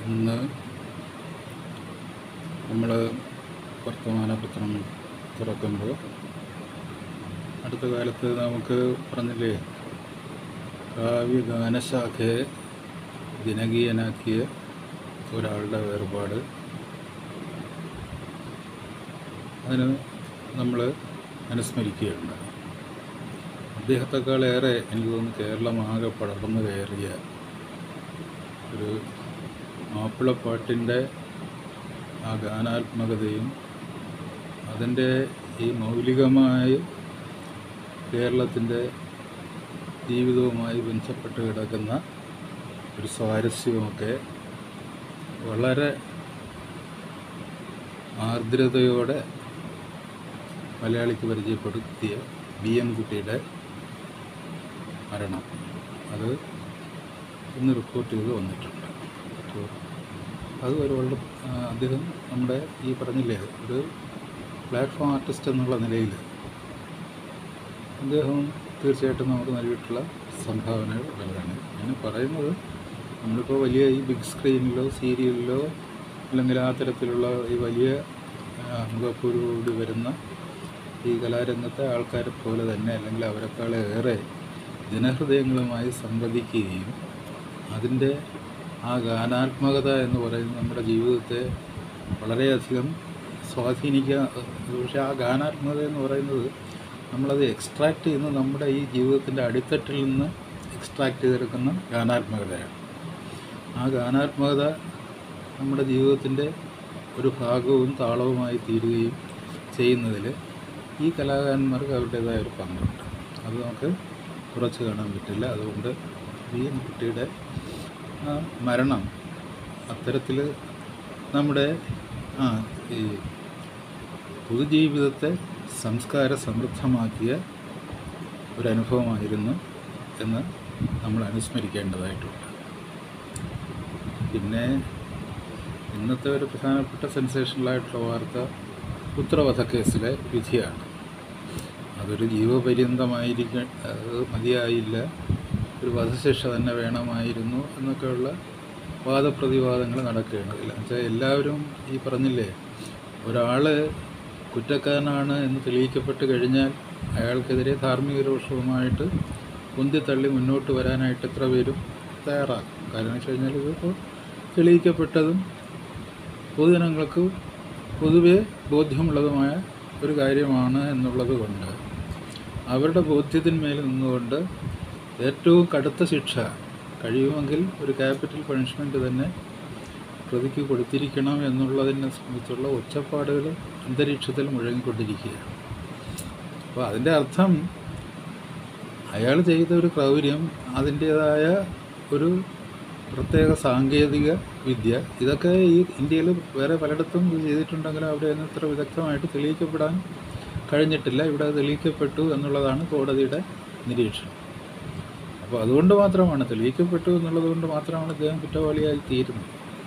ഇന്ന് നമ്മൾ വർത്തമാനപത്രം തുറക്കുമ്പോൾ അടുത്ത കാലത്ത് നമുക്ക് പറഞ്ഞില്ലേ കാവ്യഗാനശാഖയെ ജനകീയനാക്കിയ ഒരാളുടെ വേർപാട് അതിന് നമ്മൾ അനുസ്മരിക്കുകയുണ്ട് അദ്ദേഹത്തെക്കാളേറെ എനിക്ക് തോന്നുന്നു കേരളമാകെ പടർന്നു കയറിയ ഒരു മാപ്പിളപ്പാട്ടിൻ്റെ ആ ഗാനാത്മകതയും അതിൻ്റെ ഈ മൗലികമായ കേരളത്തിൻ്റെ ജീവിതവുമായി ബന്ധപ്പെട്ട് കിടക്കുന്ന ഒരു സ്വാരസ്യവുമൊക്കെ വളരെ ആർദ്രതയോടെ മലയാളിക്ക് പരിചയപ്പെടുത്തിയ ബി എം കുട്ടിയുടെ മരണം അത് ഇന്ന് റിപ്പോർട്ട് ചെയ്ത് വന്നിട്ടുണ്ട് അപ്പോൾ അത് ഒരു വളരെ ആ, അദ്ദേഹം നമ്മുടെ ഈ പറഞ്ഞില്ലേ ഒരു പ്ലാറ്റ്ഫോം ആർട്ടിസ്റ്റ് എന്നുള്ള നിലയിൽ അദ്ദേഹം തീർച്ചയായിട്ടും നമുക്ക് നൽകിയിട്ടുള്ള സംഭാവനകൾ വലുതാണ് ഞാൻ പറയുന്നത് നമ്മളിപ്പോൾ വലിയ ഈ ബിഗ് സ്ക്രീനിലോ സീരിയലിലോ അല്ലെങ്കിൽ ആ തരത്തിലുള്ള ഈ വലിയ ആ, മുഖപ്പൂരോടി വരുന്ന ഈ കലാരംഗത്തെ ആൾക്കാരെ പോലെ തന്നെ അല്ലെങ്കിൽ അവരെക്കാളേറെ ജനഹൃദയങ്ങളുമായി സംവദിക്കുകയും അതിൻ്റെ ആ ഗാനാത്മകത എന്ന് പറയുന്നത് നമ്മുടെ ജീവിതത്തെ വളരെയധികം സ്വാധീനിക്കുക പക്ഷേ ആ ഗാനാത്മകത എന്ന് പറയുന്നത് നമ്മളത് എക്സ്ട്രാക്റ്റ് ചെയ്യുന്നത് നമ്മുടെ ഈ ജീവിതത്തിൻ്റെ അടിത്തട്ടിൽ നിന്ന് എക്സ്ട്രാക്റ്റ് ചെയ്തെടുക്കുന്ന ഗാനാത്മകതയാണ് ആ ഗാനാത്മകത നമ്മുടെ ജീവിതത്തിൻ്റെ ഒരു ഭാഗവും താളവുമായി തീരുകയും ചെയ്യുന്നതിൽ ഈ കലാകാരന്മാർക്ക് അവരുടേതായ ഒരു പങ്കുണ്ട് അത് നമുക്ക് കുറച്ച് കാണാൻ പറ്റില്ല അതുകൊണ്ട് വി എൻ കുട്ടിയുടെ ആ മരണം അത്തരത്തിൽ നമ്മുടെ ആ ഈ പൊതുജീവിതത്തെ സംസ്കാര സമൃദ്ധമാക്കിയ ഒരു അനുഭവമായിരുന്നു എന്ന് നമ്മൾ അനുസ്മരിക്കേണ്ടതായിട്ടുണ്ട് പിന്നെ ഇന്നത്തെ ഒരു പ്രധാനപ്പെട്ട സെൻസേഷണലായിട്ടുള്ള വാർത്ത പുത്രവധക്കേസിലെ വിധിയാണ് അതൊരു ജീവപര്യന്തമായിരിക്ക അത് മതിയായില്ല ഒരു വധശിക്ഷ തന്നെ വേണമായിരുന്നു എന്നൊക്കെയുള്ള വാദപ്രതിവാദങ്ങൾ നടക്കുകയാണ് അതിൽ വെച്ചാൽ എല്ലാവരും ഈ പറഞ്ഞില്ലേ ഒരാൾ കുറ്റക്കാരനാണ് എന്ന് തെളിയിക്കപ്പെട്ട് കഴിഞ്ഞാൽ അയാൾക്കെതിരെ ധാർമ്മിക രോഷവുമായിട്ട് ഉന്തിത്തള്ളി മുന്നോട്ട് വരാനായിട്ട് എത്ര പേരും തയ്യാറാക്കും കാരണം വെച്ച് കഴിഞ്ഞാൽ ഇതിപ്പോൾ തെളിയിക്കപ്പെട്ടതും പൊതുജനങ്ങൾക്ക് പൊതുവെ ബോധ്യമുള്ളതുമായ ഒരു കാര്യമാണ് എന്നുള്ളത് കൊണ്ട് അവരുടെ ബോധ്യത്തിന്മേൽ നിന്നുകൊണ്ട് ഏറ്റവും കടുത്ത ശിക്ഷ കഴിയുമെങ്കിൽ ഒരു ക്യാപിറ്റൽ പണിഷ്മെൻറ്റ് തന്നെ പ്രതിക്ക് കൊടുത്തിരിക്കണം എന്നുള്ളതിനെ സംബന്ധിച്ചുള്ള ഒച്ചപ്പാടുകൾ അന്തരീക്ഷത്തിൽ മുഴങ്ങിക്കൊണ്ടിരിക്കുകയാണ് അപ്പോൾ അതിൻ്റെ അർത്ഥം അയാൾ ചെയ്ത ഒരു ക്രൗര്യം അതിൻ്റേതായ ഒരു പ്രത്യേക സാങ്കേതിക വിദ്യ ഇതൊക്കെ ഈ ഇന്ത്യയിൽ വേറെ പലയിടത്തും ഇത് ചെയ്തിട്ടുണ്ടെങ്കിലും അവിടെയൊന്നും ഇത്ര വിദഗ്ധമായിട്ട് തെളിയിക്കപ്പെടാൻ കഴിഞ്ഞിട്ടില്ല ഇവിടെ അത് തെളിയിക്കപ്പെട്ടു എന്നുള്ളതാണ് കോടതിയുടെ നിരീക്ഷണം അപ്പോൾ അതുകൊണ്ട് മാത്രമാണ് തെളിയിക്കപ്പെട്ടു എന്നുള്ളത് കൊണ്ട് മാത്രമാണ് അദ്ദേഹം കുറ്റവാളിയായി തീരുന്നത്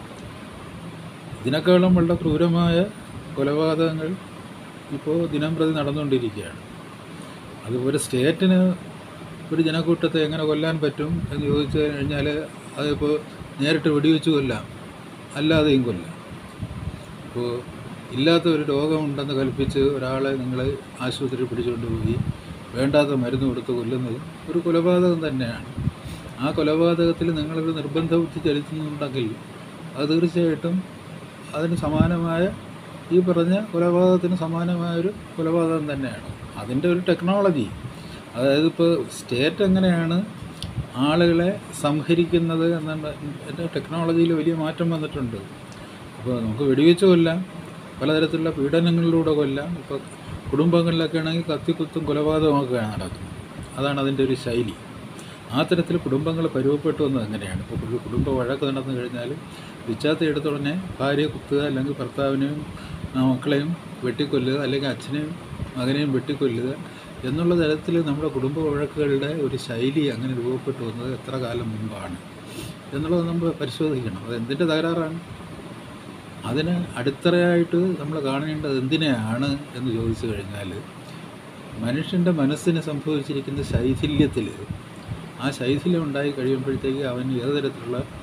ഇതിനേക്കാളും വളരെ ക്രൂരമായ കൊലപാതകങ്ങൾ ഇപ്പോൾ ദിനം പ്രതി നടന്നുകൊണ്ടിരിക്കുകയാണ് അതുപോലെ സ്റ്റേറ്റിന് ഒരു ജനക്കൂട്ടത്തെ എങ്ങനെ കൊല്ലാൻ പറ്റും എന്ന് ചോദിച്ചു കഴിഞ്ഞാൽ അതിപ്പോൾ നേരിട്ട് വെടിവെച്ച് കൊല്ലാം അല്ലാതെയും കൊല്ലാം ഇപ്പോൾ ഇല്ലാത്ത ഒരു രോഗമുണ്ടെന്ന് കൽപ്പിച്ച് ഒരാളെ നിങ്ങൾ ആശുപത്രിയിൽ പിടിച്ചുകൊണ്ട് പോയി വേണ്ടാത്ത മരുന്ന് കൊടുത്ത് കൊല്ലുന്നത് ഒരു കൊലപാതകം തന്നെയാണ് ആ കൊലപാതകത്തിൽ നിങ്ങളൊരു നിർബന്ധ ബുദ്ധി ചെലുത്തുന്നുണ്ടെങ്കിൽ അത് തീർച്ചയായിട്ടും അതിന് സമാനമായ ഈ പറഞ്ഞ കൊലപാതകത്തിന് സമാനമായൊരു കൊലപാതകം തന്നെയാണ് അതിൻ്റെ ഒരു ടെക്നോളജി അതായത് ഇപ്പോൾ സ്റ്റേറ്റ് എങ്ങനെയാണ് ആളുകളെ സംഹരിക്കുന്നത് എന്നുള്ള എൻ്റെ ടെക്നോളജിയിൽ വലിയ മാറ്റം വന്നിട്ടുണ്ട് അപ്പോൾ നമുക്ക് വെടിവെച്ച് കൊല്ലാം പലതരത്തിലുള്ള പീഡനങ്ങളിലൂടെ കൊല്ലാം ഇപ്പോൾ കുടുംബങ്ങളിലൊക്കെ ആണെങ്കിൽ കത്തിക്കുത്തും കൊലപാതകമൊക്കെയാണ് നടക്കുന്നത് അതാണ് അതിൻ്റെ ഒരു ശൈലി ആ തരത്തിൽ കുടുംബങ്ങൾ പരുവപ്പെട്ടു വന്നത് എങ്ങനെയാണ് ഇപ്പോൾ ഒരു കുടുംബ വഴക്ക് നടന്നു കഴിഞ്ഞാൽ പിച്ചാത്ത എടുത്ത ഉടനെ ഭാര്യയെ കുത്തുക അല്ലെങ്കിൽ ഭർത്താവിനെയും ആ, മക്കളെയും വെട്ടിക്കൊല്ലുക അല്ലെങ്കിൽ അച്ഛനെയും മകനെയും വെട്ടിക്കൊല്ലുക എന്നുള്ള തരത്തിൽ നമ്മുടെ കുടുംബ വഴക്കുകളുടെ ഒരു ശൈലി അങ്ങനെ രൂപപ്പെട്ടു വന്നത് എത്ര കാലം മുമ്പാണ് എന്നുള്ളത് നമ്മൾ പരിശോധിക്കണം അത് എന്തിൻ്റെ തകരാറാണ് അതിന് അടിത്തറയായിട്ട് നമ്മൾ കാണേണ്ടത് എന്തിനെയാണ് എന്ന് ചോദിച്ചു കഴിഞ്ഞാൽ മനുഷ്യൻ്റെ മനസ്സിന് സംഭവിച്ചിരിക്കുന്ന ശൈഥില്യത്തിൽ ആ ശൈഥില്യം ഉണ്ടായി കഴിയുമ്പോഴത്തേക്ക് അവൻ ഏത് തരത്തിലുള്ള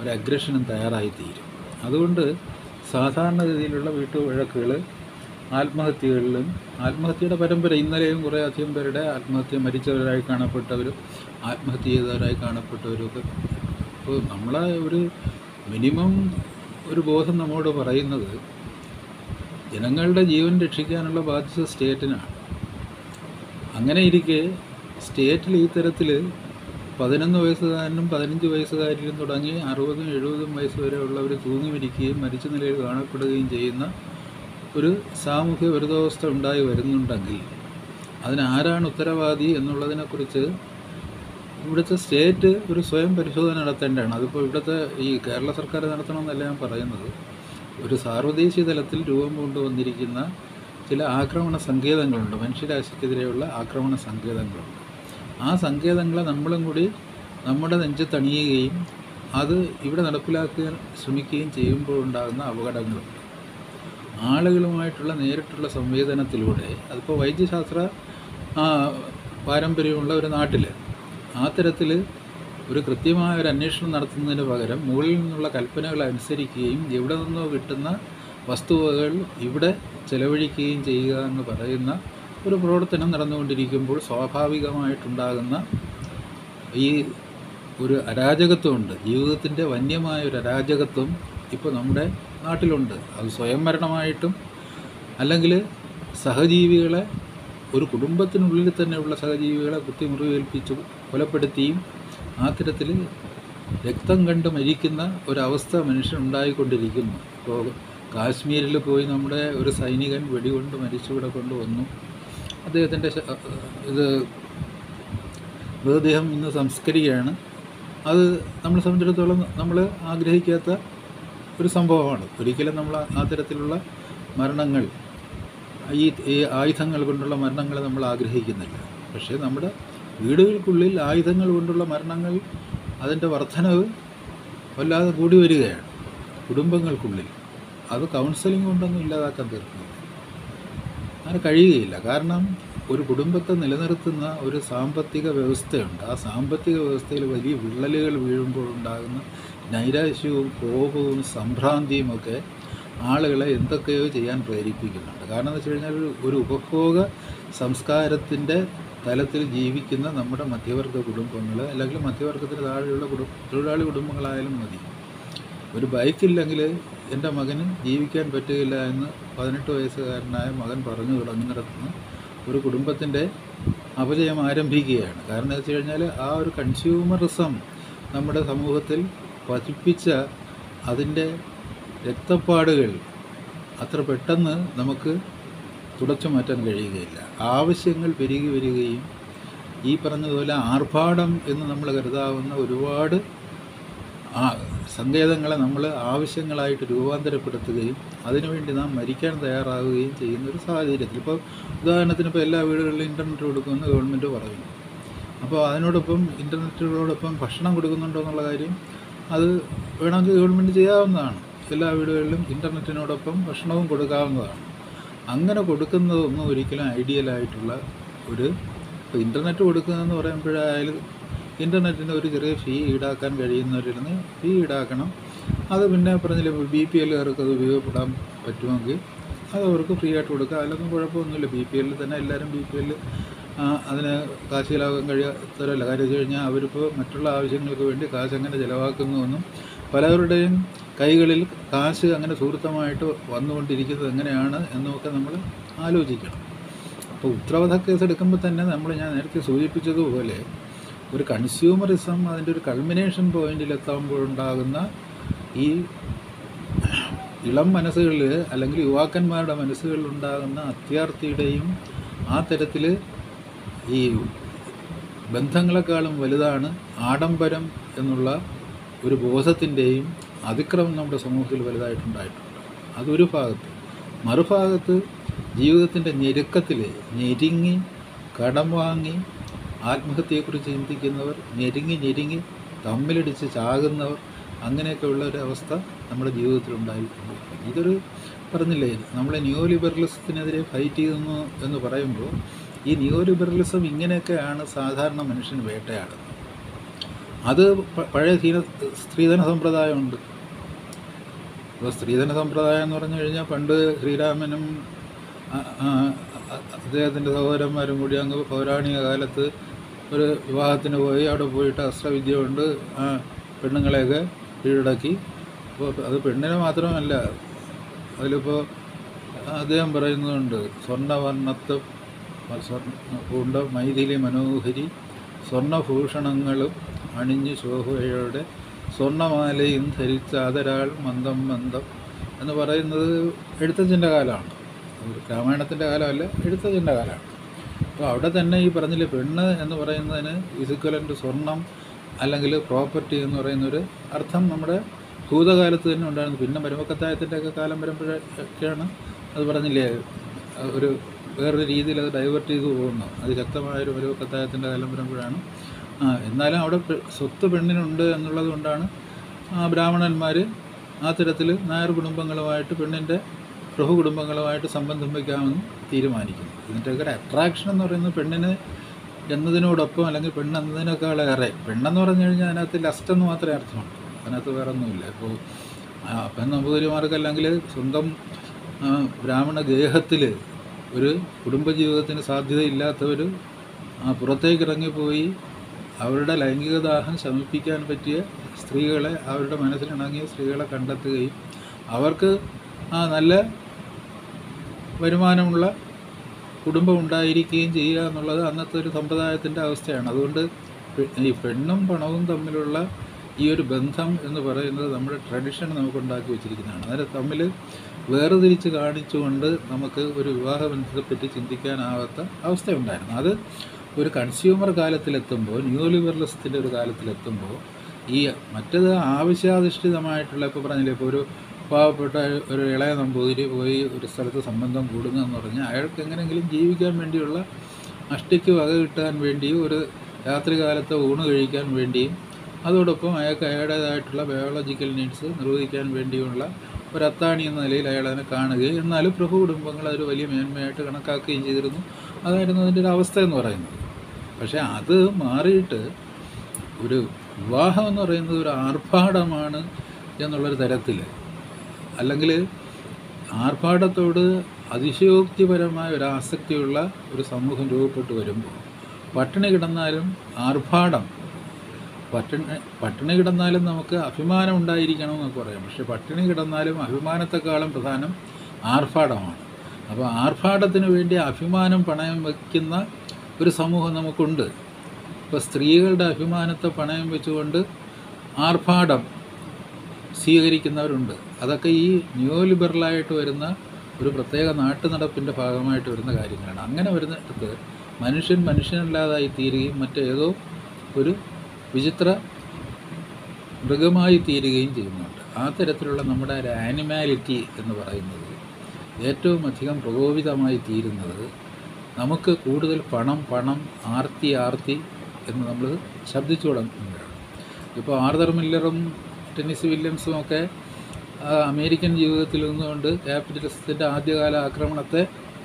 ഒരു അഗ്രഷനും തയ്യാറായിത്തീരും അതുകൊണ്ട് സാധാരണഗതിയിലുള്ള വീട്ടുവഴക്കുകൾ ആത്മഹത്യകളിലും ആത്മഹത്യയുടെ പരമ്പര ഇന്നലെയും കുറേ അധികം പേരുടെ ആത്മഹത്യ മരിച്ചവരായി കാണപ്പെട്ടവരും ആത്മഹത്യ ചെയ്തവരായി കാണപ്പെട്ടവരൊക്കെ ഇപ്പോൾ നമ്മളെ ഒരു മിനിമം ഒരു ബോധം നമ്മോട് പറയുന്നത് ജനങ്ങളുടെ ജീവൻ രക്ഷിക്കാനുള്ള ബാധ്യത സ്റ്റേറ്റിനാണ് അങ്ങനെ ഇരിക്കെ സ്റ്റേറ്റിൽ ഈ തരത്തിൽ പതിനൊന്ന് വയസ്സുകാരനും പതിനഞ്ച് വയസ്സുകാരിലും തുടങ്ങി അറുപതും എഴുപതും വയസ്സ് വരെ ഉള്ളവർ തൂങ്ങി മരിക്കുകയും മരിച്ച നിലയിൽ കാണപ്പെടുകയും ചെയ്യുന്ന ഒരു സാമൂഹ്യ വിരുദ്ധാവസ്ഥ ഉണ്ടായി വരുന്നുണ്ടെങ്കിൽ അതിന് ആരാണ് ഉത്തരവാദി എന്നുള്ളതിനെക്കുറിച്ച് ഇവിടുത്തെ സ്റ്റേറ്റ് ഒരു സ്വയം പരിശോധന നടത്തേണ്ടതാണ് അതിപ്പോൾ ഇവിടുത്തെ ഈ കേരള സർക്കാർ നടത്തണമെന്നല്ല ഞാൻ പറയുന്നത് ഒരു സാർവദേശീയ തലത്തിൽ രൂപം കൊണ്ടുവന്നിരിക്കുന്ന ചില ആക്രമണ സങ്കേതങ്ങളുണ്ട് മനുഷ്യരാശിക്കെതിരെയുള്ള ആക്രമണ സങ്കേതങ്ങളുണ്ട് ആ സങ്കേതങ്ങളെ നമ്മളും കൂടി നമ്മുടെ നെഞ്ചത്തണിയുകയും അത് ഇവിടെ നടപ്പിലാക്കാൻ ശ്രമിക്കുകയും ചെയ്യുമ്പോഴുണ്ടാകുന്ന അപകടങ്ങളുണ്ട് ആളുകളുമായിട്ടുള്ള നേരിട്ടുള്ള സംവേദനത്തിലൂടെ അതിപ്പോൾ വൈദ്യശാസ്ത്ര ആ, പാരമ്പര്യമുള്ള ഒരു നാട്ടിൽ ആ തരത്തിൽ ഒരു കൃത്യമായ ഒരു അന്വേഷണം നടത്തുന്നതിന് പകരം മുകളിൽ നിന്നുള്ള കൽപ്പനകൾ അനുസരിക്കുകയും എവിടെ നിന്നോ കിട്ടുന്ന വസ്തുവകൾ ഇവിടെ ചെലവഴിക്കുകയും ചെയ്യുക എന്ന് പറയുന്ന ഒരു പ്രവർത്തനം നടന്നുകൊണ്ടിരിക്കുമ്പോൾ സ്വാഭാവികമായിട്ടുണ്ടാകുന്ന ഈ ഒരു അരാജകത്വമുണ്ട് ജീവിതത്തിൻ്റെ വന്യമായ ഒരു അരാജകത്വം ഇപ്പോൾ നമ്മുടെ നാട്ടിലുണ്ട് അത് സ്വയം മരണമായിട്ടും അല്ലെങ്കിൽ സഹജീവികളെ ഒരു കുടുംബത്തിനുള്ളിൽ തന്നെയുള്ള സഹജീവികളെ കുത്തിമുറിവേൽപ്പിച്ചു കൊലപ്പെടുത്തിയും ആ തരത്തിൽ രക്തം കണ്ട് മരിക്കുന്ന ഒരവസ്ഥ മനുഷ്യനുണ്ടായിക്കൊണ്ടിരിക്കുന്നു ഇപ്പോൾ കാശ്മീരിൽ പോയി നമ്മുടെ ഒരു സൈനികൻ വെടികൊണ്ട് മരിച്ചുവിടെ കൊണ്ടുവന്നു അദ്ദേഹത്തിൻ്റെ ശ- ഇത് മൃതദേഹം ഇന്ന് സംസ്കരിക്കുകയാണ് അത് നമ്മളെ സംബന്ധിച്ചിടത്തോളം നമ്മൾ ആഗ്രഹിക്കാത്ത ഒരു സംഭവമാണ് ഒരിക്കലും നമ്മൾ ആ- ആ തരത്തിലുള്ള മരണങ്ങൾ ഈ ഈ ആയുധങ്ങൾ കൊണ്ടുള്ള മരണങ്ങൾ നമ്മൾ ആഗ്രഹിക്കുന്നില്ല പക്ഷേ നമ്മുടെ വീടുകൾക്കുള്ളിൽ ആയുധങ്ങൾ കൊണ്ടുള്ള മരണങ്ങൾ അതിൻ്റെ വർധനവ് വല്ലാതെ കൂടി വരികയാണ് കുടുംബങ്ങൾക്കുള്ളിൽ അത് കൗൺസിലിംഗ് കൊണ്ടൊന്നും ഇല്ലാതാക്കാൻ തീർക്കുന്നില്ല അങ്ങനെ കഴിയുകയില്ല കാരണം ഒരു കുടുംബത്തെ നിലനിർത്തുന്ന ഒരു സാമ്പത്തിക വ്യവസ്ഥയുണ്ട് ആ സാമ്പത്തിക വ്യവസ്ഥയിൽ വലിയ വിള്ളലുകൾ വീഴുമ്പോൾ ഉണ്ടാകുന്ന നൈരാശ്യവും കോപവും സംഭ്രാന്തിയും ഒക്കെ ആളുകളെ എന്തൊക്കെയോ ചെയ്യാൻ പ്രേരിപ്പിക്കുന്നുണ്ട് കാരണം എന്ന് വെച്ച് കഴിഞ്ഞാൽ ഒരു- ഒരു ഉപഭോഗ സംസ്കാരത്തിൻ്റെ തലത്തിൽ ജീവിക്കുന്ന നമ്മുടെ മധ്യവർഗ കുടുംബങ്ങൾ അല്ലെങ്കിൽ മധ്യവർഗത്തിന് താഴെയുള്ള കുടുംബ തൊഴിലാളി കുടുംബങ്ങളായാലും മതി ഒരു ബൈക്കില്ലെങ്കിൽ എൻ്റെ മകന് ജീവിക്കാൻ പറ്റുകയില്ല എന്ന് പതിനെട്ട് വയസ്സുകാരനായ മകൻ പറഞ്ഞു തുടങ്ങുന്നിടത്തുനിന്ന് ഒരു കുടുംബത്തിൻ്റെ അപജയം ആരംഭിക്കുകയാണ് കാരണം എന്ന് വെച്ച് കഴിഞ്ഞാൽ ആ ഒരു കൺസ്യൂമറിസം നമ്മുടെ സമൂഹത്തിൽ പതിപ്പിച്ച അതിൻ്റെ രക്തപ്പാടുകൾ അത്ര പെട്ടെന്ന് നമുക്ക് തുടച്ചു മാറ്റാൻ കഴിയുകയില്ല ആവശ്യങ്ങൾ പെരുകി വരികയും ഈ പറഞ്ഞതുപോലെ ആർഭാടം എന്ന് നമ്മൾ കരുതാവുന്ന ഒരുപാട് ആ സങ്കേതങ്ങളെ നമ്മൾ ആവശ്യങ്ങളായിട്ട് രൂപാന്തരപ്പെടുത്തുകയും അതിനുവേണ്ടി നാം മരിക്കാൻ തയ്യാറാവുകയും ചെയ്യുന്ന ഒരു സാഹചര്യത്തിൽ ഇപ്പോൾ ഉദാഹരണത്തിന് ഇപ്പോൾ എല്ലാ വീടുകളിലും ഇൻ്റർനെറ്റ് കൊടുക്കുമെന്ന് ഗവൺമെൻറ് പറയുന്നു അപ്പോൾ അതിനോടൊപ്പം ഇൻ്റർനെറ്റിനോടൊപ്പം ഭക്ഷണം കൊടുക്കുന്നുണ്ടോ എന്നുള്ള കാര്യം അത് വേണമെങ്കിൽ ഗവൺമെൻറ് ചെയ്യാവുന്നതാണ് എല്ലാ വീടുകളിലും ഇൻ്റർനെറ്റിനോടൊപ്പം ഭക്ഷണവും കൊടുക്കാവുന്നതാണ് അങ്ങനെ കൊടുക്കുന്നതൊന്നും ഒരിക്കലും ഐഡിയലായിട്ടുള്ള ഒരു ഇപ്പോൾ ഇൻ്റർനെറ്റ് കൊടുക്കുന്നതെന്ന് പറയുമ്പോഴായാലും ഇൻ്റർനെറ്റിന് ഒരു ചെറിയ ഫീ ഈടാക്കാൻ കഴിയുന്നവരിൽ ഫീ ഈടാക്കണം അത് പിന്നെ പറഞ്ഞില്ലേ ബി പി എല്ലുകാർക്ക് അത് ഉപയോഗപ്പെടാൻ പറ്റുമെങ്കിൽ അത് അവർക്ക് ഫ്രീ ആയിട്ട് കൊടുക്കുക അതിലൊന്നും കുഴപ്പമൊന്നുമില്ല ബി പി എല്ലിൽ തന്നെ എല്ലാവരും ബി പി എല്ലിൽ അതിന് കാശ് ചിലവാക്കാൻ കഴിയാത്തവരല്ല കാര്യം വെച്ച് കഴിഞ്ഞാൽ അവരിപ്പോൾ മറ്റുള്ള ആവശ്യങ്ങൾക്ക് വേണ്ടി കാശ് എങ്ങനെ ചിലവാക്കുന്നുവെന്നും പലവരുടെയും കൈകളിൽ കാശ് അങ്ങനെ സുഹൃത്തമായിട്ട് വന്നുകൊണ്ടിരിക്കുന്നത് എങ്ങനെയാണ് എന്നൊക്കെ നമ്മൾ ആലോചിക്കണം അപ്പോൾ ഉത്തരവാദ കേസ് എടുക്കുമ്പോൾ തന്നെ നമ്മൾ ഞാൻ നേരത്തെ സൂചിപ്പിച്ചതുപോലെ ഒരു കൺസ്യൂമറിസം അതിൻ്റെ ഒരു കൾമിനേഷൻ പോയിന്റിൽ എത്തുമ്പോഴുണ്ടാകുന്ന ഈ ഇളം മനസ്സുകളിൽ അല്ലെങ്കിൽ യുവാക്കന്മാരുടെ മനസ്സുകളിൽ ഉണ്ടാകുന്ന അത്യാർത്ഥിയുടെയും ആ തരത്തിൽ ഈ ബന്ധങ്ങളെക്കാളും വലുതാണ് ആഡംബരം എന്നുള്ള ഒരു ബോധത്തിൻ്റെയും അതിക്രമം നമ്മുടെ സമൂഹത്തിൽ വലുതായിട്ടുണ്ടായിട്ടുണ്ട് അതൊരു ഭാഗത്ത് മറുഭാഗത്ത് ജീവിതത്തിൻ്റെ ഞെരുക്കത്തിൽ ഞെരുങ്ങി കടം വാങ്ങി ആത്മഹത്യയെക്കുറിച്ച് ചിന്തിക്കുന്നവർ ഞെരുങ്ങി ഞെരുങ്ങി തമ്മിലടിച്ച് ചാകുന്നവർ അങ്ങനെയൊക്കെ ഉള്ള ഒരു അവസ്ഥ നമ്മുടെ ജീവിതത്തിൽ ഉണ്ടായിട്ടുണ്ട് ഇതൊരു പറഞ്ഞില്ലേ നമ്മളെ ന്യൂ ലിബറലിസത്തിനെതിരെ ഫൈറ്റ് ചെയ്യുന്നു എന്ന് പറയുമ്പോൾ ഈ ന്യൂ ലിബറലിസം ഇങ്ങനെയൊക്കെയാണ് സാധാരണ മനുഷ്യൻ വേട്ടയാടുന്നത് അത് പ- പഴയ സ്ത്രീ സ്ത്രീധന സമ്പ്രദായമുണ്ട് ഇപ്പോൾ സ്ത്രീധന സമ്പ്രദായം എന്ന് പറഞ്ഞു കഴിഞ്ഞാൽ പണ്ട് ശ്രീരാമനും ആ- ആ- ആ- അദ്ദേഹത്തിൻ്റെ സഹോദരന്മാരും കൂടി അങ്ങ് പൗരാണിക കാലത്ത് ഒരു വിവാഹത്തിന് പോയി അവിടെ പോയിട്ട് അസ്ത്രവിദ്യ കൊണ്ട് ആ പെണ്ണുങ്ങളെയൊക്കെ കീഴടക്കി അപ്പോൾ അത് പെണ്ണിനെ മാത്രമല്ല അതിലിപ്പോൾ അദ്ദേഹം പറയുന്നുണ്ട് സ്വർണ്ണവർണ്ണത്ത് സ്വർണ്ണ പൂണ്ട മൈഥിലി മനോഹരി സ്വർണ്ണഭൂഷണങ്ങളും അണിഞ്ഞ് ശോഭയുടെ സ്വർണ്ണമാലയും ധരിച്ച അതരാൾ മന്ദം മന്ദം എന്ന് പറയുന്നത് എഴുത്തച്ഛൻ്റെ കാലമാണ് അത് രാമായണത്തിൻ്റെ കാലമല്ല എഴുത്തച്ഛൻ്റെ കാലമാണ് അപ്പോൾ അവിടെ തന്നെ ഈ പറഞ്ഞില്ലേ പെണ്ണ് എന്ന് പറയുന്നതിന് ഇസിക്വലൻ്റ് സ്വർണം അല്ലെങ്കിൽ പ്രോപ്പർട്ടി എന്ന് പറയുന്നൊരു അർത്ഥം നമ്മുടെ ഭൂതകാലത്ത് തന്നെ ഉണ്ടായിരുന്നു പിന്നെ മരുമക്കത്തായത്തിൻ്റെ ഒക്കെ കാലം വരുമ്പോഴൊക്കെയാണ് അത് പറഞ്ഞില്ലേ ഒരു വേറൊരു രീതിയിൽ അത് ഡൈവേർട്ട് ചെയ്ത് പോകുന്നു അത് ശക്തമായൊരു മരുമക്കത്തായത്തിൻ്റെ കാലം വരുമ്പോഴാണ് ആ എന്നാലും അവിടെ പെ- സ്വത്ത് പെണ്ണിനുണ്ട് എന്നുള്ളത് കൊണ്ടാണ് ആ ബ്രാഹ്മണന്മാർ ആ തരത്തിൽ നായർ കുടുംബങ്ങളുമായിട്ട് പെണ്ണിൻ്റെ പ്രഭു കുടുംബങ്ങളുമായിട്ട് സംബന്ധം വയ്ക്കാമെന്ന് തീരുമാനിക്കുന്നു ഇതിൻ്റെയൊക്കെ ഒരു അട്രാക്ഷൻ എന്ന് പറയുന്നത് പെണ്ണിന് എന്നതിനോടൊപ്പം അല്ലെങ്കിൽ പെണ്ണ് എന്നതിനേക്കാളേറെ പെണ്ണെന്ന് പറഞ്ഞു കഴിഞ്ഞാൽ അതിനകത്ത് ലസ്റ്റ് എന്ന് മാത്രമേ അർത്ഥമുള്ളൂ അതിനകത്ത് വേറെ ഒന്നുമില്ല ഇപ്പോൾ അപ്പം നമ്പൂതിരിമാർക്ക് അല്ലെങ്കിൽ സ്വന്തം ആ, ബ്രാഹ്മണ ഗേഹത്തിൽ ഒരു കുടുംബജീവിതത്തിന് സാധ്യതയില്ലാത്തവർ ആ പുറത്തേക്ക് ഇറങ്ങിപ്പോയി അവരുടെ ലൈംഗിക ദാഹം ശമിപ്പിക്കാൻ പറ്റിയ സ്ത്രീകളെ അവരുടെ മനസ്സിലിണങ്ങിയ സ്ത്രീകളെ കണ്ടെത്തുകയും അവർക്ക് ആ നല്ല വരുമാനമുള്ള കുടുംബം ഉണ്ടായിരിക്കുകയും ചെയ്യുക എന്നുള്ളത് അന്നത്തെ ഒരു സമ്പ്രദായത്തിൻ്റെ അവസ്ഥയാണ് അതുകൊണ്ട് പെ- ഈ പെണ്ണും പണവും തമ്മിലുള്ള ഈ ഒരു ബന്ധം എന്ന് പറയുന്നത് നമ്മുടെ ട്രഡിഷൻ നമുക്ക് ഉണ്ടാക്കി വെച്ചിരിക്കുന്നതാണ് അതായത് തമ്മിൽ വേർതിരിച്ച് കാണിച്ചുകൊണ്ട് നമുക്ക് ഒരു വിവാഹ ബന്ധത്തെപ്പറ്റി ചിന്തിക്കാനാവാത്ത അവസ്ഥയുണ്ടായിരുന്നു അത് ഒരു കൺസ്യൂമർ കാലത്തിലെത്തുമ്പോൾ ന്യൂ ലിബറലിസത്തിൻ്റെ ഒരു കാലത്തിലെത്തുമ്പോൾ ഈ മറ്റത് ആവശ്യാധിഷ്ഠിതമായിട്ടുള്ള ഇപ്പോൾ പറഞ്ഞില്ലേ ഇപ്പോൾ ഒരു പാവപ്പെട്ട ഒരു ഇളയ നമ്പൂതിരി പോയി ഒരു സ്ഥലത്ത് സംബന്ധം കൂടുക എന്ന് പറഞ്ഞാൽ അയാൾക്ക് എങ്ങനെയെങ്കിലും ജീവിക്കാൻ വേണ്ടിയുള്ള അഷ്ടിക്ക് വക കിട്ടാൻ വേണ്ടിയും ഒരു രാത്രി കാലത്ത് ഊണ് കഴിക്കാൻ വേണ്ടിയും അതോടൊപ്പം അയാൾക്ക് അയാളുടേതായിട്ടുള്ള ബയോളജിക്കൽ നീഡ്സ് നിർവഹിക്കാൻ വേണ്ടിയുള്ള ഒരു അത്താണി എന്ന നിലയിൽ അയാൾ അതിനെ കാണുകയും എന്നാലും പ്രഭു കുടുംബങ്ങൾ അതൊരു വലിയ മേന്മയായിട്ട് കണക്കാക്കുകയും ചെയ്തിരുന്നു അതായിരുന്നു അതിൻ്റെ ഒരു അവസ്ഥ എന്ന് പറയുന്നത് പക്ഷേ അത് മാറിയിട്ട് ഒരു വിവാഹം എന്ന് പറയുന്നത് ഒരു ആർഭാടമാണ് എന്നുള്ളൊരു തരത്തിൽ അല്ലെങ്കിൽ ആർഭാടത്തോട് അതിശയോക്തിപരമായ ഒരു ആസക്തിയുള്ള ഒരു സമൂഹം രൂപപ്പെട്ടു വരുമ്പോൾ പട്ടിണി കിടന്നാലും ആർഭാടം പട്ടിണി പട്ടിണി കിടന്നാലും നമുക്ക് അഭിമാനം ഉണ്ടായിരിക്കണം എന്നൊക്കെ പറയാം പക്ഷെ പട്ടിണി കിടന്നാലും അഭിമാനത്തെക്കാളും പ്രധാനം ആർഭാടമാണ് അപ്പോൾ ആർഭാടത്തിന് വേണ്ടി അഭിമാനം പണയം വയ്ക്കുന്ന ഒരു സമൂഹം നമുക്കുണ്ട് ഇപ്പോൾ സ്ത്രീകളുടെ അഭിമാനത്തെ പണയം വെച്ചുകൊണ്ട് ആർഭാടം സ്വീകരിക്കുന്നവരുണ്ട് അതൊക്കെ ഈ ന്യൂ ലിബറലായിട്ട് വരുന്ന ഒരു പ്രത്യേക നാട്ടു നടപ്പിൻ്റെ ഭാഗമായിട്ട് വരുന്ന കാര്യങ്ങളാണ് അങ്ങനെ വരുന്നിടത്ത് മനുഷ്യൻ മനുഷ്യനല്ലാതായി തീരുകയും മറ്റേതോ ഒരു വിചിത്ര മൃഗമായി തീരുകയും ചെയ്യുന്നുണ്ട് ആ തരത്തിലുള്ള നമ്മുടെ ഒരു ആനിമാലിറ്റി എന്ന് പറയുന്നത് ഏറ്റവും അധികം പ്രകോപിതമായി തീരുന്നത് നമുക്ക് കൂടുതൽ പണം പണം ആർത്തി ആർത്തി എന്ന് നമ്മൾ ശബ്ദിച്ചു തുടങ്ങുമ്പോഴാണ് ഇപ്പോൾ ആർതർ മില്ലറും ടെന്നിസ് വില്യംസും ഒക്കെ ആ, അമേരിക്കൻ ജീവിതത്തിൽ നിന്നുകൊണ്ട് ക്യാപിറ്റലിസത്തിൻ്റെ ആദ്യകാല ആക്രമണത്തെ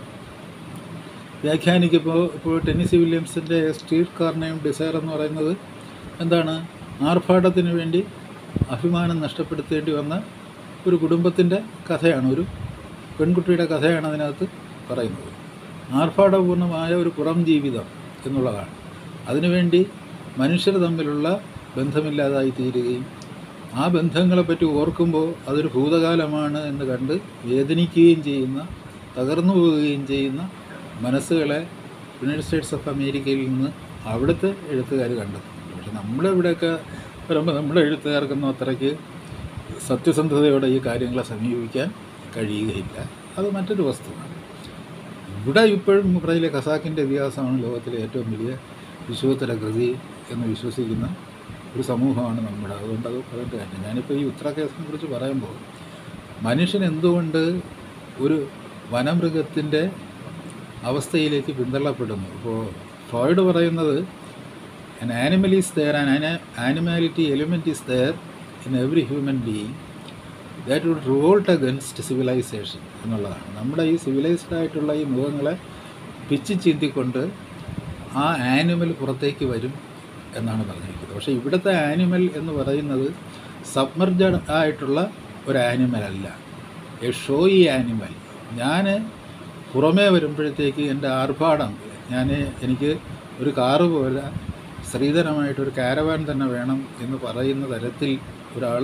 വ്യാഖ്യാനിക്കുമ്പോൾ ഇപ്പോൾ ടെന്നിസി വില്യംസിൻ്റെ സ്ട്രീറ്റ് കാർണയും ഡിസയർ എന്ന് പറയുന്നത് എന്താണ് ആർഭാടത്തിന് വേണ്ടി അഭിമാനം നഷ്ടപ്പെടുത്തേണ്ടി വന്ന ഒരു കുടുംബത്തിൻ്റെ കഥയാണ് ഒരു പെൺകുട്ടിയുടെ കഥയാണ് അതിനകത്ത് പറയുന്നത് ആർഭാടപൂർണമായ ഒരു പുറം ജീവിതം എന്നുള്ളതാണ് അതിനുവേണ്ടി മനുഷ്യർ തമ്മിലുള്ള ബന്ധമില്ലാതായി തീരുകയും ആ ബന്ധങ്ങളെപ്പറ്റി ഓർക്കുമ്പോൾ അതൊരു ഭൂതകാലമാണ് എന്ന് കണ്ട് വേദനിക്കുകയും ചെയ്യുന്ന തകർന്നു പോവുകയും ചെയ്യുന്ന മനസ്സുകളെ യുണൈറ്റഡ് സ്റ്റേറ്റ്സ് ഓഫ് അമേരിക്കയിൽ നിന്ന് അവിടുത്തെ എഴുത്തുകാർ കണ്ടെത്തുന്നു പക്ഷെ നമ്മുടെ ഇവിടെയൊക്കെ വരുമ്പോൾ നമ്മുടെ എഴുത്തുകാർക്കൊന്നും അത്രയ്ക്ക് സത്യസന്ധതയോടെ ഈ കാര്യങ്ങളെ സമീപിക്കാൻ കഴിയുകയില്ല അത് മറ്റൊരു വസ്തുവാണ് ഇവിടെ ഇപ്പോഴും പറയുന്ന ഖസാക്കിൻ്റെ ഇതിഹാസമാണ് ലോകത്തിലെ ഏറ്റവും വലിയ വിശ്വോത്തര കൃതി എന്ന് വിശ്വസിക്കുന്ന ഒരു സമൂഹമാണ് നമ്മുടെ അതുകൊണ്ട് അത് പറഞ്ഞിട്ട് കാര്യം ഞാനിപ്പോൾ ഈ ഉത്തര കേസിനെ കുറിച്ച് പറയുമ്പോൾ മനുഷ്യൻ എന്തുകൊണ്ട് ഒരു വനമൃഗത്തിൻ്റെ അവസ്ഥയിലേക്ക് പിന്തള്ളപ്പെടുന്നു ഇപ്പോൾ ഫ്രോയിഡ് പറയുന്നത് an animal is there an ana- animality element is there in every human being that would revolt against civilization എന്നുള്ളതാണ് നമ്മുടെ ഈ സിവിലൈസ്ഡ് ആയിട്ടുള്ള ഈ മൃഗങ്ങളെ പിച്ചി ചീന്തിക്കൊണ്ട് ആ ആനിമൽ പുറത്തേക്ക് വരും എന്നാണ് പറഞ്ഞിരിക്കുന്നത് പക്ഷേ ഇവിടുത്തെ ആനിമൽ എന്ന് പറയുന്നത് സബ്മർജഡ് ആയിട്ടുള്ള ഒരു ആനിമൽ അല്ല എ ഷോയി ആനിമൽ ഞാൻ പുറമേ വരുമ്പോഴത്തേക്ക് എൻ്റെ ആർഭാടം ഞാൻ എനിക്ക് ഒരു കാറ് പോലെ സ്ത്രീധനമായിട്ടൊരു കാരവാൻ തന്നെ വേണം എന്ന് പറയുന്ന തരത്തിൽ ഒരാൾ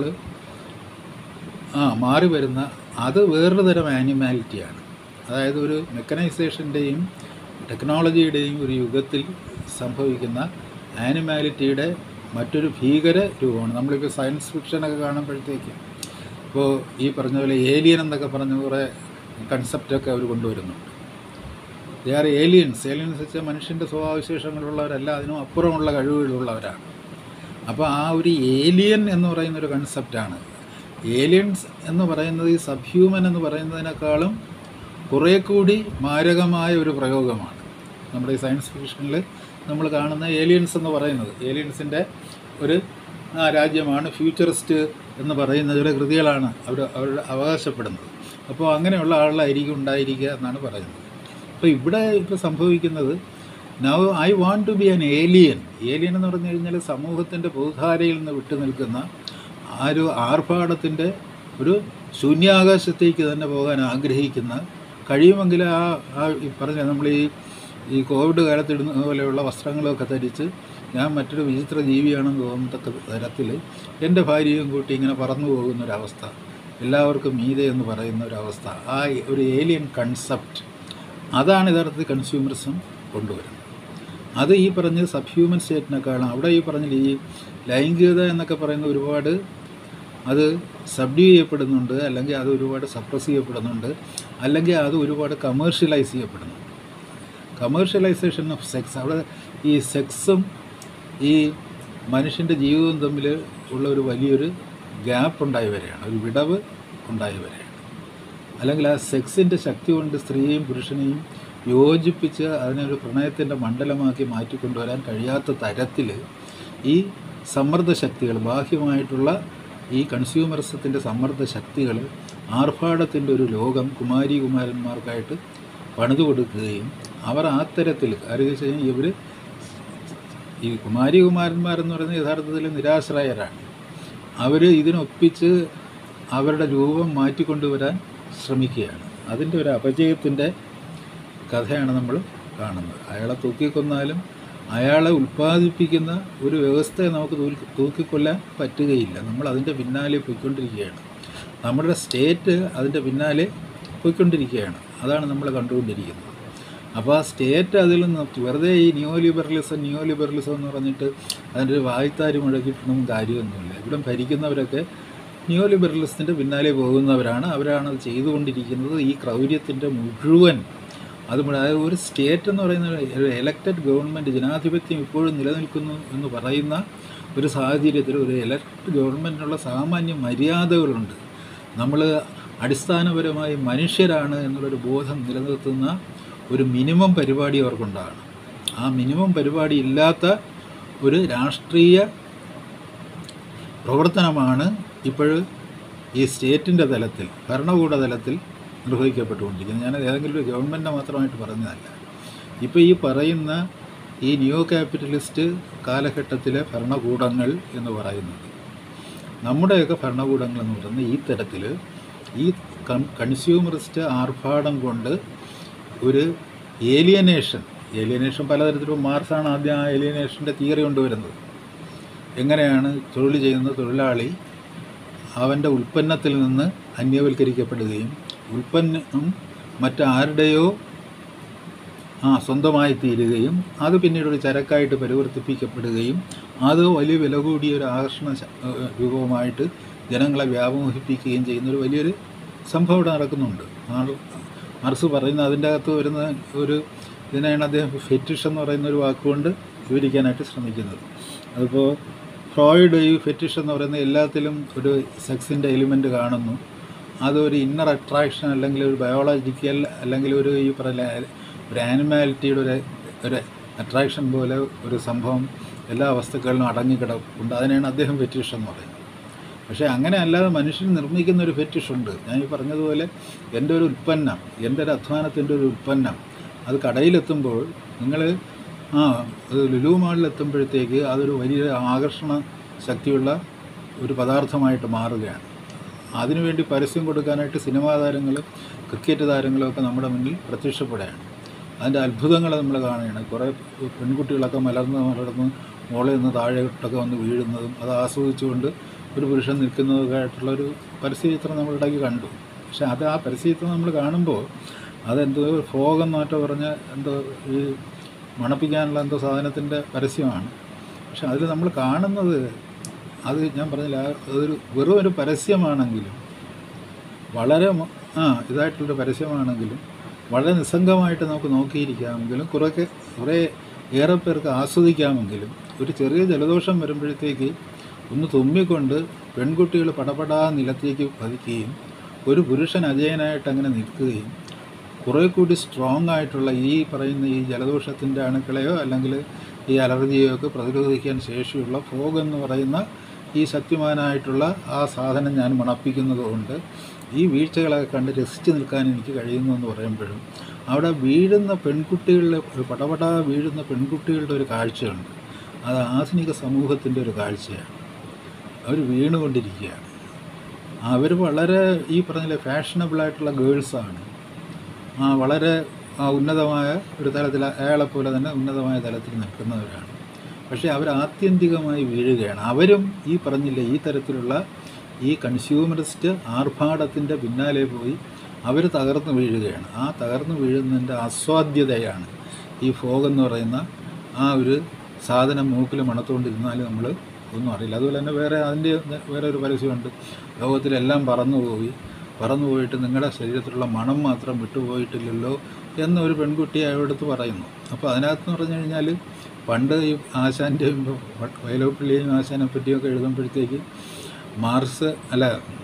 ആ മാറി വരുന്ന അത് വേറൊരു തരം ആനിമാലിറ്റിയാണ് അതായത് ഒരു മെക്കനൈസേഷൻ്റെയും ടെക്നോളജിയുടെയും ഒരു യുഗത്തിൽ സംഭവിക്കുന്ന ആനിമാലിറ്റിയുടെ മറ്റൊരു ഭീകര രൂപമാണ് നമ്മളിപ്പോൾ സയൻസ് ഫിക്ഷനൊക്കെ കാണുമ്പോഴത്തേക്ക് ഇപ്പോൾ ഈ പറഞ്ഞ പോലെ ഏലിയൻ എന്നൊക്കെ പറഞ്ഞ കുറേ കൺസെപ്റ്റൊക്കെ അവർ കൊണ്ടുവരുന്നുണ്ട് ദേ ആർ ഏലിയൻസ് ഏലിയൻസ് വെച്ചാൽ മനുഷ്യൻ്റെ സ്വഭാവവിശേഷങ്ങളുള്ളവരല്ല അതിനും അപ്പുറമുള്ള കഴിവുകളുള്ളവരാണ് അപ്പോൾ ആ ഒരു ഏലിയൻ എന്ന് പറയുന്ന ഒരു കൺസെപ്റ്റാണ് ഏലിയൻസ് എന്ന് പറയുന്നത് ഈ സബ് ഹ്യൂമൻ എന്ന് പറയുന്നതിനേക്കാളും കുറേ കൂടി മാരകമായ ഒരു പ്രയോഗമാണ് നമ്മുടെ ഈ സയൻസ് ഫിക്ഷനിൽ നമ്മൾ കാണുന്ന ഏലിയൻസ് എന്ന് പറയുന്നത് ഏലിയൻസിൻ്റെ ഒരു ആ, രാജ്യമാണ് ഫ്യൂച്ചറിസ്റ്റ് എന്ന് പറയുന്ന ചില കൃതികളാണ് അവർ അവർ അവകാശപ്പെടുന്നത് അപ്പോൾ അങ്ങനെയുള്ള ആളായിരിക്കും ഉണ്ടായിരിക്കുക എന്നാണ് പറയുന്നത് അപ്പോൾ ഇവിടെ ഇപ്പോൾ സംഭവിക്കുന്നത് now I want to be an alien alien എന്ന് പറഞ്ഞു കഴിഞ്ഞാൽ സമൂഹത്തിൻ്റെ പൊതുധാരയിൽ നിന്ന് വിട്ടു നിൽക്കുന്ന ആ ഒരു ആർഭാടത്തിൻ്റെ ഒരു ശൂന്യാകാശത്തേക്ക് തന്നെ പോകാൻ ആഗ്രഹിക്കുന്ന കഴിയുമെങ്കിൽ ആ ആ ഈ പറഞ്ഞ നമ്മൾ ഈ ഈ കോവിഡ് കാലത്ത് ഇടുന്ന പോലെയുള്ള വസ്ത്രങ്ങളൊക്കെ ധരിച്ച് ഞാൻ മറ്റൊരു വിചിത്ര ജീവിയാണെന്ന് തോന്നത്തക്ക തരത്തിൽ എൻ്റെ ഭാര്യയും കൂട്ടി ഇങ്ങനെ പറന്നു പോകുന്നൊരവസ്ഥ എല്ലാവർക്കും മീതെ എന്ന് പറയുന്ന ഒരവസ്ഥ ആ ഒരു ഏലിയൻ കൺസെപ്റ്റ് അതാണ് യഥാർത്ഥത്തിൽ കൺസ്യൂമറിസം കൊണ്ടുവരുന്നത് അത് ഈ പറഞ്ഞ സബ് ഹ്യൂമൻ സ്റ്റേറ്റിനേക്കാളും അവിടെ ഈ പറഞ്ഞ ഈ ലൈംഗികത എന്നൊക്കെ പറയുന്ന ഒരുപാട് അത് സബ്ഡ്യൂ ചെയ്യപ്പെടുന്നുണ്ട് അല്ലെങ്കിൽ അത് ഒരുപാട് സപ്രസ് ചെയ്യപ്പെടുന്നുണ്ട് അല്ലെങ്കിൽ അത് ഒരുപാട് കമേഴ്ഷ്യലൈസ് ചെയ്യപ്പെടുന്നു കമേഴ്ഷ്യലൈസേഷൻ ഓഫ് സെക്സ് അവിടെ ഈ സെക്സും ഈ മനുഷ്യൻ്റെ ജീവിതവും തമ്മിൽ ഉള്ള ഒരു വലിയൊരു ഗ്യാപ്പ് ഉണ്ടായി വരികയാണ് ഒരു വിടവ് ഉണ്ടായി വരികയാണ് അല്ലെങ്കിൽ ആ സെക്സിൻ്റെ ശക്തി കൊണ്ട് സ്ത്രീയെയും പുരുഷനെയും യോജിപ്പിച്ച് അതിനൊരു പ്രണയത്തിൻ്റെ മണ്ഡലമാക്കി മാറ്റിക്കൊണ്ടുവരാൻ കഴിയാത്ത തരത്തിൽ ഈ സമ്മർദ്ദ ശക്തികൾ ബാഹ്യമായിട്ടുള്ള ഈ കൺസ്യൂമറിസത്തിൻ്റെ സമ്മർദ്ദ ശക്തികൾ ആർഭാടത്തിൻ്റെ ഒരു ലോകം കുമാരി കുമാരന്മാർക്കായിട്ട് പണിതു കൊടുക്കുകയും അവർ ആ തരത്തിൽ കാര്യം വെച്ച് കഴിഞ്ഞാൽ ഇവർ ഈ കുമാരി കുമാരന്മാരെന്ന് പറയുന്നത് യഥാർത്ഥത്തിൽ നിരാശ്രയരാണ് അവർ ഇതിനൊപ്പിച്ച് അവരുടെ രൂപം മാറ്റിക്കൊണ്ടുവരാൻ ശ്രമിക്കുകയാണ് അതിൻ്റെ ഒരു അപജയത്തിൻ്റെ കഥയാണ് നമ്മൾ കാണുന്നത് അയാളെ തൂക്കിക്കൊന്നാലും അയാളെ ഉൽപ്പാദിപ്പിക്കുന്ന ഒരു വ്യവസ്ഥയെ നമുക്ക് തൂക്കി തൂക്കിക്കൊല്ലാൻ പറ്റുകയില്ല നമ്മൾ അതിൻ്റെ പിന്നാലെ പോയിക്കൊണ്ടിരിക്കുകയാണ് നമ്മുടെ സ്റ്റേറ്റ് അതിൻ്റെ പിന്നാലെ പോയിക്കൊണ്ടിരിക്കുകയാണ് അതാണ് നമ്മൾ കണ്ടുകൊണ്ടിരിക്കുന്നത് അപ്പോൾ ആ സ്റ്റേറ്റ് അതിൽ നിന്ന് വെറുതെ ഈ ന്യൂ ലിബറലിസം ന്യൂ ലിബറലിസം എന്ന് പറഞ്ഞിട്ട് അതിൻ്റെ ഒരു വായ്ത്താരി മുഴക്കിയിട്ടൊന്നും കാര്യമൊന്നുമില്ല ഇവിടെ ഭരിക്കുന്നവരൊക്കെ ന്യൂ ലിബറലിസത്തിൻ്റെ പിന്നാലെ പോകുന്നവരാണ് അവരാണ് അത് ചെയ്തുകൊണ്ടിരിക്കുന്നത് ഈ ക്രൗര്യത്തിൻ്റെ മുഴുവൻ അത് മുഴുവൻ അതായത് ഒരു സ്റ്റേറ്റ് എന്ന് പറയുന്ന ഒരു എലക്റ്റഡ് ഗവൺമെൻറ് ജനാധിപത്യം ഇപ്പോഴും നിലനിൽക്കുന്നു എന്ന് പറയുന്ന ഒരു സാഹചര്യത്തിൽ ഒരു എലക്ട് ഗവൺമെൻറ്റിനുള്ള സാമാന്യ മര്യാദകളുണ്ട് നമ്മൾ അടിസ്ഥാനപരമായി മനുഷ്യരാണ് എന്നുള്ളൊരു ബോധം നിലനിർത്തുന്ന ഒരു മിനിമം പരിപാടി അവർക്കുണ്ടാകണം ആ മിനിമം പരിപാടി ഇല്ലാത്ത ഒരു രാഷ്ട്രീയ പ്രവർത്തനമാണ് ഇപ്പോൾ ഈ സ്റ്റേറ്റിൻ്റെ തലത്തിൽ ഭരണകൂട തലത്തിൽ നിർവഹിക്കപ്പെട്ടുകൊണ്ടിരിക്കുന്നത് ഞാൻ ഏതെങ്കിലും ഒരു ഗവൺമെൻറ്റിനെ മാത്രമായിട്ട് പറഞ്ഞതല്ല ഇപ്പോൾ ഈ പറയുന്ന ഈ ന്യൂ ക്യാപിറ്റലിസ്റ്റ് കാലഘട്ടത്തിലെ ഭരണകൂടങ്ങൾ എന്ന് പറയുന്നത് നമ്മുടെയൊക്കെ ഭരണകൂടങ്ങൾ എന്ന് പറയുന്നത് ഈ തരത്തിൽ ഈ കൺ കൺസ്യൂമറിസ്റ്റ് ആർഭാടം കൊണ്ട് ഒരു ഏലിയനേഷൻ ഏലിയനേഷൻ പലതരത്തിലും മാർസാണ് ആദ്യം ആ ഏലിയനേഷൻ്റെ തിയറി കൊണ്ടുവരുന്നത് എങ്ങനെയാണ് തൊഴിൽ ചെയ്യുന്ന തൊഴിലാളി അവൻ്റെ ഉൽപ്പന്നത്തിൽ നിന്ന് അന്യവൽക്കരിക്കപ്പെടുകയും ഉൽപ്പന്നം മറ്റാരുടെയോ ആ സ്വന്തമായി തീരുകയും അത് പിന്നീട് ഒരു ചരക്കായിട്ട് പരിവർത്തിപ്പിക്കപ്പെടുകയും അത് വലിയ വില കൂടിയ ഒരു ആകർഷണ ശ- ഏഹ് രൂപമായിട്ട് ജനങ്ങളെ വ്യാമോഹിപ്പിക്കുകയും ചെയ്യുന്ന ഒരു വലിയൊരു സംഭവം ഇവിടെ നടക്കുന്നുണ്ട് മാർ- മാർക്സ് പറയുന്ന അതിൻ്റെ അകത്ത് വരുന്ന ഒരു ഇതിനെയാണ് അദ്ദേഹം ഫെറ്റിഷ് എന്ന് പറയുന്ന ഒരു വാക്കുകൊണ്ട് വിവരിക്കാനായിട്ട് ശ്രമിക്കുന്നത് അതിപ്പോൾ ഫ്രോയിഡ് ഈ ഫെറ്റിഷ് എന്ന് പറയുന്ന എല്ലാത്തിലും ഒരു സെക്സിൻ്റെ എലിമെൻ്റ് കാണുന്നു അതൊരു ഇന്നർ അട്രാക്ഷൻ അല്ലെങ്കിൽ ഒരു ബയോളജിക്കൽ അല്ലെങ്കിൽ ഒരു ഈ പറയുന്ന ഒരു ആനിമാലിറ്റിയുടെ ഒരു ഒരു അട്രാക്ഷൻ പോലെ ഒരു സംഭവം എല്ലാ വസ്തുക്കളിലും അടങ്ങിക്കിടപ്പുണ്ട് അതിനെയാണ് അദ്ദേഹം ഫെറ്റിഷ് എന്ന് പറയുന്നത് പക്ഷേ അങ്ങനെ അല്ലാതെ മനുഷ്യൻ നിർമ്മിക്കുന്ന ഒരു ഫെറ്റിഷ് ഉണ്ട് ഞാൻ ഈ പറഞ്ഞതുപോലെ എൻ്റെ ഒരു ഉൽപ്പന്നം എൻ്റെ ഒരു അധ്വാനത്തിൻ്റെ ഒരു ഉൽപ്പന്നം അത് കടയിലെത്തുമ്പോൾ നിങ്ങൾ ആ ആ അത് ലുലു മാളിൽ എത്തുമ്പോഴത്തേക്ക് അതൊരു വലിയ ആകർഷണ ശക്തിയുള്ള ഒരു പദാർത്ഥമായിട്ട് മാറുകയാണ് അതിനുവേണ്ടി പരസ്യം കൊടുക്കാനായിട്ട് സിനിമാ താരങ്ങളും ക്രിക്കറ്റ് താരങ്ങളും ഒക്കെ നമ്മുടെ മുന്നിൽ പ്രത്യക്ഷപ്പെടുകയാണ് അതിൻ്റെ അത്ഭുതങ്ങൾ നമ്മൾ കാണുകയാണ് കുറേ പെൺകുട്ടികളൊക്കെ മലർന്ന് മലർന്ന് മുകളിൽ നിന്ന് താഴോട്ടൊക്കെ വന്ന് വീഴുന്നതും അത് ആസ്വദിച്ചുകൊണ്ട് ഒരു പുരുഷൻ നിൽക്കുന്നതൊക്കെ ആയിട്ടുള്ള ഒരു പരസ്യചിത്രം നമ്മൾ ഇടയ്ക്ക് കണ്ടു പക്ഷെ അത് ആ പരസ്യചിത്രം നമ്മൾ കാണുമ്പോൾ അതെന്തോ ഫോഗം മാറ്റം പറഞ്ഞ എന്തോ ഈ മണപ്പിക്കാനുള്ള എന്തോ സാധനത്തിൻ്റെ പരസ്യമാണ് പക്ഷെ അതിൽ നമ്മൾ കാണുന്നത് അത് ഞാൻ പറഞ്ഞില്ല ആ അതൊരു വെറും ഒരു പരസ്യമാണെങ്കിലും വളരെ മ- ആ ഇതായിട്ടുള്ളൊരു പരസ്യമാണെങ്കിലും വളരെ നിസ്സംഗമായിട്ട് നമുക്ക് നോക്കിയിരിക്കാമെങ്കിലും കുറേയൊക്കെ കുറേ ഏറെ പേർക്ക് ആസ്വദിക്കാമെങ്കിലും ഒരു ചെറിയ ജലദോഷം വരുമ്പോഴത്തേക്ക് ഒന്ന് തുമ്മിക്കൊണ്ട് പെൺകുട്ടികൾ പടപടാ നിലത്തേക്ക് പതിക്കുകയും ഒരു പുരുഷൻ അജയനായിട്ട് അങ്ങനെ നിൽക്കുകയും കുറേ കൂടി സ്ട്രോങ് ആയിട്ടുള്ള ഈ പറയുന്ന ഈ ജലദോഷത്തിൻ്റെ അണുക്കളെയോ അല്ലെങ്കിൽ ഈ അലർജിയോ ഒക്കെ പ്രതിരോധിക്കാൻ ശേഷിയുള്ള ഫോഗ് എന്ന് പറയുന്ന ഈ ശക്തിമാനായിട്ടുള്ള ആ സാധനം ഞാൻ മണപ്പിക്കുന്നത് കൊണ്ട് ഈ വീഴ്ചകളൊക്കെ കണ്ട് രസിച്ച് നിൽക്കാൻ എനിക്ക് കഴിയുന്നു എന്ന് പറയുമ്പോഴും അവിടെ വീഴുന്ന പെൺകുട്ടികളുടെ ഒരു പടപട വീഴുന്ന പെൺകുട്ടികളുടെ ഒരു കാഴ്ചയുണ്ട് അത് ആധുനിക സമൂഹത്തിൻ്റെ ഒരു കാഴ്ചയാണ് അവർ വീണുകൊണ്ടിരിക്കുകയാണ് അവർ വളരെ ഈ പറഞ്ഞില്ലേ ഫാഷനബിളായിട്ടുള്ള ഗേൾസാണ് ആ വളരെ ആ ഉന്നതമായ ഒരു തലത്തിൽ അയാളെപ്പോലെ തന്നെ ഉന്നതമായ തലത്തിൽ നിൽക്കുന്നവരാണ് പക്ഷേ അവർ ആത്യന്തികമായി വീഴുകയാണ് അവരും ഈ പറഞ്ഞില്ലേ ഈ തരത്തിലുള്ള ഈ കൺസ്യൂമറിസ്റ്റ് ആർഭാടത്തിൻ്റെ പിന്നാലെ പോയി അവർ തകർന്നു വീഴുകയാണ് ആ തകർന്നു വീഴുന്നതിൻ്റെ ആസ്വാദ്യതയാണ് ഈ ഫോഗ് എന്ന് പറയുന്ന ആ ഒരു സാധനം മൂക്കിൽ മണത്തുകൊണ്ടിരുന്നാൽ നമ്മൾ ഒന്നും അറിയില്ല അതുപോലെ തന്നെ വേറെ അതിൻ്റെ വേറെ ഒരു പരസ്യമുണ്ട് ലോകത്തിലെല്ലാം പറന്നുപോയി പറന്നുപോയിട്ട് നിങ്ങളുടെ ശരീരത്തിലുള്ള മണം മാത്രം വിട്ടുപോയിട്ടില്ലല്ലോ എന്നൊരു പെൺകുട്ടി അവിടുത്ത് പറയുന്നു അപ്പോൾ അതിനകത്ത് പറഞ്ഞു കഴിഞ്ഞാൽ പണ്ട് ഈ ആശാൻ്റെയും വയലോപ്പിള്ളിയെയും ആശാനെ പറ്റിയൊക്കെ എഴുതുമ്പോഴത്തേക്ക് മാർസ് അല്ല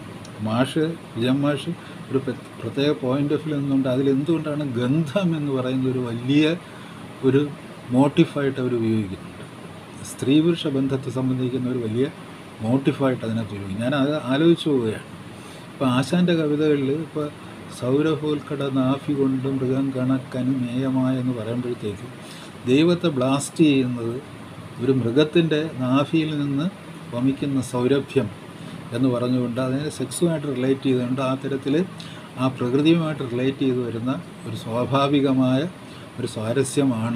മാഷ് വിജയം മാഷ് ഒരു പ്ര- പ്രത്യേക പോയിന്റ് ഓഫ് വ്യൂ നിന്നുകൊണ്ട് അതിലെന്തുകൊണ്ടാണ് ഗന്ധം എന്ന് പറയുന്ന ഒരു വലിയ ഒരു മോട്ടിഫായിട്ട് അവർ ഉപയോഗിക്കുന്നുണ്ട് സ്ത്രീ പുരുഷ ബന്ധത്തെ സംബന്ധിക്കുന്ന ഒരു വലിയ മോട്ടിഫായിട്ട് അതിനകത്ത് ഉപയോഗിക്കും ഞാൻ അത് ആലോചിച്ചു പോവുകയാണ് ഇപ്പോൾ ആശാൻ്റെ കവിതകളിൽ ഇപ്പോൾ സൗരഭോൽക്കട നാഫി കൊണ്ട് മൃഗം കണക്കന് മേയമായ എന്ന് പറയുമ്പോഴത്തേക്ക് ദൈവത്തെ ബ്ലാസ്റ്റ് ചെയ്യുന്നത് ഒരു മൃഗത്തിൻ്റെ നാഭിയിൽ നിന്ന് വമിക്കുന്ന സൗരഭ്യം എന്ന് പറഞ്ഞുകൊണ്ട് അതിനെ സെക്സുമായിട്ട് റിലേറ്റ് ചെയ്തുകൊണ്ട് ആ തരത്തിൽ ആ പ്രകൃതിയുമായിട്ട് റിലേറ്റ് ചെയ്ത് വരുന്ന ഒരു സ്വാഭാവികമായ ഒരു സ്വാരസ്യമാണ്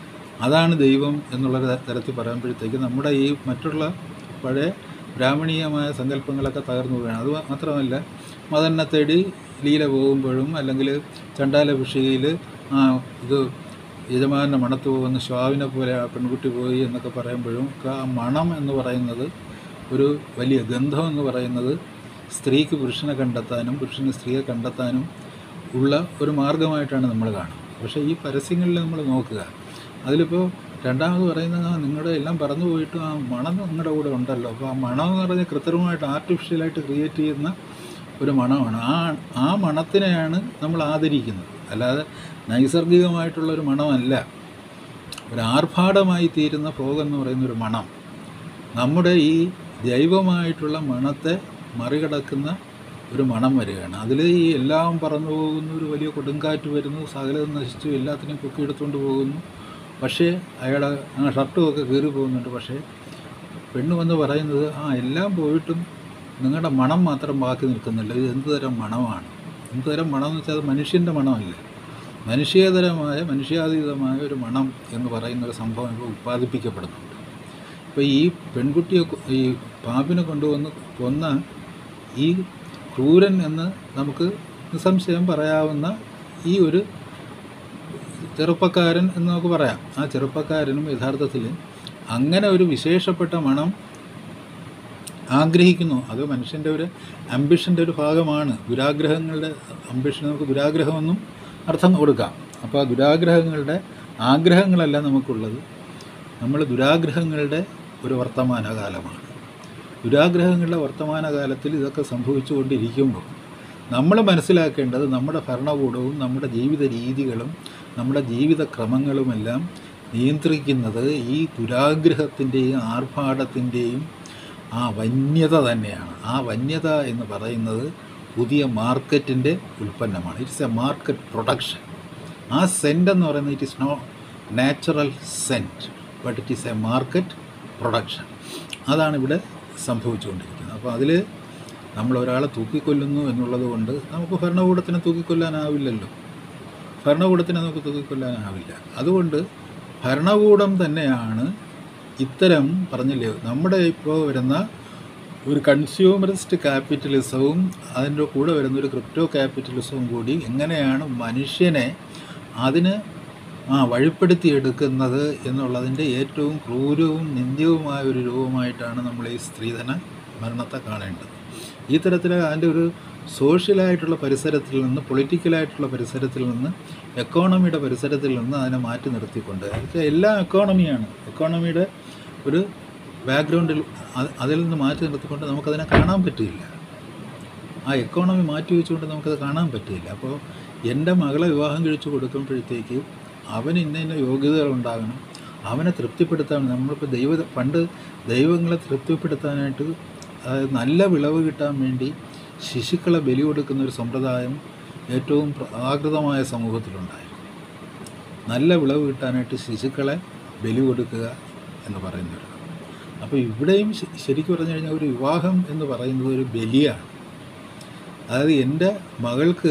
അതാണ് ദൈവം എന്നുള്ളൊരു ത- തരത്തിൽ പറയുമ്പോഴത്തേക്ക് നമ്മുടെ ഈ മറ്റുള്ള പഴയ ബ്രാഹ്മണീയമായ സങ്കല്പങ്ങളൊക്കെ തകർന്നു പോവുകയാണ് അത് മാത്രമല്ല മദന്നെ തേടി ലീല പോകുമ്പോഴും അല്ലെങ്കിൽ ചണ്ടാല ഭിഷികയിൽ ആ ഇത് യജമാനെ മണത്ത് പോകുന്ന ശ്വാവിനെ പോലെ ആ പെൺകുട്ടി പോയി എന്നൊക്കെ പറയുമ്പോഴും ഒക്കെ ആ മണം എന്ന് പറയുന്നത് ഒരു വലിയ ഗന്ധം എന്ന് പറയുന്നത് സ്ത്രീക്ക് പുരുഷനെ കണ്ടെത്താനും പുരുഷന് സ്ത്രീയെ കണ്ടെത്താനും ഉള്ള ഒരു മാർഗമായിട്ടാണ് നമ്മൾ കാണുന്നത് പക്ഷേ ഈ പരസ്യങ്ങളിൽ നമ്മൾ നോക്കുക അതിലിപ്പോൾ രണ്ടാമത് പറയുന്നത് ആ നിങ്ങളുടെ എല്ലാം പറന്നു പോയിട്ട് ആ മണം നിങ്ങളുടെ കൂടെ ഉണ്ടല്ലോ അപ്പോൾ ആ മണം എന്ന് പറഞ്ഞാൽ കൃത്രിമമായിട്ട് ആർട്ടിഫിഷ്യലായിട്ട് ക്രിയേറ്റ് ചെയ്യുന്ന ഒരു മണമാണ് ആ ആ മണത്തിനെയാണ് നമ്മൾ ആദരിക്കുന്നത് അല്ലാതെ നൈസർഗികമായിട്ടുള്ള ഒരു മണമല്ല ഒരു ആർഭാടമായി തീരുന്ന ഫോഗ് എന്ന് പറയുന്ന ഒരു മണം നമ്മുടെ ഈ ജൈവമായിട്ടുള്ള മണത്തെ മറികടക്കുന്ന ഒരു മണം വരികയാണ് അതിൽ ഈ എല്ലാം പറന്നു പോകുന്നു ഒരു വലിയ കൊടുങ്കാറ്റ് വരുന്നു സകലതും നശിച്ചു എല്ലാത്തിനെയും പൊക്കിയെടുത്തുകൊണ്ട് പോകുന്നു പക്ഷേ അയാളെ ആ ഷർട്ടും ഒക്കെ കീറി പോകുന്നുണ്ട് പക്ഷേ പെണ്ണ് വന്ന് പറയുന്നത് ആ എല്ലാം പോയിട്ടും നിങ്ങളുടെ മണം മാത്രം ബാക്കി നിൽക്കുന്നില്ല ഇത് എന്ത് തരം മണമാണ് എന്ത് തരം മണം എന്ന് വെച്ചാൽ അത് മനുഷ്യൻ്റെ മണമല്ല മനുഷ്യേതരമായ മനുഷ്യാതീതമായ ഒരു മണം എന്ന് പറയുന്ന ഒരു സംഭവം ഇപ്പോൾ ഉത്പാദിപ്പിക്കപ്പെടുന്നുണ്ട് ഇപ്പോൾ ഈ പെൺകുട്ടിയെ കൊ- ഈ പാമ്പിനെ കൊണ്ടുവന്ന് കൊന്ന ഈ ക്രൂരൻ എന്ന് നമുക്ക് നിസ്സംശയം പറയാവുന്ന ഈ ഒരു ചെറുപ്പക്കാരൻ എന്ന് നമുക്ക് പറയാം ആ ചെറുപ്പക്കാരനും യഥാർത്ഥത്തിൽ അങ്ങനെ ഒരു വിശേഷപ്പെട്ട മണം ആഗ്രഹിക്കുന്നു അത് മനുഷ്യൻ്റെ ഒരു അംബിഷൻ്റെ ഒരു ഭാഗമാണ് ദുരാഗ്രഹങ്ങളുടെ അംബിഷൻ നമുക്ക് ദുരാഗ്രഹമെന്നും അർത്ഥം കൊടുക്കാം അപ്പോൾ ആ ദുരാഗ്രഹങ്ങളുടെ ആഗ്രഹങ്ങളല്ല നമുക്കുള്ളത് നമ്മൾ ദുരാഗ്രഹങ്ങളുടെ ഒരു വർത്തമാനകാലമാണ് ദുരാഗ്രഹങ്ങളുടെ വർത്തമാനകാലത്തിൽ ഇതൊക്കെ സംഭവിച്ചുകൊണ്ടിരിക്കുമ്പോൾ നമ്മൾ മനസ്സിലാക്കേണ്ടത് നമ്മുടെ ഭരണകൂടവും നമ്മുടെ ജീവിത രീതികളും നമ്മുടെ ജീവിത ക്രമങ്ങളുമെല്ലാം നിയന്ത്രിക്കുന്നത് ഈ ദുരാഗ്രഹത്തിൻ്റെയും ആർഭാടത്തിൻ്റെയും ആ വന്യത തന്നെയാണ് ആ വന്യത എന്ന് പറയുന്നത് പുതിയ മാർക്കറ്റിൻ്റെ ഉൽപ്പന്നമാണ് ഇറ്റ്സ് എ മാർക്കറ്റ് പ്രൊഡക്ഷൻ ആ സെൻ്റ് എന്ന് പറയുന്നത് it is no natural scent but it is a market production അതാണ് ഇവിടെ സംഭവിച്ചുകൊണ്ടിരിക്കുന്നത് അപ്പോൾ അതിൽ നമ്മൾ ഒരാളെ തൂക്കിക്കൊല്ലുന്നു എന്നുള്ളത് കൊണ്ട് നമുക്ക് ഭരണകൂടത്തിനെ തൂക്കിക്കൊല്ലാനാവില്ലല്ലോ ഭരണകൂടത്തിനെ നമുക്ക് തൂക്കിക്കൊല്ലാനാവില്ല അതുകൊണ്ട് ഭരണകൂടം തന്നെയാണ് ഇത്തരം പറഞ്ഞില്ലേ നമ്മുടെ ഇപ്പോൾ വരുന്ന ഒരു കൺസ്യൂമറിസ്റ്റ് ക്യാപിറ്റലിസവും അതിൻ്റെ കൂടെ വരുന്ന ഒരു ക്രിപ്റ്റോ ക്യാപിറ്റലിസവും കൂടി എങ്ങനെയാണ് മനുഷ്യനെ അതിന് ആ വഴിപ്പെടുത്തിയെടുക്കുന്നത് എന്നുള്ളതിൻ്റെ ഏറ്റവും ക്രൂരവും നിന്ദ്യവുമായ ഒരു രൂപമായിട്ടാണ് നമ്മൾ ഈ സ്ത്രീധന മരണത്തെ കാണേണ്ടത് ഈ തരത്തിൽ അതിൻ്റെ ഒരു സോഷ്യലായിട്ടുള്ള പരിസരത്തിൽ നിന്ന് പൊളിറ്റിക്കലായിട്ടുള്ള പരിസരത്തിൽ നിന്ന് എക്കോണമിയുടെ പരിസരത്തിൽ നിന്ന് അതിനെ മാറ്റി നിർത്തിക്കൊണ്ട് എന്നുവെച്ചാൽ എല്ലാം എക്കോണമിയാണ് എക്കോണമിയുടെ ഒരു ബാക്ക്ഗ്രൗണ്ടിൽ അത് അതിൽ നിന്ന് മാറ്റി നിർത്തിക്കൊണ്ട് നമുക്കതിനെ കാണാൻ പറ്റില്ല ആ എക്കോണമി മാറ്റി വെച്ചുകൊണ്ട് നമുക്കത് കാണാൻ പറ്റില്ല അപ്പോൾ എൻ്റെ മകളെ വിവാഹം കഴിച്ചു കൊടുക്കുമ്പോഴത്തേക്ക് അവന് ഇന്ന ഇന്ന യോഗ്യതകൾ ഉണ്ടാകണം അവനെ തൃപ്തിപ്പെടുത്താൻ നമ്മളിപ്പോൾ ദൈവ പണ്ട് ദൈവങ്ങളെ തൃപ്തിപ്പെടുത്താനായിട്ട് അതായത് നല്ല വിളവ് കിട്ടാൻ വേണ്ടി ശിശുക്കളെ ബലി കൊടുക്കുന്ന ഒരു സമ്പ്രദായം ഏറ്റവും പ്രാകൃതമായ സമൂഹത്തിലുണ്ടായിരുന്നു നല്ല വിളവ് കിട്ടാനായിട്ട് ശിശുക്കളെ ബലി കൊടുക്കുക എന്ന് പറയുന്നത് അപ്പോൾ ഇവിടെയും ശ- ശരിക്കും പറഞ്ഞു കഴിഞ്ഞാൽ ഒരു വിവാഹം എന്ന് പറയുന്നത് ഒരു ബലിയാണ് അതായത് എൻ്റെ മകൾക്ക്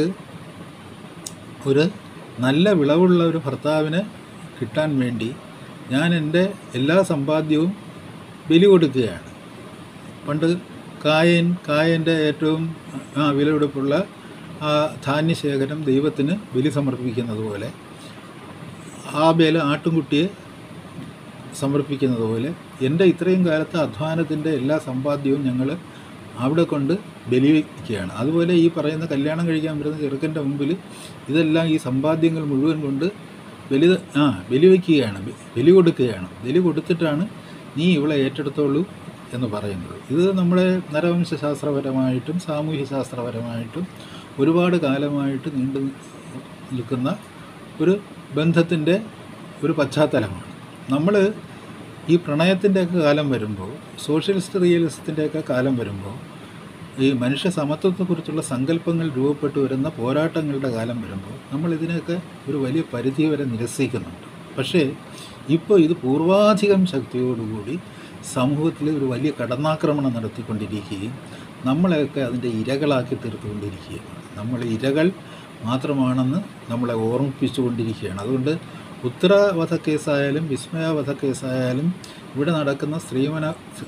ഒരു നല്ല വിളവുള്ള ഒരു ഭർത്താവിനെ കിട്ടാൻ വേണ്ടി ഞാൻ എൻ്റെ എല്ലാ സമ്പാദ്യവും ബലി കൊടുക്കുകയാണ് പണ്ട് കായൻ കായൻ്റെ ഏറ്റവും ആ വിലപിടിപ്പുള്ള ആ ധാന്യശേഖരം ദൈവത്തിന് ബലി സമർപ്പിക്കുന്നത് പോലെ ആ ബല ആട്ടുംകുട്ടിയെ സമർപ്പിക്കുന്നത് പോലെ എൻ്റെ ഇത്രയും കാലത്തെ അധ്വാനത്തിൻ്റെ എല്ലാ സമ്പാദ്യവും ഞങ്ങൾ അവിടെ കൊണ്ട് ബലി വയ്ക്കുകയാണ് അതുപോലെ ഈ പറയുന്ന കല്യാണം കഴിക്കാൻ വരുന്ന ചെറുക്കൻ്റെ മുമ്പിൽ ഇതെല്ലാം ഈ സമ്പാദ്യങ്ങൾ മുഴുവൻ കൊണ്ട് ബലി ആ ബലി വയ്ക്കുകയാണ് ബ- ബലി കൊടുക്കുകയാണ് ബലി കൊടുത്തിട്ടാണ് നീ ഇവളെ ഏറ്റെടുത്തോളൂ എന്ന് പറയുന്നത് ഇത് നമ്മുടെ നരവംശാസ്ത്രപരമായിട്ടും സാമൂഹ്യ ശാസ്ത്രപരമായിട്ടും ഒരുപാട് കാലമായിട്ട് നീണ്ടു നിൽക്കുന്ന ഒരു ബന്ധത്തിൻ്റെ ഒരു പശ്ചാത്തലമാണ് നമ്മൾ ഈ പ്രണയത്തിൻ്റെയൊക്കെ കാലം വരുമ്പോൾ സോഷ്യലിസ്റ്റ് റിയലിസത്തിൻ്റെയൊക്കെ കാലം വരുമ്പോൾ ഈ മനുഷ്യ സമത്വത്തെക്കുറിച്ചുള്ള സങ്കല്പങ്ങൾ രൂപപ്പെട്ടു വരുന്ന പോരാട്ടങ്ങളുടെ കാലം വരുമ്പോൾ നമ്മൾ ഇതിനെയൊക്കെ ഒരു വലിയ പരിധി വരെ നിരസിക്കുന്നുണ്ട് പക്ഷേ ഇപ്പോൾ ഇത് പൂർവാധികം ശക്തിയോടുകൂടി സമൂഹത്തിൽ ഒരു വലിയ കടന്നാക്രമണം നടത്തിക്കൊണ്ടിരിക്കുകയും നമ്മളെയൊക്കെ അതിൻ്റെ ഇരകളാക്കി തീർത്തുകൊണ്ടിരിക്കുകയാണ് നമ്മൾ ഇരകൾ മാത്രമാണെന്ന് നമ്മളെ ഓർമ്മിപ്പിച്ചുകൊണ്ടിരിക്കുകയാണ് അതുകൊണ്ട് ഉത്തര വധക്കേസായാലും വിസ്മയ വധക്കേസായാലും ഇവിടെ നടക്കുന്ന സ്ത്രീമന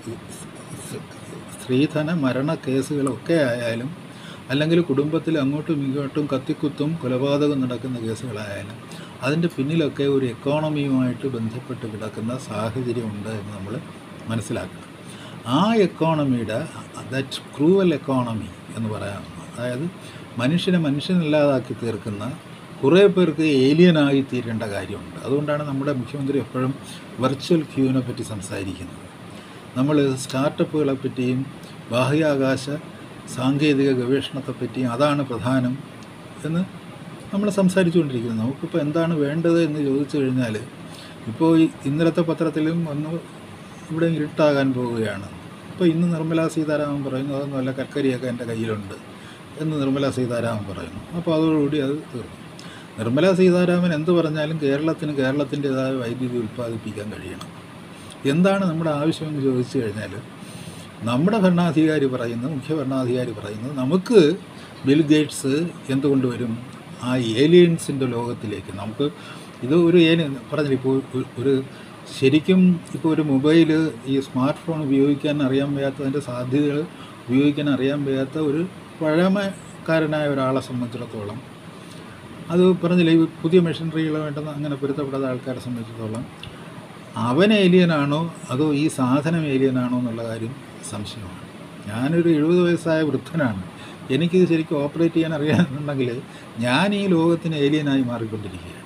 സ്ത്രീധന മരണ കേസുകളൊക്കെ ആയാലും അല്ലെങ്കിൽ കുടുംബത്തിൽ അങ്ങോട്ടും ഇങ്ങോട്ടും കത്തിക്കുത്തും കൊലപാതകം നടക്കുന്ന കേസുകളായാലും അതിൻ്റെ പിന്നിലൊക്കെ ഒരു എക്കോണമിയുമായിട്ട് ബന്ധപ്പെട്ട് കിടക്കുന്ന സാഹചര്യമുണ്ട് എന്ന് നമ്മൾ മനസ്സിലാക്കണം ആ എക്കോണമിയുടെ ദറ്റ് ക്രൂവൽ എക്കോണമി എന്ന് പറയാം അതായത് മനുഷ്യനെ മനുഷ്യനില്ലാതാക്കി തീർക്കുന്ന കുറേ പേർക്ക് ഏലിയനായി തീരേണ്ട കാര്യമുണ്ട് അതുകൊണ്ടാണ് നമ്മുടെ മുഖ്യമന്ത്രി എപ്പോഴും വെർച്വൽ ക്യൂവിനെ പറ്റി സംസാരിക്കുന്നത് നമ്മൾ സ്റ്റാർട്ടപ്പുകളെ പറ്റിയും ബാഹ്യാകാശ സാങ്കേതിക ഗവേഷണത്തെപ്പറ്റിയും അതാണ് പ്രധാനം എന്ന് നമ്മൾ സംസാരിച്ചുകൊണ്ടിരിക്കുന്നത് നമുക്കിപ്പോൾ എന്താണ് വേണ്ടത് എന്ന് ചോദിച്ചു കഴിഞ്ഞാൽ ഇപ്പോൾ ഈ ഇന്നലത്തെ പത്രത്തിലും ഒന്ന് ഇവിടെ ഇരുട്ടാകാൻ പോവുകയാണ് ഇപ്പോൾ ഇന്ന് നിർമ്മലാ സീതാരാമൻ പറയുന്നു അതൊന്നുമല്ല കൽക്കരിയൊക്കെ എൻ്റെ കയ്യിലുണ്ട് എന്ന് നിർമ്മലാ സീതാരാമൻ പറയുന്നു അപ്പോൾ അതോടുകൂടി അത് തീർന്നു നിർമ്മലാ സീതാരാമൻ എന്ത് പറഞ്ഞാലും കേരളത്തിന് കേരളത്തിൻ്റെതായ വൈദ്യുതി ഉൽപ്പാദിപ്പിക്കാൻ കഴിയണം എന്താണ് നമ്മുടെ ആവശ്യമെന്ന് ചോദിച്ചു കഴിഞ്ഞാൽ നമ്മുടെ ഭരണാധികാരി പറയുന്നത് മുഖ്യ ഭരണാധികാരി പറയുന്നത് നമുക്ക് ബിൽ ഗേറ്റ്സ് എന്തുകൊണ്ട് വരും ആ ഏലിയൻസിൻ്റെ ലോകത്തിലേക്ക് നമുക്ക് ഇത് ഒരു ഏലിയൻ പറഞ്ഞില്ല ഇപ്പോൾ ഒരു- ഒരു ശരിക്കും ഇപ്പോൾ ഒരു മൊബൈൽ ഈ സ്മാർട്ട് ഫോൺ ഉപയോഗിക്കാൻ അറിയാൻ വയ്യാത്തതിൻ്റെ സാധ്യതകൾ ഉപയോഗിക്കാൻ അറിയാൻ വയ്യാത്ത ഒരു പഴമക്കാരനായ ഒരാളെ സംബന്ധിച്ചിടത്തോളം അത് പറഞ്ഞില്ല ഈ പുതിയ മെഷീനറികൾ വേണ്ടെന്ന് അങ്ങനെ പൊരുത്തപ്പെടാത്ത ആൾക്കാരെ സംബന്ധിച്ചിടത്തോളം അവൻ ഏലിയനാണോ അതോ ഈ സാധനം ഏലിയനാണോ എന്നുള്ള കാര്യം സംശയമാണ് ഞാനൊരു എഴുപത് വയസ്സായ വൃദ്ധനാണ് എനിക്കിത് ശരിക്കും ഓപ്പറേറ്റ് ചെയ്യാൻ അറിയാമെന്നുണ്ടെങ്കിൽ ഞാൻ ഈ ലോകത്തിന് ഏലിയനായി മാറിക്കൊണ്ടിരിക്കുകയാണ്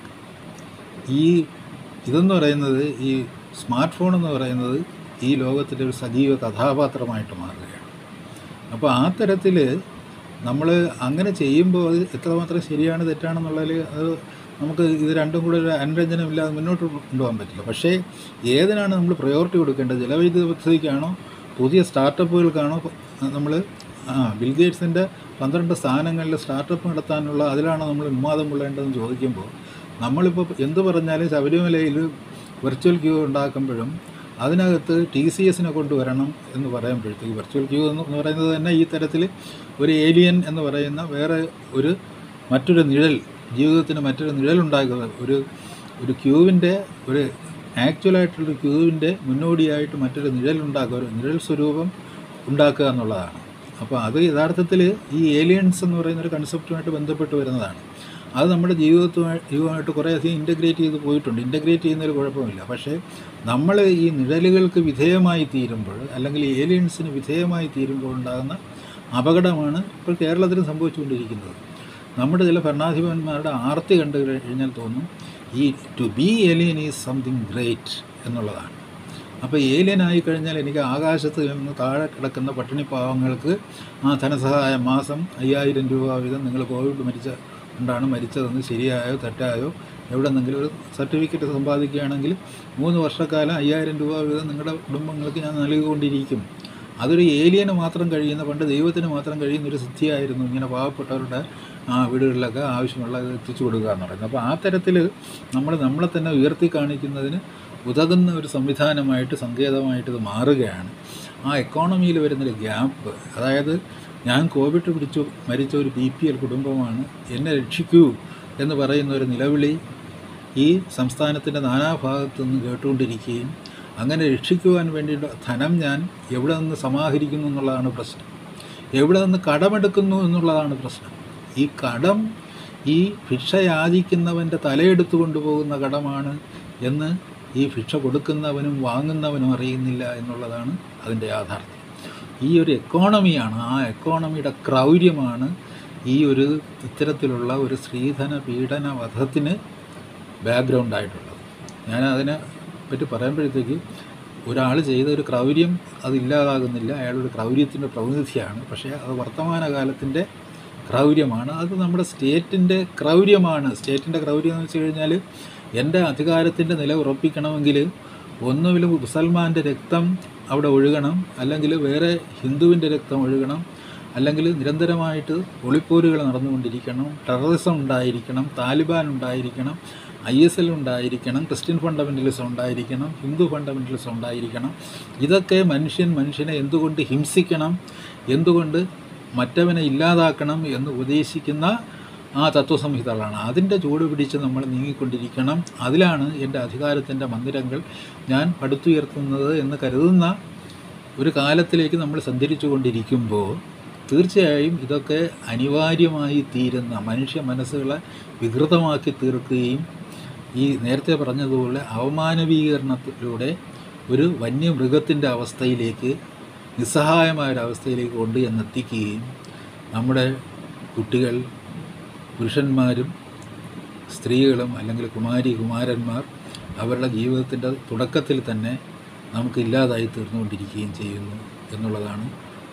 ഈ ഇതെന്ന് പറയുന്നത് ഈ സ്മാർട്ട് ഫോൺ എന്ന് പറയുന്നത് ഈ ലോകത്തിലെ ഒരു സജീവ കഥാപാത്രമായിട്ട് മാറുകയാണ് അപ്പോൾ ആ തരത്തിൽ നമ്മൾ അങ്ങനെ ചെയ്യുമ്പോൾ അത് എത്രമാത്രം ശരിയാണ് തെറ്റാണെന്നുള്ളതിൽ അത് നമുക്ക് ഇത് രണ്ടും കൂടെ ഒരു അനുരഞ്ജനമില്ലാതെ മുന്നോട്ട് കൊണ്ടുപോകാൻ പറ്റില്ല പക്ഷേ ഏതിനാണ് നമ്മൾ പ്രയോറിറ്റി കൊടുക്കേണ്ടത് ജലവൈദ്യുത പദ്ധതിക്കാണോ പുതിയ സ്റ്റാർട്ടപ്പുകൾക്കാണോ നമ്മൾ ആ ബിൽഗേറ്റ്സിൻ്റെ പന്ത്രണ്ട് സ്ഥാനങ്ങളിൽ സ്റ്റാർട്ടപ്പ് നടത്താനുള്ള അതിലാണോ നമ്മൾ ഉന്മാദം കൊള്ളേണ്ടതെന്ന് ചോദിക്കുമ്പോൾ നമ്മളിപ്പോൾ എന്ത് പറഞ്ഞാലും ശബരിമലയിൽ വെർച്വൽ ക്യൂ ഉണ്ടാക്കുമ്പോഴും അതിനകത്ത് ടി സി എസിനെ കൊണ്ടുവരണം എന്ന് പറയുമ്പോഴത്തേക്ക് വെർച്വൽ ക്യൂ എന്ന് പറയുന്നത് തന്നെ ഈ തരത്തിൽ ഒരു ഏലിയൻ എന്ന് പറയുന്ന വേറെ ഒരു മറ്റൊരു നിഴൽ ജീവിതത്തിന് മറ്റൊരു നിഴലുണ്ടാക്കുക ഒരു ഒരു ക്യൂവിൻ്റെ ഒരു ആക്ച്വലായിട്ടുള്ള ക്യൂവിൻ്റെ മുന്നോടിയായിട്ട് മറ്റൊരു നിഴലുണ്ടാക്കുക ഒരു നിഴൽ സ്വരൂപം ഉണ്ടാക്കുക എന്നുള്ളതാണ് അപ്പോൾ അത് യഥാർത്ഥത്തിൽ ഈ ഏലിയൻസ് എന്ന് പറയുന്ന ഒരു കൺസെപ്റ്റുമായിട്ട് ബന്ധപ്പെട്ട് വരുന്നതാണ് അത് നമ്മുടെ ജീവിതത്തുമായി ജീവിതമായിട്ട് കുറേയധികം ഇൻ്റഗ്രേറ്റ് ചെയ്ത് പോയിട്ടുണ്ട് ഇൻ്റഗ്രേറ്റ് ചെയ്യുന്നതിൽ കുഴപ്പമില്ല പക്ഷേ നമ്മൾ ഈ നിഴലുകൾക്ക് വിധേയമായി തീരുമ്പോൾ അല്ലെങ്കിൽ ഏലിയൻസിന് വിധേയമായി തീരുമ്പോൾ ഉണ്ടാകുന്ന അപകടമാണ് ഇപ്പോൾ കേരളത്തിൽ സംഭവിച്ചുകൊണ്ടിരിക്കുന്നത് നമ്മുടെ ചില ഭരണാധിപന്മാരുടെ ആർത്തി കണ്ടു കഴിഞ്ഞാൽ തോന്നും ഈ to be alien is something great എന്നുള്ളതാണ് അപ്പോൾ ഏലിയൻ ആയി കഴിഞ്ഞാൽ എനിക്ക് ആകാശത്ത് നിന്ന് താഴെ കിടക്കുന്ന പട്ടിണി പാവങ്ങൾക്ക് ആ ധനസഹായം മാസം അയ്യായിരം രൂപ വീതം നിങ്ങൾ കോവിഡ് മരിച്ച കൊണ്ടാണ് മരിച്ചതെന്ന് ശരിയായോ തെറ്റായോ എവിടെ നിന്നെങ്കിലും ഒരു സർട്ടിഫിക്കറ്റ് സമ്പാദിക്കുകയാണെങ്കിൽ മൂന്ന് വർഷക്കാലം അയ്യായിരം രൂപ വീതം നിങ്ങളുടെ കുടുംബങ്ങൾക്ക് ഞാൻ നൽകിക്കൊണ്ടിരിക്കും അതൊരു ഏലിയന് മാത്രം കഴിയുന്ന പണ്ട് ദൈവത്തിന് മാത്രം കഴിയുന്ന ഒരു സിദ്ധിയായിരുന്നു ഇങ്ങനെ പാവപ്പെട്ടവരുടെ ആ വീടുകളിലൊക്കെ ആവശ്യമുള്ള ഇത് എത്തിച്ചു കൊടുക്കുക എന്ന് പറയുന്നത് അപ്പോൾ ആ തരത്തിൽ നമ്മൾ നമ്മളെ തന്നെ ഉയർത്തി കാണിക്കുന്നതിന് ഉതകുന്ന ഒരു സംവിധാനമായിട്ട് സങ്കേതമായിട്ട് ഇത് മാറുകയാണ് ആ എക്കോണമിയിൽ വരുന്നൊരു ഗ്യാപ്പ് അതായത് ഞാൻ കോവിഡ് പിടിച്ചു മരിച്ച ഒരു ബി പി എൽ കുടുംബമാണ് എന്നെ രക്ഷിക്കൂ എന്ന് പറയുന്ന ഒരു നിലവിളി ഈ സംസ്ഥാനത്തിൻ്റെ നാനാഭാഗത്തു നിന്ന് കേട്ടുകൊണ്ടിരിക്കുകയും അങ്ങനെ രക്ഷിക്കുവാൻ വേണ്ടിയിട്ട് ധനം ഞാൻ എവിടെ നിന്ന് സമാഹരിക്കുന്നു എന്നുള്ളതാണ് പ്രശ്നം എവിടെ നിന്ന് കടമെടുക്കുന്നു എന്നുള്ളതാണ് പ്രശ്നം ഈ കടം ഈ ഭിക്ഷ യാചിക്കുന്നവൻ്റെ തലയെടുത്തു കൊണ്ടുപോകുന്ന കടമാണ് എന്ന് ഈ ഭിക്ഷ കൊടുക്കുന്നവനും വാങ്ങുന്നവനും അറിയുന്നില്ല എന്നുള്ളതാണ് അതിൻ്റെ യാഥാർത്ഥ്യം ഈ ഒരു എക്കോണമിയാണ് ആ എക്കോണമിയുടെ ക്രൗര്യമാണ് ഈ ഒരു ഇത്തരത്തിലുള്ള ഒരു സ്ത്രീധന പീഡന വധത്തിന് ബാക്ക്ഗ്രൗണ്ട് ആയിട്ടുള്ളത് ഞാൻ അതിനെ പറ്റി പറയുമ്പോഴത്തേക്ക് ഒരാൾ ചെയ്ത ഒരു ക്രൗര്യം അതില്ലാതാകുന്നില്ല അയാളൊരു ക്രൗര്യത്തിൻ്റെ പ്രതിനിധിയാണ് പക്ഷേ അത് വർത്തമാനകാലത്തിൻ്റെ ക്രൗര്യമാണ് അത് നമ്മുടെ സ്റ്റേറ്റിൻ്റെ ക്രൗര്യമാണ് സ്റ്റേറ്റിൻ്റെ ക്രൗര്യം എന്ന് വെച്ച് കഴിഞ്ഞാൽ എൻ്റെ അധികാരത്തിൻ്റെ നില ഉറപ്പിക്കണമെങ്കിൽ ഒന്നുമില്ല മുസൽമാൻ്റെ രക്തം അവിടെ ഒഴുകണം അല്ലെങ്കിൽ വേറെ ഹിന്ദുവിൻ്റെ രക്തം ഒഴുകണം അല്ലെങ്കിൽ നിരന്തരമായിട്ട് ഒളിപ്പോരുകൾ നടന്നുകൊണ്ടിരിക്കണം ടെററിസം ഉണ്ടായിരിക്കണം താലിബാൻ ഉണ്ടായിരിക്കണം ഐ എസ് എൽ ഉണ്ടായിരിക്കണം ക്രിസ്ത്യൻ ഫണ്ടമെൻ്റലിസം ഉണ്ടായിരിക്കണം ഹിന്ദു ഫണ്ടമെൻ്റലിസം ഉണ്ടായിരിക്കണം ഇതൊക്കെ മനുഷ്യൻ മനുഷ്യനെ എന്തുകൊണ്ട് ഹിംസിക്കണം എന്തുകൊണ്ട് മറ്റവനെ ഇല്ലാതാക്കണം എന്ന് ഉപദേശിക്കുന്ന ആ തത്വസംഹിതകളാണ് അതിൻ്റെ ചൂട് പിടിച്ച് നമ്മൾ നീങ്ങിക്കൊണ്ടിരിക്കണം അതിലാണ് എൻ്റെ അധികാരത്തിൻ്റെ മന്ദിരങ്ങൾ ഞാൻ പടുത്തുയർത്തുന്നത് എന്ന് കരുതുന്ന ഒരു കാലത്തിലേക്ക് നമ്മൾ സഞ്ചരിച്ചു കൊണ്ടിരിക്കുമ്പോൾ തീർച്ചയായും ഇതൊക്കെ അനിവാര്യമായി തീരുന്ന മനുഷ്യ മനസ്സുകളെ വികൃതമാക്കി തീർക്കുകയും ഈ നേരത്തെ പറഞ്ഞതുപോലെ അവമാനവീകരണത്തിലൂടെ ഒരു വന്യമൃഗത്തിൻ്റെ അവസ്ഥയിലേക്ക് നിസ്സഹായമായ ഒരു അവസ്ഥയിലേക്ക് കൊണ്ട് എന്നെത്തിക്കുകയും നമ്മുടെ കുട്ടികൾ പുരുഷന്മാരും സ്ത്രീകളും അല്ലെങ്കിൽ കുമാരി കുമാരന്മാർ അവരുടെ ജീവിതത്തിൻ്റെ തുടക്കത്തിൽ തന്നെ നമുക്ക് ഇല്ലാതായി തീർന്നുകൊണ്ടിരിക്കുകയും ചെയ്യുന്നു എന്നുള്ളതാണ്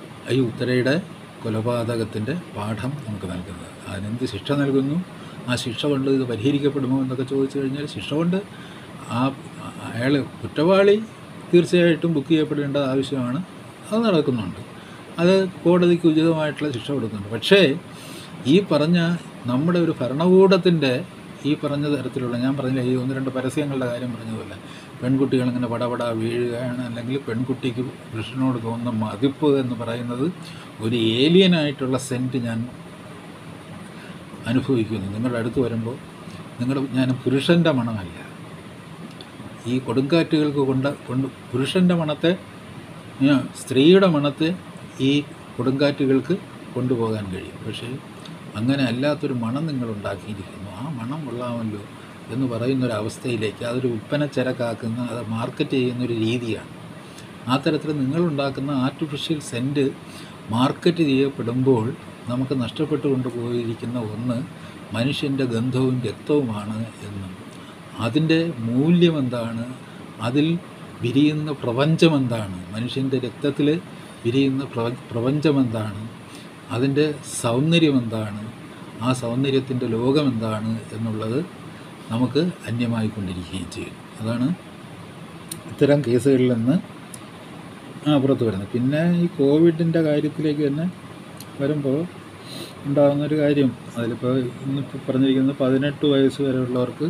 ഈ ഉത്തരയുടെ കൊലപാതകത്തിൻ്റെ പാഠം നമുക്ക് നൽകുന്നത് അതിനെന്ത് ശിക്ഷ നൽകുന്നു ആ ശിക്ഷ കൊണ്ട് ഇത് പരിഹരിക്കപ്പെടുമോ എന്നൊക്കെ ചോദിച്ചു കഴിഞ്ഞാൽ ശിക്ഷ കൊണ്ട് ആ അയാൾ കുറ്റവാളി തീർച്ചയായിട്ടും ബുക്ക് ചെയ്യപ്പെടേണ്ട ആവശ്യമാണ് അത് നടക്കുന്നുണ്ട് അത് കോടതിക്ക് ഉചിതമായിട്ടുള്ള ശിക്ഷ കൊടുക്കുന്നുണ്ട് പക്ഷേ ഈ പറഞ്ഞ നമ്മുടെ ഒരു ഭരണകൂടത്തിൻ്റെ ഈ പറഞ്ഞ തരത്തിലുള്ള ഞാൻ പറഞ്ഞില്ല ഈ ഒന്ന് രണ്ട് പരസ്യങ്ങളുടെ കാര്യം പറഞ്ഞതുപോലെ പെൺകുട്ടികൾ ഇങ്ങനെ പടപട വീഴുകയാണ് അല്ലെങ്കിൽ പെൺകുട്ടിക്ക് പുരുഷനോട് തോന്നുന്ന മതിപ്പ് എന്ന് പറയുന്നത് ഒരു ഏലിയനായിട്ടുള്ള സെൻറ്റ് ഞാൻ അനുഭവിക്കുന്നു നിങ്ങളുടെ അടുത്ത് വരുമ്പോൾ നിങ്ങളുടെ ഞാൻ പുരുഷൻ്റെ മണമല്ല ഈ കൊടുങ്കാറ്റുകൾക്ക് കൊണ്ട് കൊണ്ട് പുരുഷൻ്റെ മണത്തെ ഞാൻ സ്ത്രീയുടെ മണത്തെ ഈ കൊടുങ്കാറ്റുകൾക്ക് കൊണ്ടുപോകാൻ കഴിയും പക്ഷേ അങ്ങനെ അല്ലാത്തൊരു മണം നിങ്ങൾ ഉണ്ടാക്കിയിരിക്കുന്നു ആ മണം കൊള്ളാമല്ലോ എന്ന് പറയുന്നൊരവസ്ഥയിലേക്ക് അതൊരു വിൽപ്പന ചരക്കാക്കുന്ന അത് മാർക്കറ്റ് ചെയ്യുന്നൊരു രീതിയാണ് ആ തരത്തിൽ നിങ്ങളുണ്ടാക്കുന്ന ആർട്ടിഫിഷ്യൽ സെൻറ്റ് മാർക്കറ്റ് ചെയ്യപ്പെടുമ്പോൾ നമുക്ക് നഷ്ടപ്പെട്ടു കൊണ്ടുപോയിരിക്കുന്ന ഒന്ന് മനുഷ്യൻ്റെ ഗന്ധവും രക്തവുമാണ് എന്നും അതിൻ്റെ മൂല്യം എന്താണ് അതിൽ വിരിയുന്ന പ്രപഞ്ചം എന്താണ് മനുഷ്യൻ്റെ രക്തത്തിൽ വിരിയുന്ന പ്രപ പ്രപഞ്ചം എന്താണ് അതിൻ്റെ സൗന്ദര്യം എന്താണ് ആ സൗന്ദര്യത്തിൻ്റെ ലോകം എന്താണ് എന്നുള്ളത് നമുക്ക് അന്യമായി കൊണ്ടിരിക്കുകയും ചെയ്യും അതാണ് ഇത്തരം കേസുകളിൽ നിന്ന് ആ പുറത്ത് വരുന്നത് പിന്നെ ഈ കോവിഡിൻ്റെ കാര്യത്തിലേക്ക് തന്നെ വരുമ്പോൾ ഉണ്ടാകുന്നൊരു കാര്യം അതിലിപ്പോൾ ഇന്നിപ്പോൾ പറഞ്ഞിരിക്കുന്നത് പതിനെട്ട് വയസ്സ് വരെയുള്ളവർക്ക്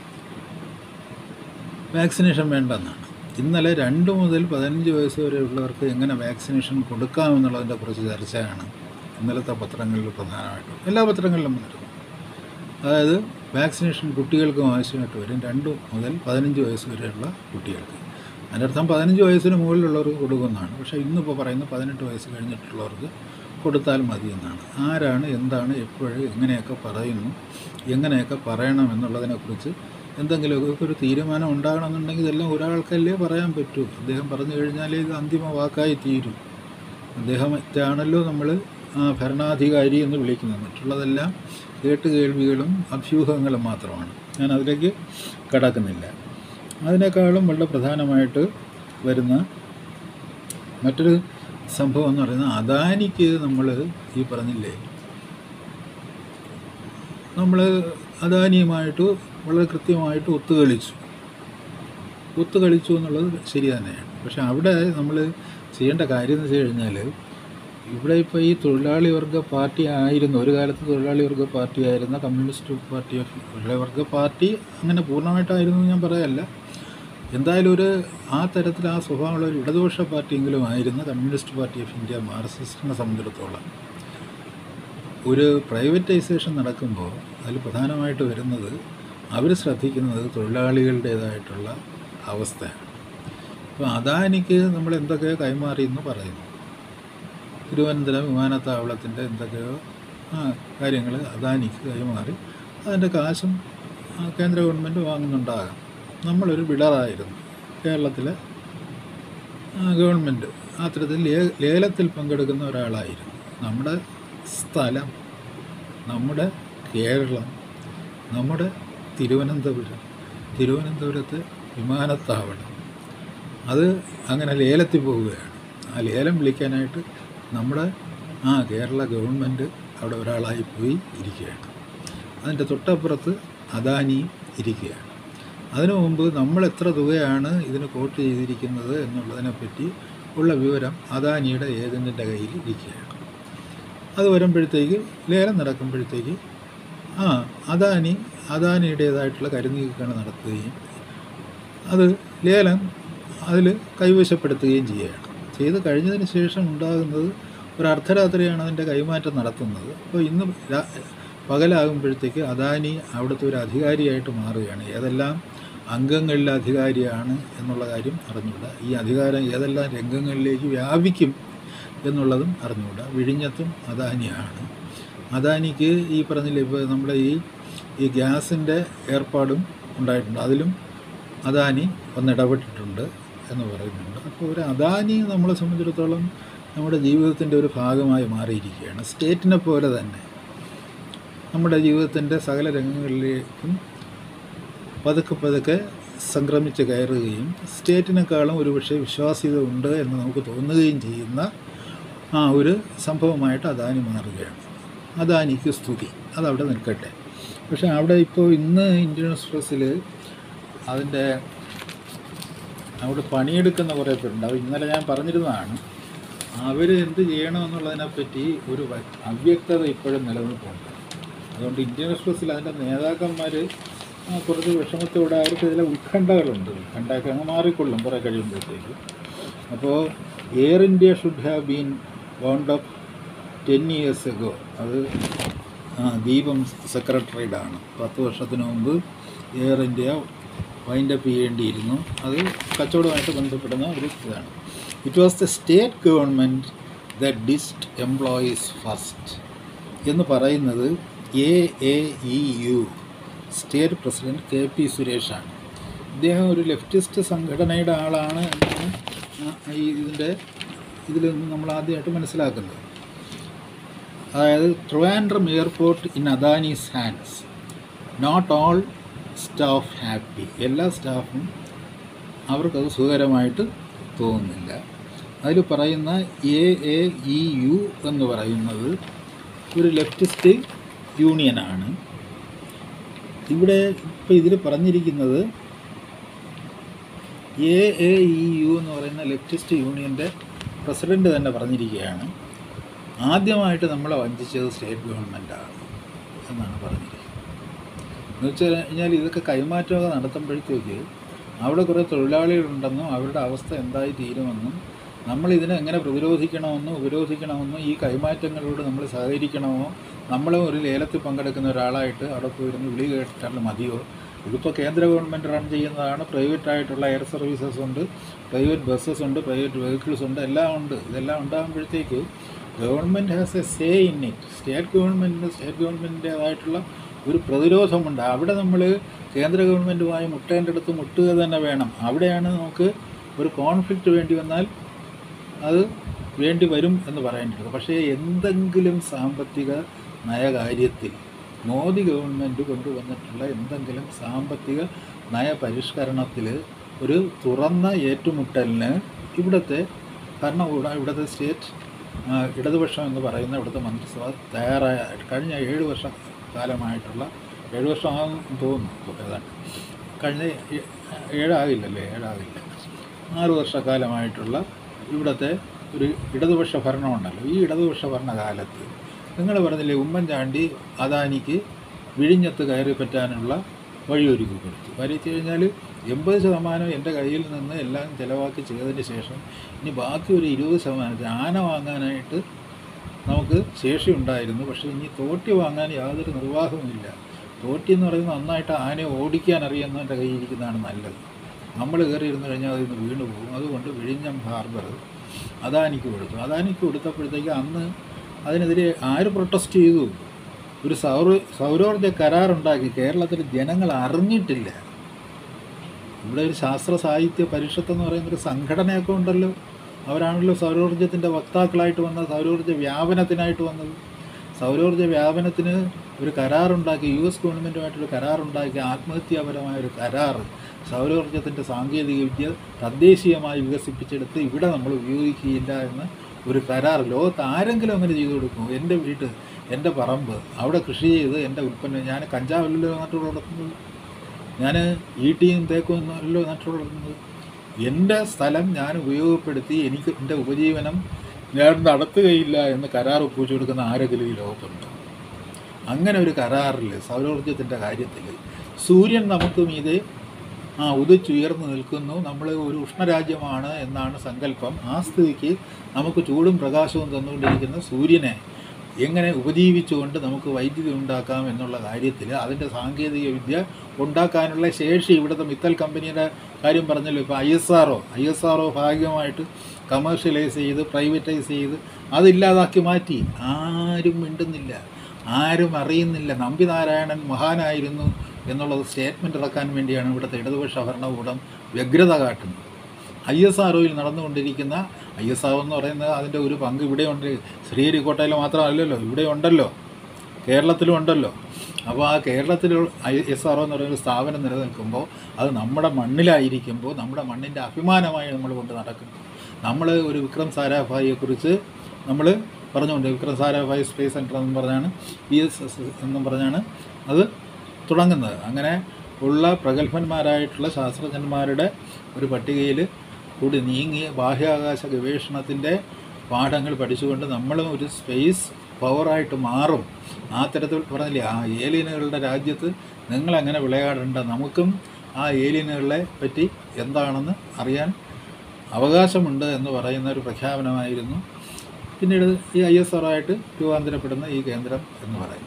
വാക്സിനേഷൻ വേണ്ടെന്നാണ് ഇന്നലെ രണ്ട് മുതൽ പതിനഞ്ച് വയസ്സ് വരെയുള്ളവർക്ക് എങ്ങനെ വാക്സിനേഷൻ കൊടുക്കാമെന്നുള്ളതിൻ്റെ കുറിച്ച് ചർച്ചയാണ് ഇന്നലത്തെ പത്രങ്ങളിൽ പ്രധാനമായിട്ടും എല്ലാ പത്രങ്ങളിലും വന്നിരുന്നു അതായത് വാക്സിനേഷൻ കുട്ടികൾക്കും ആവശ്യമായിട്ട് വരും രണ്ട് മുതൽ പതിനഞ്ച് വയസ്സ് വരെയുള്ള കുട്ടികൾക്ക് അതിൻ്റെ അർത്ഥം പതിനഞ്ച് വയസ്സിന് മുകളിലുള്ളവർക്ക് കൊടുക്കുന്നതാണ് പക്ഷേ ഇന്നിപ്പോൾ പറയുന്നത് പതിനെട്ട് വയസ്സ് കഴിഞ്ഞിട്ടുള്ളവർക്ക് കൊടുത്താൽ മതി എന്നാണ് ആരാണ് എന്താണ് എപ്പോഴും എങ്ങനെയൊക്കെ പറയുന്നു എങ്ങനെയൊക്കെ പറയണം എന്നുള്ളതിനെക്കുറിച്ച് എന്തെങ്കിലുമൊക്കെ ഒരു തീരുമാനം ഉണ്ടാകണമെന്നുണ്ടെങ്കിൽ ഇതെല്ലാം ഒരാൾക്കല്ലേ പറയാൻ പറ്റൂ അദ്ദേഹം പറഞ്ഞു കഴിഞ്ഞാലേ ഇത് അന്തിമ വാക്കായി തീരും അദ്ദേഹമാണല്ലോ നമ്മൾ ഭരണാധികാരി എന്ന് വിളിക്കുന്നത് മറ്റുള്ളതെല്ലാം കേട്ട് കേൾവികളും അഭ്യൂഹങ്ങളും മാത്രമാണ് ഞാൻ അതിലേക്ക് കടക്കുന്നില്ല അതിനേക്കാളും വളരെ പ്രധാനമായിട്ട് വരുന്ന മറ്റൊരു സംഭവം എന്ന് പറയുന്നത് അദാനിക്ക് നമ്മൾ ഈ പറഞ്ഞില്ലേ നമ്മൾ അദാനിയുമായിട്ട് വളരെ കൃത്യമായിട്ട് ഒത്തുകളിച്ചു ഒത്തുകളിച്ചു എന്നുള്ളത് ശരി തന്നെയാണ് പക്ഷെ അവിടെ നമ്മൾ ചെയ്യേണ്ട കാര്യം എന്ന് വെച്ച് കഴിഞ്ഞാൽ ഇവിടെ ഇപ്പോൾ ഈ തൊഴിലാളി വർഗ പാർട്ടി ആയിരുന്ന ഒരു കാലത്ത് തൊഴിലാളി വർഗ പാർട്ടി ആയിരുന്ന കമ്മ്യൂണിസ്റ്റ് പാർട്ടി ഓഫ് തൊഴിലാളി വർഗ പാർട്ടി അങ്ങനെ പൂർണ്ണമായിട്ടായിരുന്നു എന്ന് ഞാൻ പറയല്ല എന്തായാലും ഒരു ആ തരത്തിൽ ആ സ്വഭാവമുള്ള ഒരു ഇടതുപക്ഷ പാർട്ടിയെങ്കിലും ആയിരുന്ന കമ്മ്യൂണിസ്റ്റ് പാർട്ടി ഓഫ് ഇന്ത്യ മാർക്സിസ്റ്റിനെ സംബന്ധിച്ചിടത്തോളം ഒരു പ്രൈവറ്റൈസേഷൻ നടക്കുമ്പോൾ അതിൽ പ്രധാനമായിട്ട് വരുന്നത് അവർ ശ്രദ്ധിക്കുന്നത് തൊഴിലാളികളുടേതായിട്ടുള്ള അവസ്ഥയാണ് അപ്പോൾ അദാനിക്ക് നമ്മൾ എന്തൊക്കെയോ കൈമാറി എന്ന് പറയുന്നു തിരുവനന്തപുരം വിമാനത്താവളത്തിൻ്റെ എന്തൊക്കെയോ ആ കാര്യങ്ങൾ അദാനിക്ക് കൈമാറി അതിൻ്റെ കാശും ആ, കേന്ദ്ര ഗവൺമെൻറ് വാങ്ങുന്നുണ്ടാകാം നമ്മളൊരു ബിഡറായിരുന്നു കേരളത്തിലെ ആ, ഗവൺമെൻറ് അത്തരത്തിൽ ലേ ലേലത്തിൽ പങ്കെടുക്കുന്ന ഒരാളായിരുന്നു നമ്മുടെ സ്ഥലം നമ്മുടെ കേരളം നമ്മുടെ തിരുവനന്തപുരം തിരുവനന്തപുരത്തെ വിമാനത്താവളം അത് അങ്ങനെ ലേലത്തിൽ പോവുകയാണ് ആ ലേലം വിളിക്കാനായിട്ട് നമ്മുടെ ആ കേരള ഗവൺമെൻറ് അവിടെ ഒരാളായി പോയി ഇരിക്കുകയാണ് അതിൻ്റെ തൊട്ടപ്പുറത്ത് അദാനി ഇരിക്കുകയാണ് അതിനു മുമ്പ് നമ്മൾ എത്ര തുകയാണ് ഇതിന് കോട്ട് ചെയ്തിരിക്കുന്നത് എന്നുള്ളതിനെപ്പറ്റി ഉള്ള വിവരം അദാനിയുടെ ഏജൻറ്റിൻ്റെ കയ്യിൽ ഇരിക്കുകയാണ് അത് വരുമ്പോഴത്തേക്ക് ലേലം നടക്കുമ്പോഴത്തേക്ക് ആ അദാനി അദാനിയുടേതായിട്ടുള്ള കരുനീക്കണ നടത്തുകയും അത് ലേലം അതിൽ കൈവശപ്പെടുത്തുകയും ചെയ്യുകയാണ് ചെയ്ത് കഴിഞ്ഞതിന് ശേഷം ഉണ്ടാകുന്നത് ഒരു അർദ്ധരാത്രിയാണ് അതിൻ്റെ കൈമാറ്റം നടത്തുന്നത് അപ്പോൾ ഇന്ന് രാ- പകലാകുമ്പോഴത്തേക്ക് അദാനി അവിടുത്തെ ഒരു അധികാരിയായിട്ട് മാറുകയാണ് ഏതെല്ലാം അംഗങ്ങളിലെ അധികാരിയാണ് എന്നുള്ള കാര്യം അറിഞ്ഞുകൂടാ ഈ അധികാരം ഏതെല്ലാം രംഗങ്ങളിലേക്ക് വ്യാപിക്കും എന്നുള്ളതും അറിഞ്ഞുകൂടാ വിഴിഞ്ഞത്തും അദാനിയാണ് അദാനിക്ക് ഈ പറഞ്ഞില്ലേ ഇപ്പോൾ നമ്മുടെ ഈ ഈ ഗ്യാസിൻ്റെ ഏർപ്പാടും ഉണ്ടായിട്ടുണ്ട് അതിലും അദാനി ഒന്ന് ഇടപെട്ടിട്ടുണ്ട് എന്ന് പറയുന്നുണ്ട് അപ്പോൾ ഒരു അദാനി നമ്മളെ സംബന്ധിച്ചിടത്തോളം നമ്മുടെ ജീവിതത്തിൻ്റെ ഒരു ഭാഗമായി മാറിയിരിക്കുകയാണ് സ്റ്റേറ്റിനെ പോലെ തന്നെ നമ്മുടെ ജീവിതത്തിൻ്റെ സകല രംഗങ്ങളിലേക്കും പതുക്കെ പതുക്കെ സംക്രമിച്ച് കയറുകയും സ്റ്റേറ്റിനേക്കാളും ഒരു പക്ഷേ വിശ്വാസ്യത ഉണ്ട് എന്ന് നമുക്ക് തോന്നുകയും ചെയ്യുന്ന ആ ഒരു സംഭവമായിട്ട് അദാനി മാറുകയാണ് അദാനിക്ക് സ്തുതി അതവിടെ നിൽക്കട്ടെ പക്ഷേ അവിടെ ഇപ്പോൾ ഇന്ന് ഇന്ത്യൻ എക്സ്പ്രസ്സിൽ അതിൻ്റെ അവിടെ പണിയെടുക്കുന്ന കുറേ പേരുണ്ട് അത് ഇന്നലെ ഞാൻ പറഞ്ഞിരുന്നതാണ് അവർ എന്ത് ചെയ്യണമെന്നുള്ളതിനെപ്പറ്റി ഒരു വ- അവ്യക്തത ഇപ്പോഴും നിലനിൽപ്പുണ്ട് അതുകൊണ്ട് ഇന്ത്യൻ എക്സ്പ്രസ്സിൽ അതിൻ്റെ നേതാക്കന്മാർ കുറച്ച് വിഷമത്തോടെ അവർക്ക് ചില ഉത്കണ്ഠകളുണ്ട് ഉത്കണ്ഠയൊക്കെ അങ്ങ് മാറിക്കൊള്ളും കുറേ കഴിയുമ്പോഴത്തേക്ക് അപ്പോൾ Air India should have been wound up ten years ago അത് ആ, ദീപം സെക്രട്ടറിയുടെ ആണ് പത്ത് വർഷത്തിന് മുമ്പ് എയർ ഇന്ത്യ വൈൻഡപ്പ് ചെയ്യേണ്ടിയിരുന്നു അത് കച്ചവടമായിട്ട് ബന്ധപ്പെടുന്ന ഒരു ഇതാണ് it was the state government the ditched employees first എന്ന് പറയുന്നത് A A E U state president K P സുരേഷാണ് ഇദ്ദേഹം ഒരു ലെഫ്റ്റിസ്റ്റ് സംഘടനയുടെ ആളാണ് എന്നാണ് ആ ഈ ഇതിൻ്റെ ഇതിൽ നിന്ന് നമ്മൾ ആദ്യമായിട്ട് മനസ്സിലാക്കുന്നത് അതായത് Trivandrum airport in Adani's hands not all staff happy എല്ലാ സ്റ്റാഫും അവർക്കത് സുഖകരമായിട്ട് തോന്നുന്നില്ല അതിൽ പറയുന്ന എ എ ഇ യു എന്ന് പറയുന്നത് ഒരു ലെഫ്റ്റിസ്റ്റ് യൂണിയനാണ് ഇവിടെ ഇപ്പോൾ ഇതിൽ പറഞ്ഞിരിക്കുന്നത് എ എ ഇ യു എന്ന് പറയുന്ന ലെഫ്റ്റിസ്റ്റ് യൂണിയൻ്റെ പ്രസിഡൻ്റ് തന്നെ പറഞ്ഞിരിക്കുകയാണ് ആദ്യമായിട്ട് നമ്മളെ വഞ്ചിച്ചത് സ്റ്റേറ്റ് ഗവൺമെൻറ്റാണ് എന്നാണ് പറഞ്ഞിരിക്കുന്നത് എന്ന് വെച്ച് കഴിഞ്ഞാൽ ഇതൊക്കെ കൈമാറ്റമൊക്കെ നടത്തുമ്പോഴത്തേക്ക് അവിടെ കുറേ തൊഴിലാളികളുണ്ടെന്നും അവരുടെ അവസ്ഥ എന്തായി തീരുമെന്നും നമ്മൾ ഇതിനെ എങ്ങനെ പ്രതിരോധിക്കണമെന്നും ഉപരോധിക്കണമെന്നും ഈ കൈമാറ്റങ്ങളോട് നമ്മൾ സഹകരിക്കണമോ നമ്മളും ഒരു ലേലത്തിൽ പങ്കെടുക്കുന്ന ഒരാളായിട്ട് അവിടെ പോയിരുന്ന് വിളി കേട്ടാൽ മതിയോ ഇതിപ്പോൾ കേന്ദ്ര ഗവൺമെൻറ് റൺ ചെയ്യുന്നതാണ് പ്രൈവറ്റ് ആയിട്ടുള്ള എയർ സർവീസസ് ഉണ്ട് പ്രൈവറ്റ് ബസ്സസ് ഉണ്ട് പ്രൈവറ്റ് വെഹിക്കിൾസ് ഉണ്ട് എല്ലാം ഉണ്ട് ഇതെല്ലാം ഉണ്ടാകുമ്പോഴത്തേക്ക് government has a say in it state ഗവൺമെൻറ്റിന് സ്റ്റേറ്റ് ഗവൺമെൻറ്റിൻ്റേതായിട്ടുള്ള ഒരു പ്രതിരോധമുണ്ട് അവിടെ നമ്മൾ കേന്ദ്ര ഗവൺമെൻറ്റുമായി മുട്ടേൻ്റെ അടുത്ത് മുട്ടുക തന്നെ വേണം അവിടെയാണ് നമുക്ക് ഒരു കോൺഫ്ലിക്റ്റ് വേണ്ടി വന്നാൽ അത് വേണ്ടി വരും എന്ന് പറയേണ്ടത് പക്ഷേ എന്തെങ്കിലും സാമ്പത്തിക നയകാര്യത്തിൽ മോദി ഗവൺമെൻറ് കൊണ്ടുവന്നിട്ടുള്ള എന്തെങ്കിലും സാമ്പത്തിക നയപരിഷ്കരണത്തിൽ ഒരു തുറന്ന ഏറ്റുമുട്ടലിന് ഇവിടുത്തെ ഭരണകൂടം ഇവിടുത്തെ സ്റ്റേറ്റ് ആ, ഇടതുപക്ഷം എന്ന് പറയുന്ന ഇവിടുത്തെ മന്ത്രിസഭ തയ്യാറായ കഴിഞ്ഞ ഏഴ് വർഷ കാലമായിട്ടുള്ള ഏഴ് വർഷമാണെന്ന് തോന്നുന്നു ഏതാണ്ട് കഴിഞ്ഞ ഏ- ഏഴാകില്ലല്ലേ ഏഴാകില്ല ആറ് വർഷക്കാലമായിട്ടുള്ള ഇവിടുത്തെ ഒരു ഇടതുപക്ഷ ഭരണമുണ്ടല്ലോ ഈ ഇടതുപക്ഷ ഭരണകാലത്ത് നിങ്ങൾ പറഞ്ഞില്ലേ ഉമ്മൻചാണ്ടി അദാനിക്ക് വിഴിഞ്ഞത്ത് കയറി പറ്റാനുള്ള വഴിയൊരുക്കി കൊടുത്തു വരച്ചു കഴിഞ്ഞാൽ എൺപത് ശതമാനം എൻ്റെ കയ്യിൽ നിന്ന് എല്ലാം ചിലവാക്കി ചെയ്തതിന് ശേഷം ഇനി ബാക്കി ഒരു ഇരുപത് ശതമാനത്തിന് ആന വാങ്ങാനായിട്ട് നമുക്ക് ശേഷി ഉണ്ടായിരുന്നു പക്ഷേ ഇനി തോട്ടി വാങ്ങാൻ യാതൊരു നിർവാഹവുമില്ല തോട്ടി എന്ന് പറയുന്നത് നന്നായിട്ട് ആനയെ ഓടിക്കാൻ അറിയുന്നവൻ്റെ കയ്യിൽ ഇരിക്കുന്നതാണ് നല്ലത് നമ്മൾ കയറി ഇരുന്ന് കഴിഞ്ഞാൽ അതിൽ നിന്ന് വീണ് പോകും അതുകൊണ്ട് വിഴിഞ്ഞം ഹാർബർ അദാനിക്ക് കൊടുത്തു അദാനിക്ക് കൊടുത്തപ്പോഴത്തേക്ക് അന്ന് അതിനെതിരെ ആര് പ്രൊട്ടസ്റ്റ് ചെയ്തു ഒരു സൗര സൗരോർജ്ജ കരാറുണ്ടാക്കി കേരളത്തിൽ ജനങ്ങൾ അറിഞ്ഞിട്ടില്ല ഇവിടെ ഒരു ശാസ്ത്ര സാഹിത്യ പരിഷത്ത് എന്ന് പറയുന്ന ഒരു സംഘടനയൊക്കെ ഉണ്ടല്ലോ അവരാണല്ലോ സൗരോർജ്ജത്തിൻ്റെ വക്താക്കളായിട്ട് വന്നത് സൗരോർജ്ജ വ്യാപനത്തിനായിട്ട് വന്നത് സൗരോർജ്ജ വ്യാപനത്തിന് ഒരു കരാറുണ്ടാക്കി യു എസ് ഗവൺമെൻറ്റുമായിട്ടൊരു കരാറുണ്ടാക്കി ആത്മഹത്യാപരമായ ഒരു കരാർ സൗരോർജ്ജത്തിൻ്റെ സാങ്കേതികവിദ്യ തദ്ദേശീയമായി വികസിപ്പിച്ചെടുത്ത് ഇവിടെ നമ്മൾ ഉപയോഗിക്കുകയില്ല എന്ന് ഒരു കരാർ ലോകത്ത് ആരെങ്കിലും അങ്ങനെ ചെയ്തു കൊടുക്കും എൻ്റെ വീട് എൻ്റെ പറമ്പ് അവിടെ കൃഷി ചെയ്ത് എൻ്റെ ഉൽപ്പന്നം ഞാൻ കഞ്ചാവല്ലോ നട്ടു വളർത്തുന്നത് ഞാൻ ഈട്ടിയും തേക്കും അല്ലോ നട്ടു വളർത്തുന്നത് എൻ്റെ സ്ഥലം ഞാൻ ഉപയോഗപ്പെടുത്തി എനിക്ക് എൻ്റെ ഉപജീവനം ഞാൻ നടത്തുകയില്ല എന്ന് കരാർ ഒപ്പിച്ചു കൊടുക്കുന്ന ആരെങ്കിലും ഈ ലോകത്തുണ്ട് അങ്ങനെ ഒരു കരാറിൽ സൗരോർജ്ജത്തിൻ്റെ കാര്യത്തിൽ സൂര്യൻ നമുക്ക് മീതെ ആ ഉദിച്ചുയർന്നു നിൽക്കുന്നു നമ്മൾ ഒരു ഉഷ്ണരാജ്യമാണ് എന്നാണ് സങ്കല്പം ആ സ്ഥിതിക്ക് നമുക്ക് ചൂടും പ്രകാശവും തന്നുകൊണ്ടിരിക്കുന്ന സൂര്യനെ എങ്ങനെ ഉപജീവിച്ചുകൊണ്ട് നമുക്ക് വൈദ്യുതി ഉണ്ടാക്കാം എന്നുള്ള കാര്യത്തിൽ അതിൻ്റെ സാങ്കേതിക വിദ്യ ഉണ്ടാക്കാനുള്ള ശേഷി ഇവിടുത്തെ മിത്തൽ കമ്പനിയുടെ കാര്യം പറഞ്ഞല്ലോ ഇപ്പോൾ I S R I S R ഭാഗികമായിട്ട് കമേഴ്ഷ്യലൈസ് ചെയ്ത് പ്രൈവറ്റൈസ് ചെയ്ത് അതില്ലാതാക്കി മാറ്റി ആരും മിണ്ടുന്നില്ല ആരും അറിയുന്നില്ല നമ്പിനാരായണൻ മഹാനായിരുന്നു എന്നുള്ളത് സ്റ്റേറ്റ്മെൻ്റ് ഇറക്കാൻ വേണ്ടിയാണ് ഇവിടുത്തെ ഇടതുപക്ഷ ഭരണകൂടം വ്യഗ്രത കാട്ടുന്നത് ഐ എസ് ആർ നടന്നുകൊണ്ടിരിക്കുന്ന ഐ എസ് ആർ എന്ന് പറയുന്നത് അതിൻ്റെ ഒരു പങ്ക് ഇവിടെയുണ്ട് ശ്രീഹരിക്കോട്ടയിൽ മാത്രമല്ലല്ലോ ഇവിടെ ഉണ്ടല്ലോ കേരളത്തിലും ഉണ്ടല്ലോ അപ്പോൾ ആ കേരളത്തിൽ ഐ എസ് ആർ എന്ന് പറയുന്ന ഒരു സ്ഥാപനം നിലനിൽക്കുമ്പോൾ അത് നമ്മുടെ മണ്ണിലായിരിക്കുമ്പോൾ നമ്മുടെ മണ്ണിൻ്റെ അഭിമാനമായി നമ്മൾ കൊണ്ട് നടക്കും നമ്മൾ ഒരു വിക്രം സാരാഭായിയെക്കുറിച്ച് നമ്മൾ പറഞ്ഞുകൊണ്ട് വിക്രം സാരാഭായ് സ്പേസ് സെൻറ്റർ എന്ന് പറഞ്ഞാണ് പി എസ് എസ് എന്നും പറഞ്ഞാണ് അത് തുടങ്ങുന്നത് അങ്ങനെ ഉള്ള പ്രഗത്ഭന്മാരായിട്ടുള്ള ശാസ്ത്രജ്ഞന്മാരുടെ ഒരു പട്ടികയിൽ കൂടി നീങ്ങിയ ബാഹ്യാകാശ ഗവേഷണത്തിൻ്റെ പാഠങ്ങൾ പഠിച്ചുകൊണ്ട് നമ്മളും ഒരു സ്പേസ് പവറായിട്ട് മാറും ആ തരത്തിൽ പറഞ്ഞില്ലേ ആ ഏലിയനുകളുടെ രാജ്യത്ത് നിങ്ങളെങ്ങനെ വിളയാടേണ്ട നമുക്കും ആ ഏലിയനുകളെ പറ്റി എന്താണെന്ന് അറിയാൻ അവകാശമുണ്ട് എന്ന് പറയുന്ന ഒരു പ്രഖ്യാപനമായിരുന്നു പിന്നീട് ഈ ഐ എസ് ആറായിട്ട് രൂപാന്തരപ്പെടുന്ന ഈ കേന്ദ്രം എന്ന് പറയുന്നത്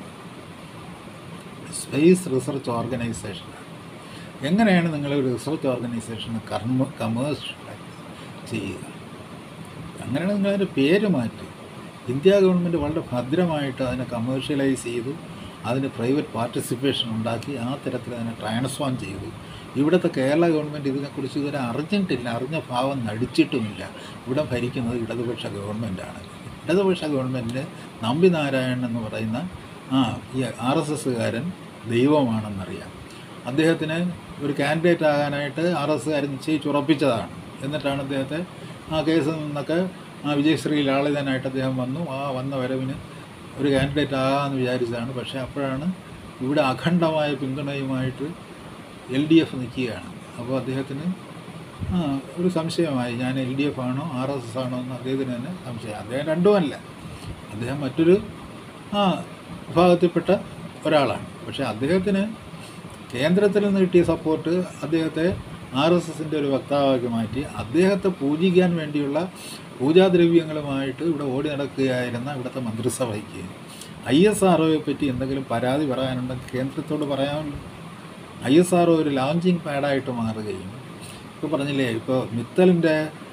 സ്പേസ് റിസർച്ച് ഓർഗനൈസേഷൻ എങ്ങനെയാണ് നിങ്ങൾ ഒരു റിസർച്ച് ഓർഗനൈസേഷൻ കർമ്മ കമേഴ്ഷ്യൽ ചെയ്യുക അങ്ങനെയാണ് നിങ്ങൾ അതിൻ്റെ പേര് മാറ്റി ഇന്ത്യ ഗവൺമെൻറ് വളരെ ഭദ്രമായിട്ട് അതിനെ കമേഴ്ഷ്യലൈസ് ചെയ്തു അതിന് പ്രൈവറ്റ് പാർട്ടിസിപ്പേഷൻ ഉണ്ടാക്കി ആ തരത്തിൽ അതിനെ ട്രാൻസ്ഫോം ചെയ്തു ഇവിടുത്തെ കേരള ഗവൺമെൻറ് ഇതിനെക്കുറിച്ച് ഇതുവരെ അറിഞ്ഞിട്ടില്ല അറിഞ്ഞ ഭാവം നടിച്ചിട്ടുമില്ല ഇവിടെ ഭരിക്കുന്നത് ഇടതുപക്ഷ ഗവൺമെൻറ്റാണ് ഇടതുപക്ഷ ഗവൺമെൻറ്റിന് നമ്പി നാരായണൻ എന്ന് പറയുന്ന ആ ഈ ആർ എസ് എസ്സുകാരൻ ദൈവമാണെന്നറിയാം അദ്ദേഹത്തിന് ഒരു കാൻഡിഡേറ്റ് ആകാനായിട്ട് ആർ എസ് കാരൻ നിശ്ചയിച്ചുറപ്പിച്ചതാണ് എന്നിട്ടാണ് അദ്ദേഹത്തെ ആ കേസിൽ നിന്നൊക്കെ ആ വിജയശ്രീ ലാളിതനായിട്ട് അദ്ദേഹം വന്നു ആ വന്ന വരവിന് ഒരു കാൻഡിഡേറ്റ് ആകാമെന്ന് വിചാരിച്ചതാണ് പക്ഷേ അപ്പോഴാണ് ഇവിടെ അഖണ്ഡമായ പിന്തുണയുമായിട്ട് എൽ ഡി എഫ് നിൽക്കുകയാണ് അപ്പോൾ അദ്ദേഹത്തിന് ആ ഒരു സംശയമായി ഞാൻ എൽ ഡി എഫ് ആണോ ആർ എസ് എസ് ആണോ എന്ന് അദ്ദേഹത്തിന് തന്നെ സംശയം അദ്ദേഹം രണ്ടുമല്ല അദ്ദേഹം മറ്റൊരു ആ വിഭാഗത്തിൽപ്പെട്ട ഒരാളാണ് പക്ഷേ അദ്ദേഹത്തിന് കേന്ദ്രത്തിൽ നിന്ന് കിട്ടിയ സപ്പോർട്ട് അദ്ദേഹത്തെ ആർ എസ് എസിൻ്റെ ഒരു വക്താവാക്കി മാറ്റി അദ്ദേഹത്തെ പൂജിക്കാൻ വേണ്ടിയുള്ള പൂജാദ്രവ്യങ്ങളുമായിട്ട് ഇവിടെ ഓടി നടക്കുകയായിരുന്ന ഇവിടുത്തെ മന്ത്രിസഭയ്ക്ക് ഐ എസ് ആർ പറ്റി എന്തെങ്കിലും പരാതി പറയാനുണ്ടെങ്കിൽ കേന്ദ്രത്തോട് പറയാമല്ലോ ഐ എസ് ആർ ഒരു ലോഞ്ചിങ് പാഡായിട്ട് മാറുകയും ഇപ്പോൾ പറഞ്ഞില്ലേ ഇപ്പോൾ മിത്തലിൻ്റെ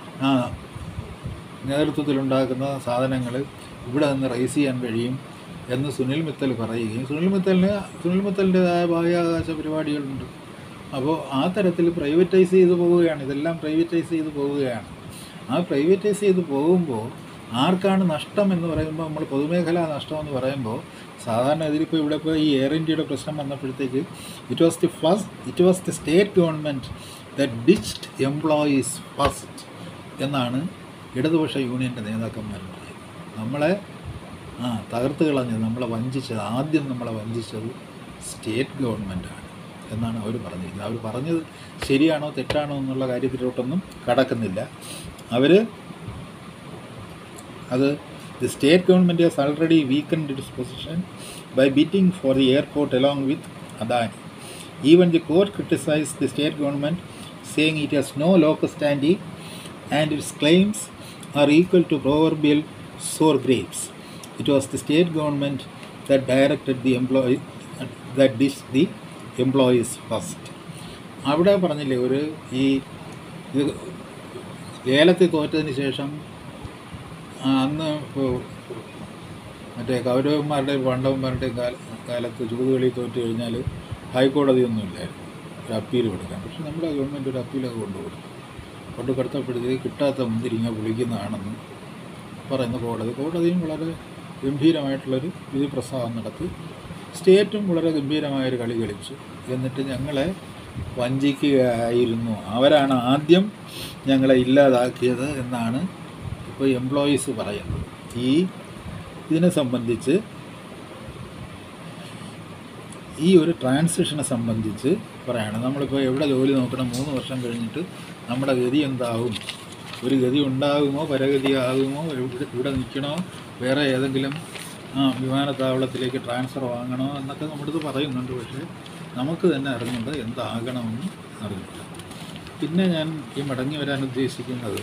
നേതൃത്വത്തിലുണ്ടാക്കുന്ന സാധനങ്ങൾ ഇവിടെ നിന്ന് റൈസ് ചെയ്യാൻ കഴിയും എന്ന് സുനിൽ മിത്തൽ പറയുകയും സുനിൽ മിത്തലിന് സുനിൽ മിത്തലിൻ്റെതായ ബാഹ്യാകാശ പരിപാടികളുണ്ട് അപ്പോൾ ആ തരത്തിൽ പ്രൈവറ്റൈസ് ചെയ്ത് പോവുകയാണ് ഇതെല്ലാം പ്രൈവറ്റൈസ് ചെയ്ത് പോവുകയാണ് ആ പ്രൈവറ്റൈസ് ചെയ്ത് പോകുമ്പോൾ ആർക്കാണ് നഷ്ടം എന്ന് പറയുമ്പോൾ നമ്മൾ പൊതുമേഖലാ നഷ്ടം എന്ന് പറയുമ്പോൾ സാധാരണ ഇതിലിപ്പോൾ ഇവിടെ ഇപ്പോൾ ഈ എയർ ഇന്ത്യയുടെ പ്രശ്നം വന്നപ്പോഴത്തേക്ക് it was the first it was the state government that ditched employees first എന്നാണ് ഇടതുപക്ഷ യൂണിയൻ്റെ നേതാക്കന്മാർ പറയുന്നത് നമ്മളെ ആ തകർത്ത് കളഞ്ഞത് നമ്മളെ വഞ്ചിച്ചത് ആദ്യം നമ്മളെ വഞ്ചിച്ചത് സ്റ്റേറ്റ് ഗവൺമെൻറ്റാണ് എന്നാണ് അവർ പറഞ്ഞിരിക്കുന്നത് അവർ പറഞ്ഞത് ശരിയാണോ തെറ്റാണോ എന്നുള്ള കാര്യത്തിലോട്ടൊന്നും കടക്കുന്നില്ല അവർ അത് the state government has already weakened its position by bidding for the airport along with Adani even the court criticise the state government saying it has no locus standi and its claims are equal to proverbial sour grapes. It was the state government that directed the employee that dished the employees first. അവിടെ പറഞ്ഞില്ലേ ഒരു ഈ ഇത് ലേലത്തിൽ തോറ്റതിന് ശേഷം ആ, അന്ന് ഇപ്പോൾ മറ്റേ കൗരവന്മാരുടെയും പാണ്ഡവന്മാരുടെയും കാല കാലത്ത് ചൂതുകളി തോറ്റു കഴിഞ്ഞാൽ ഹൈക്കോടതിയൊന്നുമില്ലായിരുന്നു ഒരു അപ്പീൽ കൊടുക്കാൻ പക്ഷെ നമ്മുടെ ഗവൺമെൻറ് ഒരു അപ്പീലൊക്കെ കൊണ്ടുകൊടുത്തു കൊണ്ട് കൊടുത്തപ്പോഴത്തേക്ക് കിട്ടാത്ത മുന്തിരിങ്ങ വിളിക്കുന്നതാണെന്ന് പറയുന്ന കോടതി കോടതിയും വളരെ ഗംഭീരമായിട്ടുള്ളൊരു വിധി പ്രസ്താവം നടത്തി സ്റ്റേറ്റും വളരെ ഗംഭീരമായൊരു കളി കളിച്ചു എന്നിട്ട് ഞങ്ങളെ വഞ്ചിക്കുകയായിരുന്നു അവരാണ് ആദ്യം ഞങ്ങളെ ഇല്ലാതാക്കിയത് എന്നാണ് ഇപ്പോൾ എംപ്ലോയീസ് പറയുന്നത് ഈ ഇതിനെ സംബന്ധിച്ച് ഈ ഒരു ട്രാൻസിഷനെ സംബന്ധിച്ച് പറയാണ് നമ്മളിപ്പോൾ എവിടെ ജോലി നോക്കണം മൂന്ന് വർഷം കഴിഞ്ഞിട്ട് നമ്മുടെ ഗതി എന്താവും ഒരു ഗതി ഉണ്ടാകുമോ പരഗതി ആകുമോ ഇവിടെ ഇവിടെ നിൽക്കണോ വേറെ ഏതെങ്കിലും ആ വിമാനത്താവളത്തിലേക്ക് ട്രാൻസ്ഫർ വാങ്ങണോ എന്നൊക്കെ നമ്മുടെ പറയുന്നുണ്ട് പക്ഷേ നമുക്ക് തന്നെ അറിഞ്ഞുണ്ട് എന്താകണമെന്ന് അറിഞ്ഞില്ല പിന്നെ ഞാൻ ഈ മടങ്ങി വരാൻ ഉദ്ദേശിക്കുന്നത്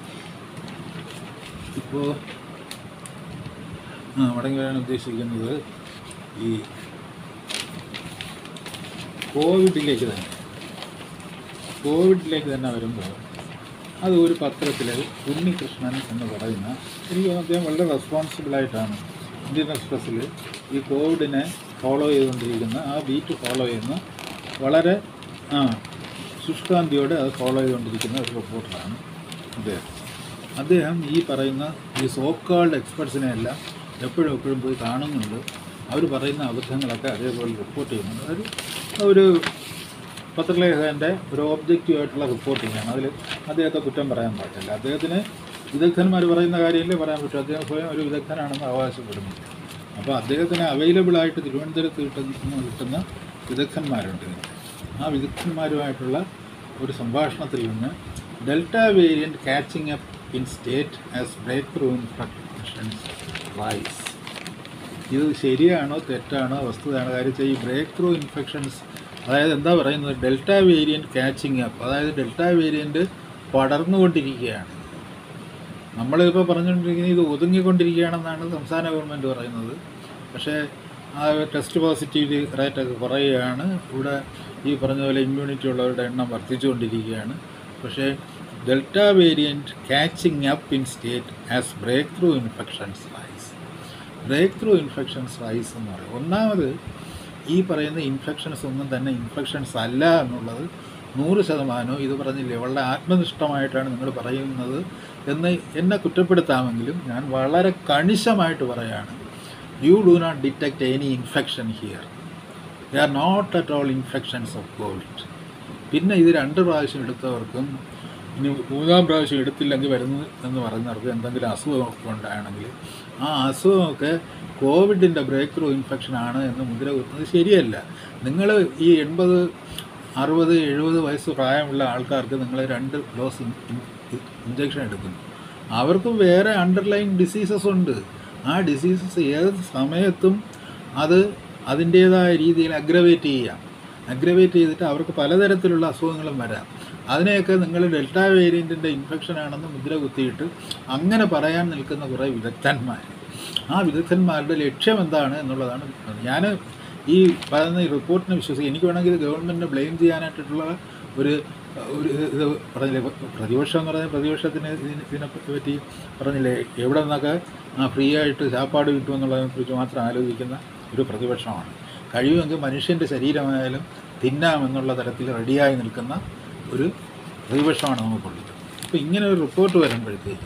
ഇപ്പോൾ ആ മടങ്ങി വരാൻ ഉദ്ദേശിക്കുന്നത് ഈ കോവിഡിലേക്ക് തന്നെ കോവിഡിലേക്ക് തന്നെ വരുമ്പോൾ അത് ഒരു പത്രത്തിൽ ഉണ്ണികൃഷ്ണൻ എന്ന് പറയുന്ന എനിക്ക് തോന്നുന്നു അദ്ദേഹം വളരെ റെസ്പോൺസിബിളായിട്ടാണ് ഇന്ത്യൻ എക്സ്പ്രസ്സിൽ ഈ കോവിഡിനെ ഫോളോ ചെയ്തുകൊണ്ടിരിക്കുന്ന ആ ബീറ്റ് ഫോളോ ചെയ്യുന്ന വളരെ ആ ശുഷ്കാന്തിയോടെ അത് ഫോളോ ചെയ്തുകൊണ്ടിരിക്കുന്ന ഒരു റിപ്പോർട്ടറാണ് അദ്ദേഹം അദ്ദേഹം ഈ പറയുന്ന ഈ സോക്കാൾഡ് എക്സ്പെർട്സിനെ എല്ലാം എപ്പോഴും എപ്പോഴും പോയി കാണുന്നുണ്ട് അവർ പറയുന്ന അബദ്ധങ്ങളൊക്കെ അതേപോലെ റിപ്പോർട്ട് ചെയ്യുന്നുണ്ട് ഒരു ഒരു പത്രലേഖകൻ്റെ ഒരു ഒബ്ജക്റ്റീവ് ആയിട്ടുള്ള റിപ്പോർട്ടിംഗ് ആണ് അതിൽ അദ്ദേഹത്തെ കുറ്റം പറയാൻ പാടില്ല അദ്ദേഹത്തിന് വിദഗ്ധന്മാർ പറയുന്ന കാര്യമല്ലേ പറയാൻ പറ്റും അദ്ദേഹം സ്വയം ഒരു വിദഗ്ധനാണെന്ന് അവകാശപ്പെടുന്നു അപ്പോൾ അദ്ദേഹത്തിന് അവൈലബിൾ ആയിട്ട് തിരുവനന്തപുരത്ത് കിട്ടുന്ന കിട്ടുന്ന വിദഗ്ധന്മാരുണ്ട് ഇതിന്. ആ വിദഗ്ധന്മാരുമായിട്ടുള്ള ഒരു സംഭാഷണത്തിൽ നിന്ന് delta variant catching up in state as breakthrough infections rise ഇത് ശരിയാണോ തെറ്റാണോ വസ്തുതയാണോ കാര്യം വെച്ചാൽ ഈ ബ്രേക്ക് ത്രൂ ഇൻഫെക്ഷൻസ് അതായത് എന്താ പറയുന്നത് ഡെൽറ്റ വേരിയൻറ്റ് കാച്ചിങ് അപ്പ് അതായത് ഡെൽറ്റ വേരിയൻറ്റ് പടർന്നുകൊണ്ടിരിക്കുകയാണ് നമ്മളിപ്പോൾ പറഞ്ഞുകൊണ്ടിരിക്കുന്നത് ഇത് ഒതുങ്ങിക്കൊണ്ടിരിക്കുകയാണെന്നാണ് സംസ്ഥാന ഗവൺമെൻറ് പറയുന്നത് പക്ഷേ ആ ടെസ്റ്റ് പോസിറ്റിവിറ്റി റേറ്റൊക്കെ കുറയുകയാണ് ഇവിടെ ഈ പറഞ്ഞ പോലെ ഇമ്മ്യൂണിറ്റി ഉള്ളവരുടെ എണ്ണം വർദ്ധിച്ചുകൊണ്ടിരിക്കുകയാണ് പക്ഷേ delta variant catching up in state as breakthrough infections rise breakthrough infections rise എന്ന് പറയും ഒന്നാമത് ഈ പറയുന്ന ഇൻഫെക്ഷൻസ് ഒന്നും തന്നെ ഇൻഫെക്ഷൻസ് അല്ല എന്നുള്ളത് നൂറ് ശതമാനവും ഇത് പറഞ്ഞില്ലേ വളരെ ആത്മനിഷ്ഠമായിട്ടാണ് നിങ്ങൾ പറയുന്നത് എന്ന് എന്നെ കുറ്റപ്പെടുത്താമെങ്കിലും ഞാൻ വളരെ കണിശമായിട്ട് പറയാണ് you do not detect any infection here they are not at all infections of Covid പിന്നെ ഇത് രണ്ട് പ്രാവശ്യം എടുത്തവർക്കും ഇനി മൂന്നാം പ്രാവശ്യം എടുത്തില്ലെങ്കിൽ വരുന്നു എന്ന് പറയുന്നവർക്ക് എന്തെങ്കിലും അസുഖമൊക്കെ ഉണ്ടാണെങ്കിൽ ആ അസുഖമൊക്കെ കോവിഡിൻ്റെ ബ്രേക്ക് ത്രൂ ഇൻഫെക്ഷൻ ആണ് എന്ന് മുദ്ര കുത്തുന്നത് ശരിയല്ല നിങ്ങൾ ഈ എൺപത് അറുപത് എഴുപത് വയസ്സ് പ്രായമുള്ള ആൾക്കാർക്ക് നിങ്ങൾ രണ്ട് ഡോസ് ഇഞ്ചക്ഷൻ എടുക്കുന്നു അവർക്ക് വേറെ അണ്ടർലൈൻ ഡിസീസസ് ഉണ്ട് ആ ഡിസീസസ് ഏത് സമയത്തും അത് അതിൻ്റേതായ രീതിയിൽ അഗ്രവേറ്റ് ചെയ്യാം അഗ്രവേറ്റ് ചെയ്തിട്ട് അവർക്ക് പലതരത്തിലുള്ള അസുഖങ്ങളും വരാം അതിനെയൊക്കെ നിങ്ങൾ ഡെൽറ്റ വേരിയൻറ്റിൻ്റെ ഇൻഫെക്ഷൻ ആണെന്ന് മുദ്ര കുത്തിയിട്ട് അങ്ങനെ പറയാൻ നിൽക്കുന്ന കുറേ വിദഗ്ധന്മാർ ആ വിദഗ്ധന്മാരുടെ ലക്ഷ്യം എന്താണ് എന്നുള്ളതാണ് ഞാൻ ഈ പറയുന്ന ഈ റിപ്പോർട്ടിനെ വിശ്വസിക്കുക എനിക്ക് വേണമെങ്കിൽ ഇത് ഗവൺമെൻറ്റിനെ ബ്ലെയിം ചെയ്യാനായിട്ടുള്ള ഒരു ഒരു ഇത് പറഞ്ഞില്ലേ പ്രതിപക്ഷം എന്ന് പറഞ്ഞാൽ പ്രതിപക്ഷത്തിന് ഇതിനെ ഇതിനെ പറ്റി പറഞ്ഞില്ലേ എവിടെ നിന്നൊക്കെ ആ ഫ്രീ ആയിട്ട് ചാപ്പാട് കിട്ടുമെന്നുള്ളതിനെ കുറിച്ച് മാത്രം ആലോചിക്കുന്ന ഒരു പ്രതിപക്ഷമാണ് കഴിയുമെങ്കിൽ മനുഷ്യൻ്റെ ശരീരമായാലും തിന്നാമെന്നുള്ള തരത്തിൽ റെഡിയായി നിൽക്കുന്ന ഒരു പ്രതിപക്ഷമാണ് നമുക്കുള്ളത് അപ്പോൾ ഇങ്ങനെ ഒരു റിപ്പോർട്ട് വരുമ്പോഴത്തേക്ക്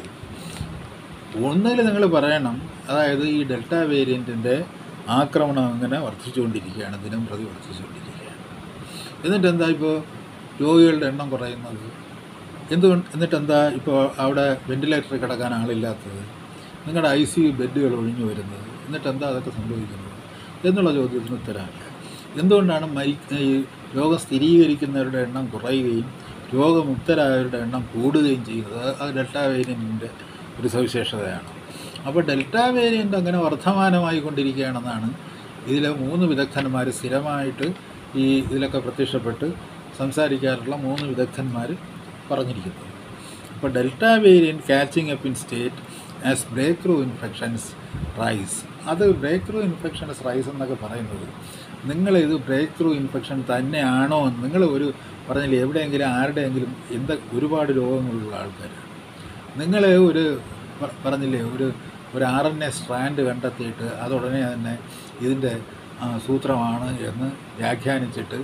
ഒന്നിൽ നിങ്ങൾ പറയണം അതായത് ഈ ഡെൽറ്റ വേരിയൻറ്റിൻ്റെ ആക്രമണം അങ്ങനെ വർദ്ധിച്ചുകൊണ്ടിരിക്കുകയാണ് ദിനം പ്രതി വർദ്ധിച്ചുകൊണ്ടിരിക്കുകയാണ് എന്നിട്ട് എന്താ ഇപ്പോൾ രോഗികളുടെ എണ്ണം കുറയുന്നത് എന്തുകൊണ്ട് എന്നിട്ട് എന്താ ഇപ്പോൾ അവിടെ വെന്റിലേറ്ററിൽ കിടക്കാൻ ആളില്ലാത്തത് നിങ്ങളുടെ ഐ സി യു ബെഡുകൾ ഒഴിഞ്ഞു വരുന്നത് എന്നിട്ട് എന്താ അതൊക്കെ സംഭവിക്കുന്നത് എന്നുള്ള ചോദ്യത്തിന് ഉത്തരമില്ല എന്തുകൊണ്ടാണ് മരി ഈ രോഗം സ്ഥിരീകരിക്കുന്നവരുടെ എണ്ണം കുറയുകയും രോഗമുക്തരായവരുടെ എണ്ണം കൂടുകയും ചെയ്യുന്നത് അത് അത് ഡെൽറ്റ വേരിയൻറ്റിൻ്റെ ഒരു സവിശേഷതയാണ് അപ്പോൾ ഡെൽറ്റ വേരിയൻ്റ് അങ്ങനെ വർദ്ധമാനമായി കൊണ്ടിരിക്കുകയാണെന്നാണ് ഇതിലെ മൂന്ന് വിദഗ്ധന്മാർ സ്ഥിരമായിട്ട് ഈ ഇതിലൊക്കെ പ്രത്യക്ഷപ്പെട്ട് സംസാരിക്കാറുള്ള മൂന്ന് വിദഗ്ധന്മാർ പറഞ്ഞിരിക്കുന്നത് അപ്പോൾ delta variant catching up in state as breakthrough infections rise അത് ബ്രേക്ക് ത്രൂ ഇൻഫെക്ഷൻസ് റൈസ് എന്നൊക്കെ പറയുന്നത് നിങ്ങളിത് ബ്രേക്ക് ത്രൂ ഇൻഫെക്ഷൻ തന്നെയാണോ എന്ന് നിങ്ങൾ ഒരു പറഞ്ഞില്ലേ എവിടെയെങ്കിലും ആരുടെയെങ്കിലും എന്ത് ഒരുപാട് രോഗങ്ങളുള്ള ആൾക്കാരാണ് നിങ്ങൾ ഒരു പ- പറഞ്ഞില്ലേ ഒരു ഒരു ആർ എൻ എ സ്ട്രാൻഡ് കണ്ടെത്തിയിട്ട് അതുടനെ തന്നെ ഇതിൻ്റെ ആ, സൂത്രമാണ് എന്ന് വ്യാഖ്യാനിച്ചിട്ട്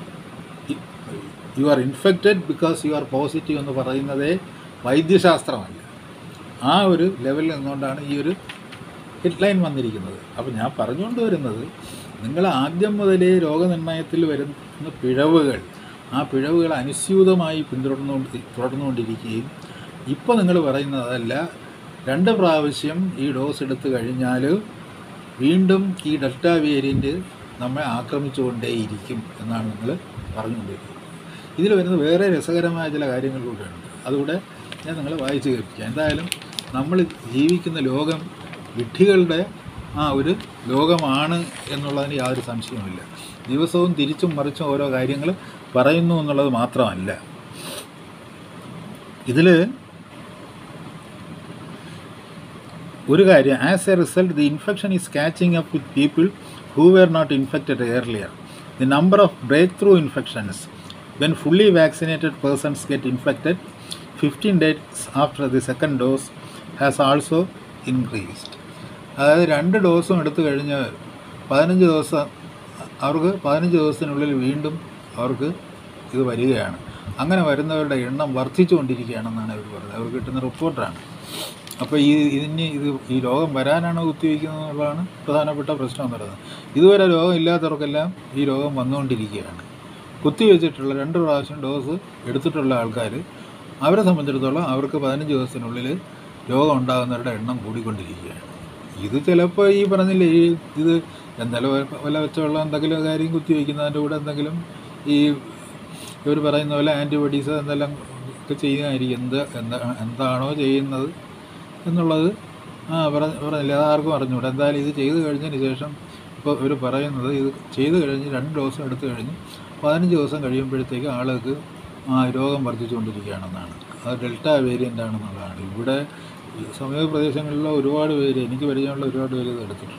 you are infected because you are positive എന്ന് പറയുന്നതേ വൈദ്യശാസ്ത്രമല്ല ആ ഒരു ലെവലിൽ നിന്നുകൊണ്ടാണ് ഈ ഒരു ഹെഡ്ലൈൻ വന്നിരിക്കുന്നത് അപ്പോൾ ഞാൻ പറഞ്ഞുകൊണ്ട് വരുന്നത് നിങ്ങൾ ആദ്യം മുതലേ രോഗനിർണയത്തിൽ വരുന്ന പിഴവുകൾ ആ പിഴവുകൾ അനുസ്യൂതമായി പിന്തുടർന്നുകൊണ്ട് തുടർന്നുകൊണ്ടിരിക്കുകയും ഇപ്പോൾ നിങ്ങൾ പറയുന്നത് അതല്ല രണ്ട് പ്രാവശ്യം ഈ ഡോസ് എടുത്തു കഴിഞ്ഞാൽ വീണ്ടും ഈ ഡെൽറ്റ വേരിയൻറ്റ് നമ്മെ ആക്രമിച്ചുകൊണ്ടേയിരിക്കും എന്നാണ് നിങ്ങൾ പറഞ്ഞുകൊണ്ടിരിക്കുന്നത് ഇതിൽ വരുന്ന വേറെ രസകരമായ ചില കാര്യങ്ങൾ കൂടെയുണ്ട് അതുകൂടെ ഞാൻ നിങ്ങളെ വായിച്ച് കേൾപ്പിക്കാം എന്തായാലും നമ്മൾ ജീവിക്കുന്ന ലോകം വിഡ്ഢികളുടെ ആ ഒരു ലോകമാണ് എന്നുള്ളതിന് യാതൊരു സംശയവുമില്ല ദിവസവും തിരിച്ചും മറിച്ചും ഓരോ കാര്യങ്ങൾ പറയുന്നു എന്നുള്ളത് മാത്രമല്ല ഇതിൽ ഒരു കാര്യം as a result the infection is catching up with people who were not infected earlier the number of breakthrough infections when fully vaccinated persons get infected fifteen days after the second dose has also increased അതായത് രണ്ട് ഡോസും എടുത്തു കഴിഞ്ഞ് പതിനഞ്ച് ദിവസം അവർക്ക് പതിനഞ്ച് ദിവസത്തിനുള്ളിൽ വീണ്ടും അവർക്ക് ഇത് വരികയാണ് അങ്ങനെ വരുന്നവരുടെ എണ്ണം വർദ്ധിച്ചുകൊണ്ടിരിക്കുകയാണെന്നാണ് അവർ പറയുന്നത് അവർക്ക് കിട്ടുന്ന റിപ്പോർട്ടാണ് അപ്പോൾ ഈ ഇതിന് ഇത് ഈ രോഗം വരാനാണ് കുത്തിവയ്ക്കുന്നത് എന്നുള്ളതാണ് പ്രധാനപ്പെട്ട പ്രശ്നം എന്ന് പറയുന്നത് ഇതുവരെ രോഗം ഇല്ലാത്തവർക്കെല്ലാം ഈ രോഗം വന്നുകൊണ്ടിരിക്കുകയാണ് കുത്തിവെച്ചിട്ടുള്ള രണ്ട് പ്രാവശ്യം ഡോസ് എടുത്തിട്ടുള്ള ആൾക്കാർ അവരെ സംബന്ധിച്ചിടത്തോളം അവർക്ക് പതിനഞ്ച് ദിവസത്തിനുള്ളിൽ രോഗം ഉണ്ടാകുന്നവരുടെ എണ്ണം കൂടിക്കൊണ്ടിരിക്കുകയാണ് ഇത് ചിലപ്പോൾ ഈ പറഞ്ഞില്ലേ ഈ ഇത് എന്തായാലും വല്ല വെച്ചുള്ള എന്തെങ്കിലും കാര്യം കുത്തിവെക്കുന്നതിൻ്റെ കൂടെ എന്തെങ്കിലും ഈ ഇവർ പറയുന്ന പോലെ ആൻറ്റിബോഡീസ് എന്തെല്ലാം ഒക്കെ ചെയ്യുന്നതായിരിക്കും എന്ത് എന്താ എന്താണോ ചെയ്യുന്നത് എന്നുള്ളത് ആ പറഞ്ഞ പറഞ്ഞില്ല അത് ആർക്കും അറിഞ്ഞൂടാ എന്തായാലും ഇത് ചെയ്ത് കഴിഞ്ഞതിന് ശേഷം ഇപ്പോൾ ഇവർ പറയുന്നത് ഇത് ചെയ്ത് കഴിഞ്ഞ് രണ്ട് ഡോസ് എടുത്തു കഴിഞ്ഞ് പതിനഞ്ച് ദിവസം കഴിയുമ്പോഴത്തേക്ക് ആളുകൾക്ക് ആ രോഗം വർദ്ധിച്ചുകൊണ്ടിരിക്കുകയാണെന്നാണ് അത് ഡെൽറ്റ വേരിയൻ്റ് ആണെന്നുള്ളതാണ് ഇവിടെ ഈ സമീപ പ്രദേശങ്ങളിലുള്ള ഒരുപാട് പേര് എനിക്ക് പരിചയമുള്ള ഒരുപാട് പേര് ഇത് എടുത്തിട്ടുണ്ട്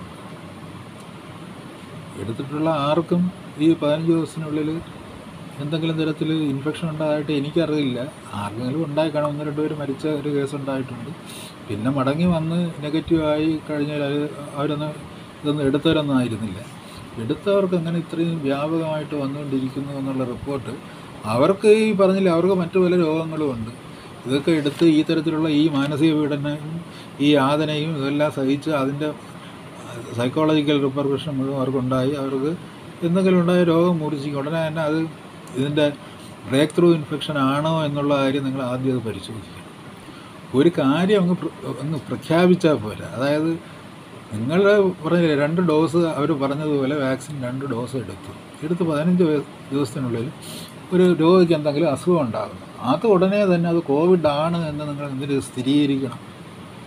എടുത്തിട്ടുള്ള ആർക്കും ഈ പതിനഞ്ച് ദിവസത്തിനുള്ളിൽ എന്തെങ്കിലും തരത്തിൽ ഇൻഫെക്ഷൻ ഉണ്ടായിട്ട് എനിക്കറിയില്ല ആർക്കെങ്കിലും ഉണ്ടായി കാണും ഒന്ന് രണ്ട് പേര് മരിച്ച ഒരു കേസ് ഉണ്ടായിട്ടുണ്ട് പിന്നെ മടങ്ങി വന്ന് നെഗറ്റീവായി കഴിഞ്ഞാൽ അത് അവരൊന്നും ഇതൊന്നും എടുത്തവരൊന്നും ആയിരുന്നില്ല എടുത്തവർക്ക് എങ്ങനെ ഇത്രയും വ്യാപകമായിട്ട് വന്നുകൊണ്ടിരിക്കുന്നു എന്നുള്ള റിപ്പോർട്ട് അവർക്ക് ഈ പറഞ്ഞില്ല അവർക്ക് മറ്റു പല രോഗങ്ങളും ഉണ്ട് ഇതൊക്കെ എടുത്ത് ഈ തരത്തിലുള്ള ഈ മാനസിക പീഡനവും ഈ യാതനയും ഇതെല്ലാം സഹിച്ച് അതിൻ്റെ സൈക്കോളജിക്കൽ റിപ്പർക്കഷൻ മുഴുവൻ അവർക്കുണ്ടായി അവർക്ക് എന്തെങ്കിലും ഉണ്ടായ രോഗം മൂർച്ഛിക്കും ഉടനെ തന്നെ അത് ഇതിൻ്റെ ബ്രേക്ക് ത്രൂ ഇൻഫെക്ഷൻ ആണോ എന്നുള്ള കാര്യം നിങ്ങൾ ആദ്യം അത് പരിശോധിക്കണം ഒരു കാര്യം അങ്ങ് പ്ര- അങ്ങ് പ്രഖ്യാപിച്ചാൽ പോലെ അതായത് നിങ്ങൾ പറഞ്ഞില്ലേ രണ്ട് ഡോസ് അവർ പറഞ്ഞതുപോലെ വാക്സിൻ രണ്ട് ഡോസ് എടുത്തു എടുത്ത് പതിനഞ്ച് ദിവ- ദിവസത്തിനുള്ളിൽ ഒരു രോഗിക്ക് എന്തെങ്കിലും അസുഖം ഉണ്ടാകുന്നു അത് ഉടനെ തന്നെ അത് കോവിഡ് ആണ് എന്ന് നിങ്ങൾ എന്തിന് സ്ഥിരീകരിക്കണം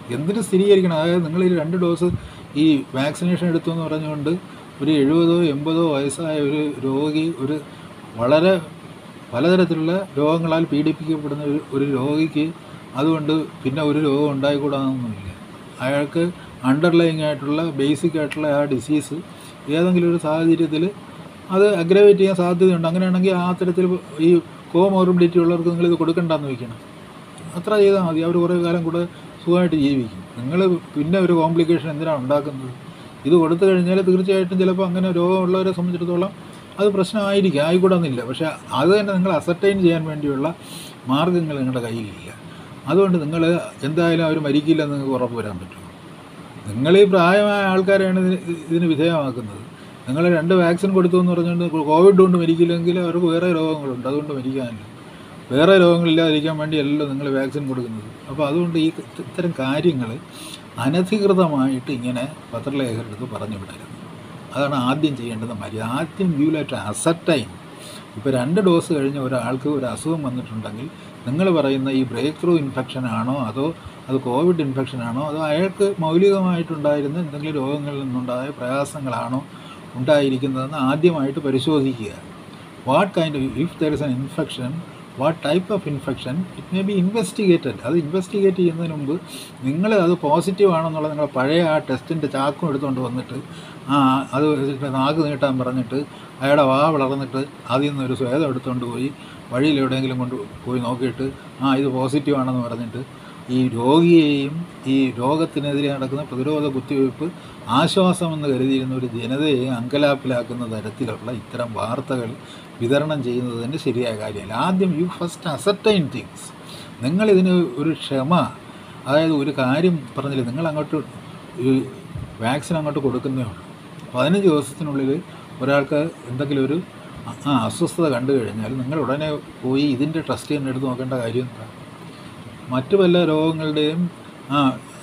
എന്തിന് സ്ഥിരീകരിക്കണം അതായത് നിങ്ങൾ ഈ രണ്ട് ഡോസ് ഈ വാക്സിനേഷൻ എടുത്തു എന്ന് പറഞ്ഞുകൊണ്ട് ഒരു എഴുപതോ എൺപതോ വയസ്സായ ഒരു രോഗി ഒരു വളരെ പലതരത്തിലുള്ള രോഗങ്ങളാൽ പീഡിപ്പിക്കപ്പെടുന്ന ഒരു ഒരു രോഗിക്ക് അതുകൊണ്ട് പിന്നെ ഒരു രോഗം ഉണ്ടായിക്കൂടാന്നൊന്നുമില്ല അയാൾക്ക് അണ്ടർലൈങ് ആയിട്ടുള്ള ബേസിക് ആയിട്ടുള്ള ആ ഡിസീസ് ഏതെങ്കിലും ഒരു സാഹചര്യത്തിൽ അത് അഗ്രവേറ്റ് ചെയ്യാൻ സാധ്യതയുണ്ട് അങ്ങനെയാണെങ്കിൽ ആ തരത്തിൽ ഈ കോമോർബിഡിറ്റി ഉള്ളവർക്ക് നിങ്ങളിത് കൊടുക്കണ്ടെന്ന് വയ്ക്കണം അത്ര ചെയ്താൽ മതി അവർ കുറേ കാലം കൂടെ സുഖമായിട്ട് ജീവിക്കും നിങ്ങൾ പിന്നെ ഒരു കോംപ്ലിക്കേഷൻ എന്തിനാണ് ഉണ്ടാക്കുന്നത് ഇത് കൊടുത്തു കഴിഞ്ഞാൽ തീർച്ചയായിട്ടും ചിലപ്പോൾ അങ്ങനെ രോഗമുള്ളവരെ സംബന്ധിച്ചിടത്തോളം അത് പ്രശ്നമായിരിക്കും ആയിക്കൂടാന്നില്ല പക്ഷേ അത് തന്നെ നിങ്ങൾ അസർട്ടൈൻ ചെയ്യാൻ വേണ്ടിയുള്ള മാർഗ്ഗങ്ങൾ നിങ്ങളുടെ കയ്യിലില്ല അതുകൊണ്ട് നിങ്ങൾ എന്തായാലും അവർ മരിക്കില്ലെന്ന് നിങ്ങൾക്ക് ഉറപ്പ് വരാൻ പറ്റും നിങ്ങൾ ഈ പ്രായമായ ആൾക്കാരെയാണ് ഇതിന് ഇതിന് വിധേയമാക്കുന്നത് നിങ്ങൾ രണ്ട് വാക്സിൻ കൊടുത്തു എന്ന് പറഞ്ഞുകൊണ്ട് കോവിഡ് കൊണ്ട് മരിക്കില്ലെങ്കിൽ അവർക്ക് വേറെ രോഗങ്ങളുണ്ട് അതുകൊണ്ട് മരിക്കാനില്ല വേറെ രോഗങ്ങളില്ലാതിരിക്കാൻ വേണ്ടിയല്ലോ നിങ്ങൾ വാക്സിൻ കൊടുക്കുന്നത് അപ്പോൾ അതുകൊണ്ട് ഈ ഇത്തരം കാര്യങ്ങൾ അനധികൃതമായിട്ട് ഇങ്ങനെ പത്രലേഖകരെടുത്ത് പറഞ്ഞു വിടരുത് അതാണ് ആദ്യം ചെയ്യേണ്ടത് മര്യാദ ആദ്യം യു ലെറ്റ് അസർട്ടൈൻ ഇപ്പോൾ രണ്ട് ഡോസ് കഴിഞ്ഞ ഒരാൾക്ക് ഒരു അസുഖം വന്നിട്ടുണ്ടെങ്കിൽ നിങ്ങൾ പറയുന്ന ഈ ബ്രേക്ക് ത്രൂ ഇൻഫെക്ഷൻ ആണോ അതോ അത് കോവിഡ് ഇൻഫെക്ഷൻ ആണോ അതോ അയാൾക്ക് മൗലികമായിട്ടുണ്ടായിരുന്ന എന്തെങ്കിലും രോഗങ്ങളിൽ നിന്നുണ്ടായ പ്രയാസങ്ങളാണോ ഉണ്ടായിരിക്കുന്നതെന്ന് ആദ്യമായിട്ട് പരിശോധിക്കുക what kind if there is an infection what type of infection it may be investigated അത് ഇൻവെസ്റ്റിഗേറ്റ് ചെയ്യുന്നതിന് മുമ്പ് നിങ്ങൾ അത് പോസിറ്റീവ് ആണെന്നുള്ള നിങ്ങളുടെ പഴയ ആ ടെസ്റ്റിൻ്റെ ചാക്കും എടുത്തുകൊണ്ട് വന്നിട്ട് ആ അത് വെച്ചിട്ട് നാക്ക് നീട്ടാൻ പറഞ്ഞിട്ട് അയാളുടെ വാ വളർന്നിട്ട് അതിൽ നിന്ന് ഒരു സ്വേദം എടുത്തുകൊണ്ട് പോയി വഴിയിൽ എവിടെയെങ്കിലും കൊണ്ട് പോയി നോക്കിയിട്ട് ആ ഇത് പോസിറ്റീവ് ആണെന്ന് പറഞ്ഞിട്ട് ഈ രോഗിയെയും ഈ രോഗത്തിനെതിരെ നടക്കുന്ന പ്രതിരോധ കുത്തിവയ്പ്പ് ആശ്വാസമെന്ന് കരുതിയിരുന്ന ഒരു ജനതയെ അങ്കലാപ്പിലാക്കുന്ന തരത്തിലുള്ള ഇത്തരം വാർത്തകൾ വിതരണം ചെയ്യുന്നത് തന്നെ ശരിയായ കാര്യമല്ല ആദ്യം യു ഫസ്റ്റ് അസർട്ടൈൻ തിങ്സ് നിങ്ങളിതിന് ഒരു ക്ഷമ അതായത് ഒരു കാര്യം പറഞ്ഞില്ല നിങ്ങൾ അങ്ങോട്ട് ഈ വാക്സിൻ അങ്ങോട്ട് കൊടുക്കുന്നേ ഉള്ളൂ പതിനഞ്ച് ദിവസത്തിനുള്ളിൽ ഒരാൾക്ക് എന്തെങ്കിലും ഒരു ആ അസ്വസ്ഥത കണ്ടു കഴിഞ്ഞാൽ നിങ്ങൾ ഉടനെ പോയി ഇതിൻ്റെ ടെസ്റ്റ് തന്നെ എടുത്ത് നോക്കേണ്ട കാര്യം എന്താ മറ്റു പല രോഗങ്ങളുടെയും ആ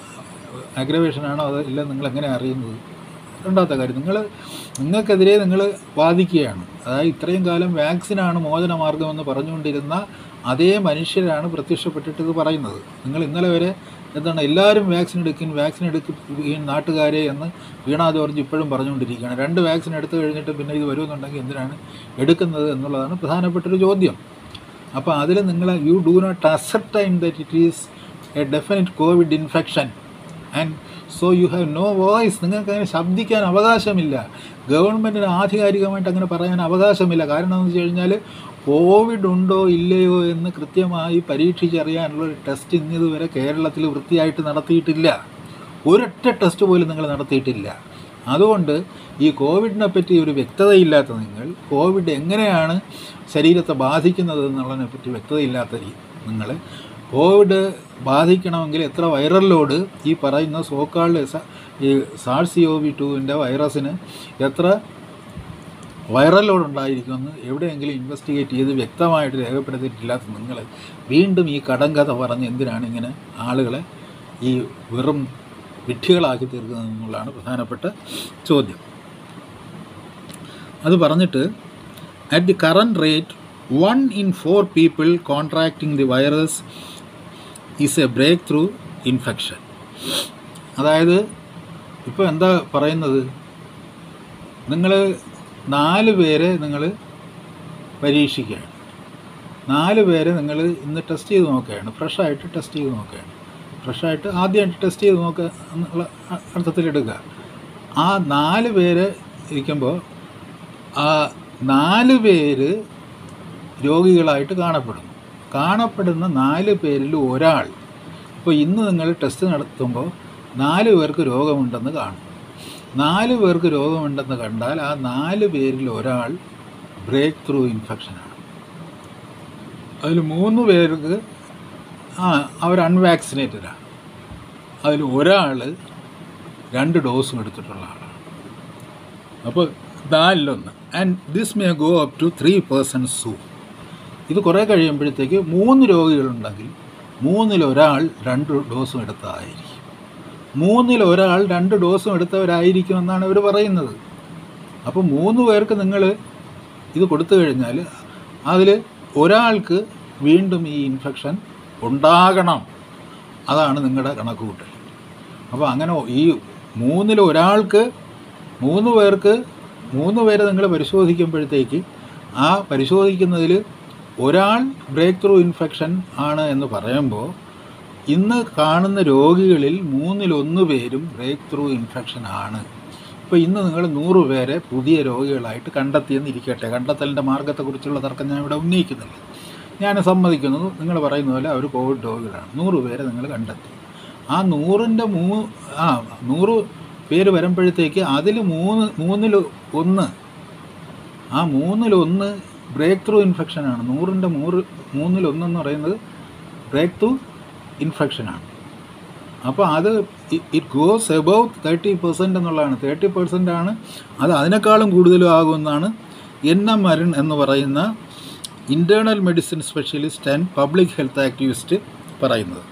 അഗ്രവേഷനാണോ അത് ഇല്ല നിങ്ങൾ എങ്ങനെ അറിയുന്നത് രണ്ടാമത്തെ കാര്യം നിങ്ങൾ നിങ്ങൾക്കെതിരെ നിങ്ങൾ വാദിക്കുകയാണ് അതായത് ഇത്രയും കാലം വാക്സിനാണ് മോചനമാർഗമെന്ന് പറഞ്ഞുകൊണ്ടിരുന്ന അതേ മനുഷ്യരാണ് പ്രത്യക്ഷപ്പെട്ടിട്ട് ഇത് പറയുന്നത് നിങ്ങൾ ഇന്നലെ വരെ എന്താണ് എല്ലാവരും വാക്സിൻ എടുക്കും വാക്സിൻ എടുക്കും ഈ നാട്ടുകാരെ എന്ന് വീണാ ജോർജ് ഇപ്പോഴും പറഞ്ഞുകൊണ്ടിരിക്കുകയാണ് രണ്ട് വാക്സിൻ എടുത്തു കഴിഞ്ഞിട്ട് പിന്നെ ഇത് വരുമെന്നുണ്ടെങ്കിൽ എന്തിനാണ് എടുക്കുന്നത് എന്നുള്ളതാണ് പ്രധാനപ്പെട്ടൊരു ചോദ്യം അപ്പോൾ അതിൽ നിങ്ങൾ you do not ascertain that it is a definite Covid infection and so you have no voice നിങ്ങൾക്ക് അങ്ങനെ ശബ്ദിക്കാൻ അവകാശമില്ല ഗവൺമെൻറ്റിന് ആധികാരികമായിട്ട് അങ്ങനെ പറയാൻ അവകാശമില്ല കാരണം എന്ന് വെച്ച് കഴിഞ്ഞാൽ കോവിഡ് ഉണ്ടോ ഇല്ലയോ എന്ന് കൃത്യമായി പരീക്ഷിച്ചറിയാനുള്ള ഒരു ടെസ്റ്റ് ഇന്നിതുവരെ കേരളത്തിൽ വൃത്തിയായിട്ട് നടത്തിയിട്ടില്ല ഒരൊറ്റ ടെസ്റ്റ് പോലും നിങ്ങൾ നടത്തിയിട്ടില്ല അതുകൊണ്ട് ഈ കോവിഡിനെ പറ്റി ഒരു വ്യക്തതയില്ലാത്ത നിങ്ങൾ കോവിഡ് എങ്ങനെയാണ് ശരീരത്തെ ബാധിക്കുന്നത് എന്നുള്ളതിനെ പറ്റി വ്യക്തതയില്ലാത്ത രീ- നിങ്ങൾ കോവിഡ് ബാധിക്കണമെങ്കിൽ എത്ര വൈറൽ ലോഡ് ഈ പറയുന്ന സോക്കാൾഡ് ഈ സാർസ് ഒ വി ടുവിൻ്റെ വൈറസിന് എത്ര വൈറൽ ലോഡ് ഉണ്ടായിരിക്കുമെന്ന് എവിടെയെങ്കിലും ഇൻവെസ്റ്റിഗേറ്റ് ചെയ്ത് വ്യക്തമായിട്ട് രേഖപ്പെടുത്തിയിട്ടില്ലാത്ത നിങ്ങൾ വീണ്ടും ഈ കടങ്കഥ പറഞ്ഞ് എന്തിനാണ് ഇങ്ങനെ ആളുകളെ ഈ വെറും വിഡ്ഢികളാക്കി തീർക്കുന്നത് എന്നുള്ളതാണ് പ്രധാനപ്പെട്ട ചോദ്യം അത് പറഞ്ഞിട്ട് at the current rate one in four people contracting the virus is a breakthrough infection അതായത് ഇപ്പോൾ എന്താ പറയുന്നത് നിങ്ങൾ നാല് പേരെ നിങ്ങൾ പരീക്ഷിക്കുകയാണ് നാല് പേരെ നിങ്ങൾ ഇന്ന് ടെസ്റ്റ് ചെയ്ത് നോക്കുകയാണ് ഫ്രഷായിട്ട് ടെസ്റ്റ് ചെയ്ത് നോക്കുകയാണ് ഫ്രഷായിട്ട് ആദ്യമായിട്ട് ടെസ്റ്റ് ചെയ്ത് നോക്കുക എന്നുള്ള അർത്ഥത്തിലെടുക്കുക ആ നാല് പേര് ഇരിക്കുമ്പോൾ ആ നാല് പേര് രോഗികളായിട്ട് കാണപ്പെടുന്നു കാണപ്പെടുന്ന നാല് പേരിൽ ഒരാൾ ഇപ്പോൾ ഇന്ന് നിങ്ങൾ ടെസ്റ്റ് നടത്തുമ്പോൾ നാല് പേർക്ക് രോഗമുണ്ടെന്ന് കാണും നാല് പേർക്ക് രോഗമുണ്ടെന്ന് കണ്ടാൽ ആ നാല് പേരിൽ ഒരാൾ ബ്രേക്ക് ത്രൂ ഇൻഫെക്ഷനാണ് അതിൽ മൂന്ന് പേർക്ക് ആ അവർ അൺവാക്സിനേറ്റഡാണ് അതിൽ ഒരാൾ രണ്ട് ഡോസും എടുത്തിട്ടുള്ള ആളാണ് അപ്പോൾ നാലിലൊന്ന് and this may go up to three persons so ഇത് കുറേ കഴിയുമ്പോഴത്തേക്ക് മൂന്ന് രോഗികളുണ്ടെങ്കിൽ മൂന്നിൽ ഒരാൾ രണ്ട് ഡോസും എടുത്തതായിരിക്കും മൂന്നിൽ ഒരാൾ രണ്ട് ഡോസും എടുത്തവരായിരിക്കും എന്നാണ് ഇവർ പറയുന്നത് അപ്പോൾ മൂന്ന് പേർക്ക് നിങ്ങൾ ഇത് കൊടുത്തു കഴിഞ്ഞാൽ അതിൽ ഒരാൾക്ക് വീണ്ടും ഈ ഇൻഫെക്ഷൻ ഉണ്ടാകണം അതാണ് നിങ്ങളുടെ കണക്കുകൂട്ടൽ അപ്പോൾ അങ്ങനെ ഈ മൂന്നിൽ ഒരാൾക്ക് മൂന്ന് പേർക്ക് മൂന്ന് പേരെ നിങ്ങൾ പരിശോധിക്കുമ്പോഴത്തേക്ക് ആ പരിശോധിക്കുന്നതിൽ ഒരാൾ ബ്രേക്ക് ത്രൂ ഇൻഫെക്ഷൻ ആണ് എന്ന് പറയുമ്പോൾ ഇന്ന് കാണുന്ന രോഗികളിൽ മൂന്നിലൊന്ന് പേരും ബ്രേക്ക് ത്രൂ ഇൻഫെക്ഷൻ ആണ് ഇപ്പോൾ ഇന്ന് നിങ്ങൾ നൂറ് പേരെ പുതിയ രോഗികളായിട്ട് കണ്ടെത്തിയെന്നിരിക്കട്ടെ കണ്ടെത്തലിൻ്റെ മാർഗത്തെക്കുറിച്ചുള്ള തർക്കം ഞാൻ ഇവിടെ ഉന്നയിക്കുന്നില്ല ഞാൻ സമ്മതിക്കുന്നു നിങ്ങൾ പറയുന്ന പോലെ അവർ കോവിഡ് രോഗികളാണ് നൂറ് പേരെ നിങ്ങൾ കണ്ടെത്തി ആ നൂറിൻ്റെ മൂ ആ നൂറ് പേര് വരുമ്പോഴത്തേക്ക് അതിൽ മൂന്ന് മൂന്നിൽ ഒന്ന് ആ മൂന്നിലൊന്ന് ബ്രേക്ക് ത്രൂ ഇൻഫെക്ഷനാണ് നൂറിൻ്റെ മൂറ് മൂന്നിലൊന്നെന്ന് പറയുന്നത് ബ്രേക്ക് ത്രൂ ഇൻഫെക്ഷനാണ് അപ്പോൾ അത് it goes above thirty percent എന്നുള്ളതാണ് തേർട്ടി പെർസെൻ്റ് ആണ് അത് അതിനേക്കാളും കൂടുതലും ആകുമെന്നാണ് എൻ എം അരുൺ എന്ന് പറയുന്ന internal medicine specialist and public health activist പറയുന്നത്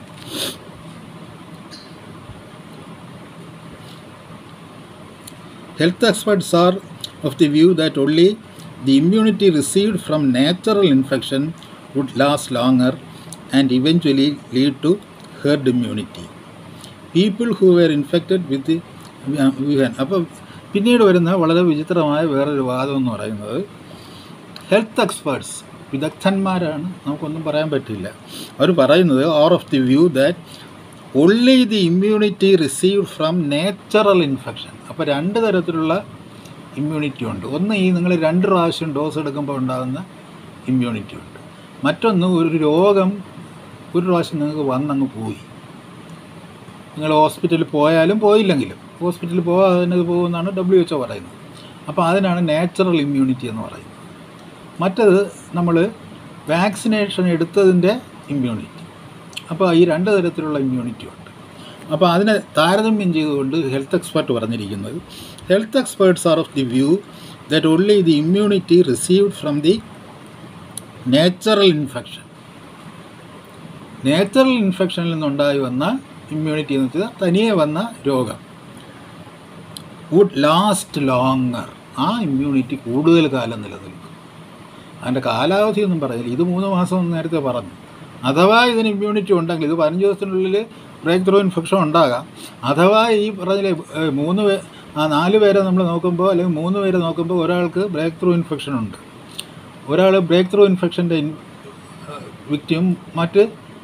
Health experts are of the view that only the immunity received from natural infection would last longer and eventually lead to herd immunity. People who were infected with the Wuhan അപ്പോൾ പിന്നീട് വരുന്ന വളരെ വിചിത്രമായ വേറൊരു വാദം എന്ന് പറയുന്നത് ഹെൽത്ത് എക്സ്പേർട്സ് വിദഗ്ധന്മാരാണ് നമുക്കൊന്നും പറയാൻ പറ്റില്ല അവർ പറയുന്നത് are of the view that only the immunity received from natural infection അപ്പോൾ രണ്ട് തരത്തിലുള്ള ഇമ്മ്യൂണിറ്റി ഉണ്ട് ഒന്ന് ഈ നിങ്ങൾ രണ്ട് പ്രാവശ്യം ഡോസ് എടുക്കുമ്പോൾ ഉണ്ടാകുന്ന ഇമ്മ്യൂണിറ്റി ഉണ്ട് മറ്റൊന്ന് ഒരു രോഗം ഒരു പ്രാവശ്യം നിങ്ങൾക്ക് വന്നങ്ങ് പോയി നിങ്ങൾ ഹോസ്പിറ്റലിൽ പോയാലും പോയില്ലെങ്കിലും ഹോസ്പിറ്റലിൽ പോകാതെ തന്നെ ഇത് പോകുമെന്നാണ് ഡബ്ല്യു എച്ച് പറയുന്നത് അപ്പോൾ അതിനാണ് നാച്ചുറൽ ഇമ്മ്യൂണിറ്റി എന്ന് പറയുന്നത് മറ്റത് നമ്മൾ വാക്സിനേഷൻ എടുത്തതിൻ്റെ ഇമ്മ്യൂണിറ്റി അപ്പോൾ ഈ രണ്ട് തരത്തിലുള്ള ഇമ്മ്യൂണിറ്റി ഉണ്ട് അപ്പോൾ അതിനെ താരതമ്യം ചെയ്തുകൊണ്ട് ഹെൽത്ത് എക്സ്പെർട്ട് പറഞ്ഞിരിക്കുന്നത് health experts are of the view that only the immunity received from the natural infection natural ഇൻഫെക്ഷനിൽ നിന്നുണ്ടായി വന്ന ഇമ്മ്യൂണിറ്റി എന്ന് വെച്ചാൽ തനിയെ വന്ന രോഗം വുഡ് ലാസ്റ്റ് ലോങ്ങർ ആ ഇമ്മ്യൂണിറ്റി കൂടുതൽ കാലം നിലനിൽക്കും അതിൻ്റെ കാലാവധി ഒന്നും പറയില്ല ഇത് മൂന്ന് മാസം എന്ന് നേരത്തെ പറഞ്ഞു അഥവാ ഇതിന് ഇമ്മ്യൂണിറ്റി ഉണ്ടെങ്കിൽ ഇത് പതിനഞ്ച് ദിവസത്തിനുള്ളിൽ ബ്രേക്ക് ത്രൂ ഇൻഫെക്ഷൻ ഉണ്ടാകാം അഥവാ ഈ പറഞ്ഞില്ലേ ഏഹ് മൂന്ന് പേ ആ നാല് പേരെ നമ്മൾ നോക്കുമ്പോൾ അല്ലെങ്കിൽ മൂന്ന് പേരെ നോക്കുമ്പോൾ ഒരാൾക്ക് ബ്രേക്ക് ത്രൂ ഇൻഫെക്ഷൻ ഉണ്ട് ഒരാൾ ബ്രേക്ക് ത്രൂ ഇൻഫെക്ഷൻ്റെ വിക്റ്റിയും മറ്റ്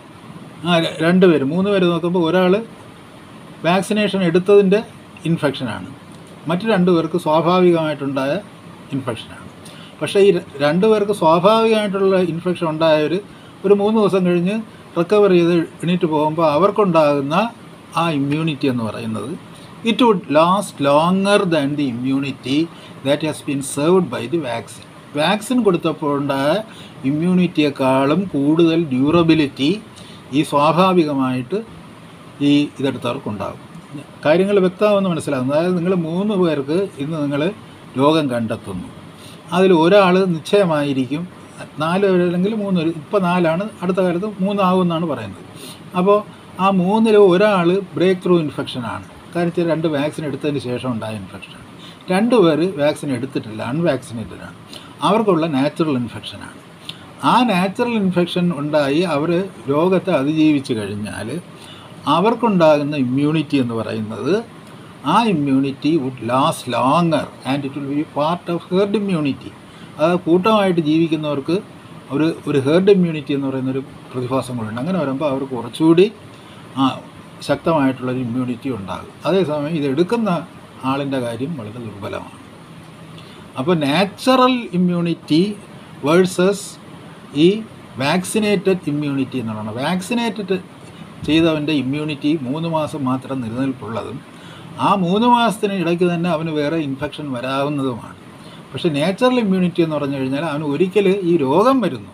ആ ര- രണ്ട് പേര് മൂന്ന് പേര് നോക്കുമ്പോൾ ഒരാൾ വാക്സിനേഷൻ എടുത്തതിൻ്റെ ഇൻഫെക്ഷനാണ് മറ്റ് രണ്ട് പേർക്ക് സ്വാഭാവികമായിട്ടുണ്ടായ ഇൻഫെക്ഷനാണ് പക്ഷേ ഈ ര- രണ്ട് പേർക്ക് സ്വാഭാവികമായിട്ടുള്ള ഇൻഫെക്ഷൻ ഉണ്ടായവർ ഒരു മൂന്ന് ദിവസം കഴിഞ്ഞ് റിക്കവർ ചെയ്ത് എണീറ്റ് പോകുമ്പോൾ അവർക്കുണ്ടാകുന്ന ആ ഇമ്മ്യൂണിറ്റി എന്ന് പറയുന്നത് it would last longer than the immunity that has been served by the vaccine vaccine കൊടുത്തപ്പോൾ ഉണ്ടായ ഇമ്മ്യൂണിറ്റിയെക്കാളും കൂടുതൽ ഡ്യൂറബിലിറ്റി ഈ സ്വാഭാവികമായിട്ട് ഈ ഇതെടുത്തവർക്കുണ്ടാകും കാര്യങ്ങൾ വ്യക്തമാണെന്ന് മനസ്സിലാകുന്നു അതായത് നിങ്ങൾ മൂന്ന് പേർക്ക് ഇന്ന് നിങ്ങൾ രോഗം കണ്ടെത്തുന്നു അതിൽ ഒരാൾ നിശ്ചയമായിരിക്കും നാല് പേര് അല്ലെങ്കിൽ മൂന്ന് പേര് ഇപ്പോൾ നാലാണ് അടുത്ത കാലത്ത് മൂന്നാകുമെന്നാണ് പറയുന്നത് അപ്പോൾ ആ മൂന്നിൽ ഒരാൾ ബ്രേക്ക് ത്രൂ ഇൻഫെക്ഷനാണ് കാര്യത്തിൽ രണ്ട് വാക്സിൻ എടുത്തതിന് ശേഷം ഉണ്ടായ ഇൻഫെക്ഷൻ രണ്ട് പേര് വാക്സിൻ എടുത്തിട്ടില്ല അൺവാക്സിനേറ്റഡ് ആണ് അവർക്കുള്ള നാച്ചുറൽ ഇൻഫെക്ഷനാണ് ആ നാച്ചുറൽ ഇൻഫെക്ഷൻ ഉണ്ടായി അവർ രോഗത്തെ അതിജീവിച്ച് കഴിഞ്ഞാൽ അവർക്കുണ്ടാകുന്ന ഇമ്മ്യൂണിറ്റി എന്ന് പറയുന്നത് ആ immunity would last longer and it will be part of herd immunity അത് കൂട്ടമായിട്ട് ജീവിക്കുന്നവർക്ക് ഒരു ഒരു ഹെർഡ് ഇമ്മ്യൂണിറ്റി എന്ന് പറയുന്നൊരു പ്രതിഭാസം കൂടെ ഉണ്ട് അങ്ങനെ വരുമ്പോൾ അവർക്ക് കുറച്ചുകൂടി ആ ശക്തമായിട്ടുള്ളൊരു ഇമ്മ്യൂണിറ്റി ഉണ്ടാകും അതേസമയം ഇത് എടുക്കുന്ന ആളിൻ്റെ കാര്യം വളരെ ദുർബലമാണ് അപ്പോൾ നാച്ചുറൽ ഇമ്മ്യൂണിറ്റി വേഴ്സസ് ഈ വാക്സിനേറ്റഡ് ഇമ്മ്യൂണിറ്റി എന്നുള്ളതാണ് വാക്സിനേറ്റഡ് ചെയ്തവൻ്റെ ഇമ്മ്യൂണിറ്റി മൂന്ന് മാസം മാത്രം നിലനിൽപ്പുള്ളതും ആ മൂന്ന് മാസത്തിന് ഇടയ്ക്ക് തന്നെ അവന് വേറെ ഇൻഫെക്ഷൻ വരാവുന്നതുമാണ് പക്ഷേ നാച്ചുറൽ ഇമ്മ്യൂണിറ്റി എന്ന് പറഞ്ഞു കഴിഞ്ഞാൽ അവന് ഒരിക്കൽ ഈ രോഗം വരുന്നു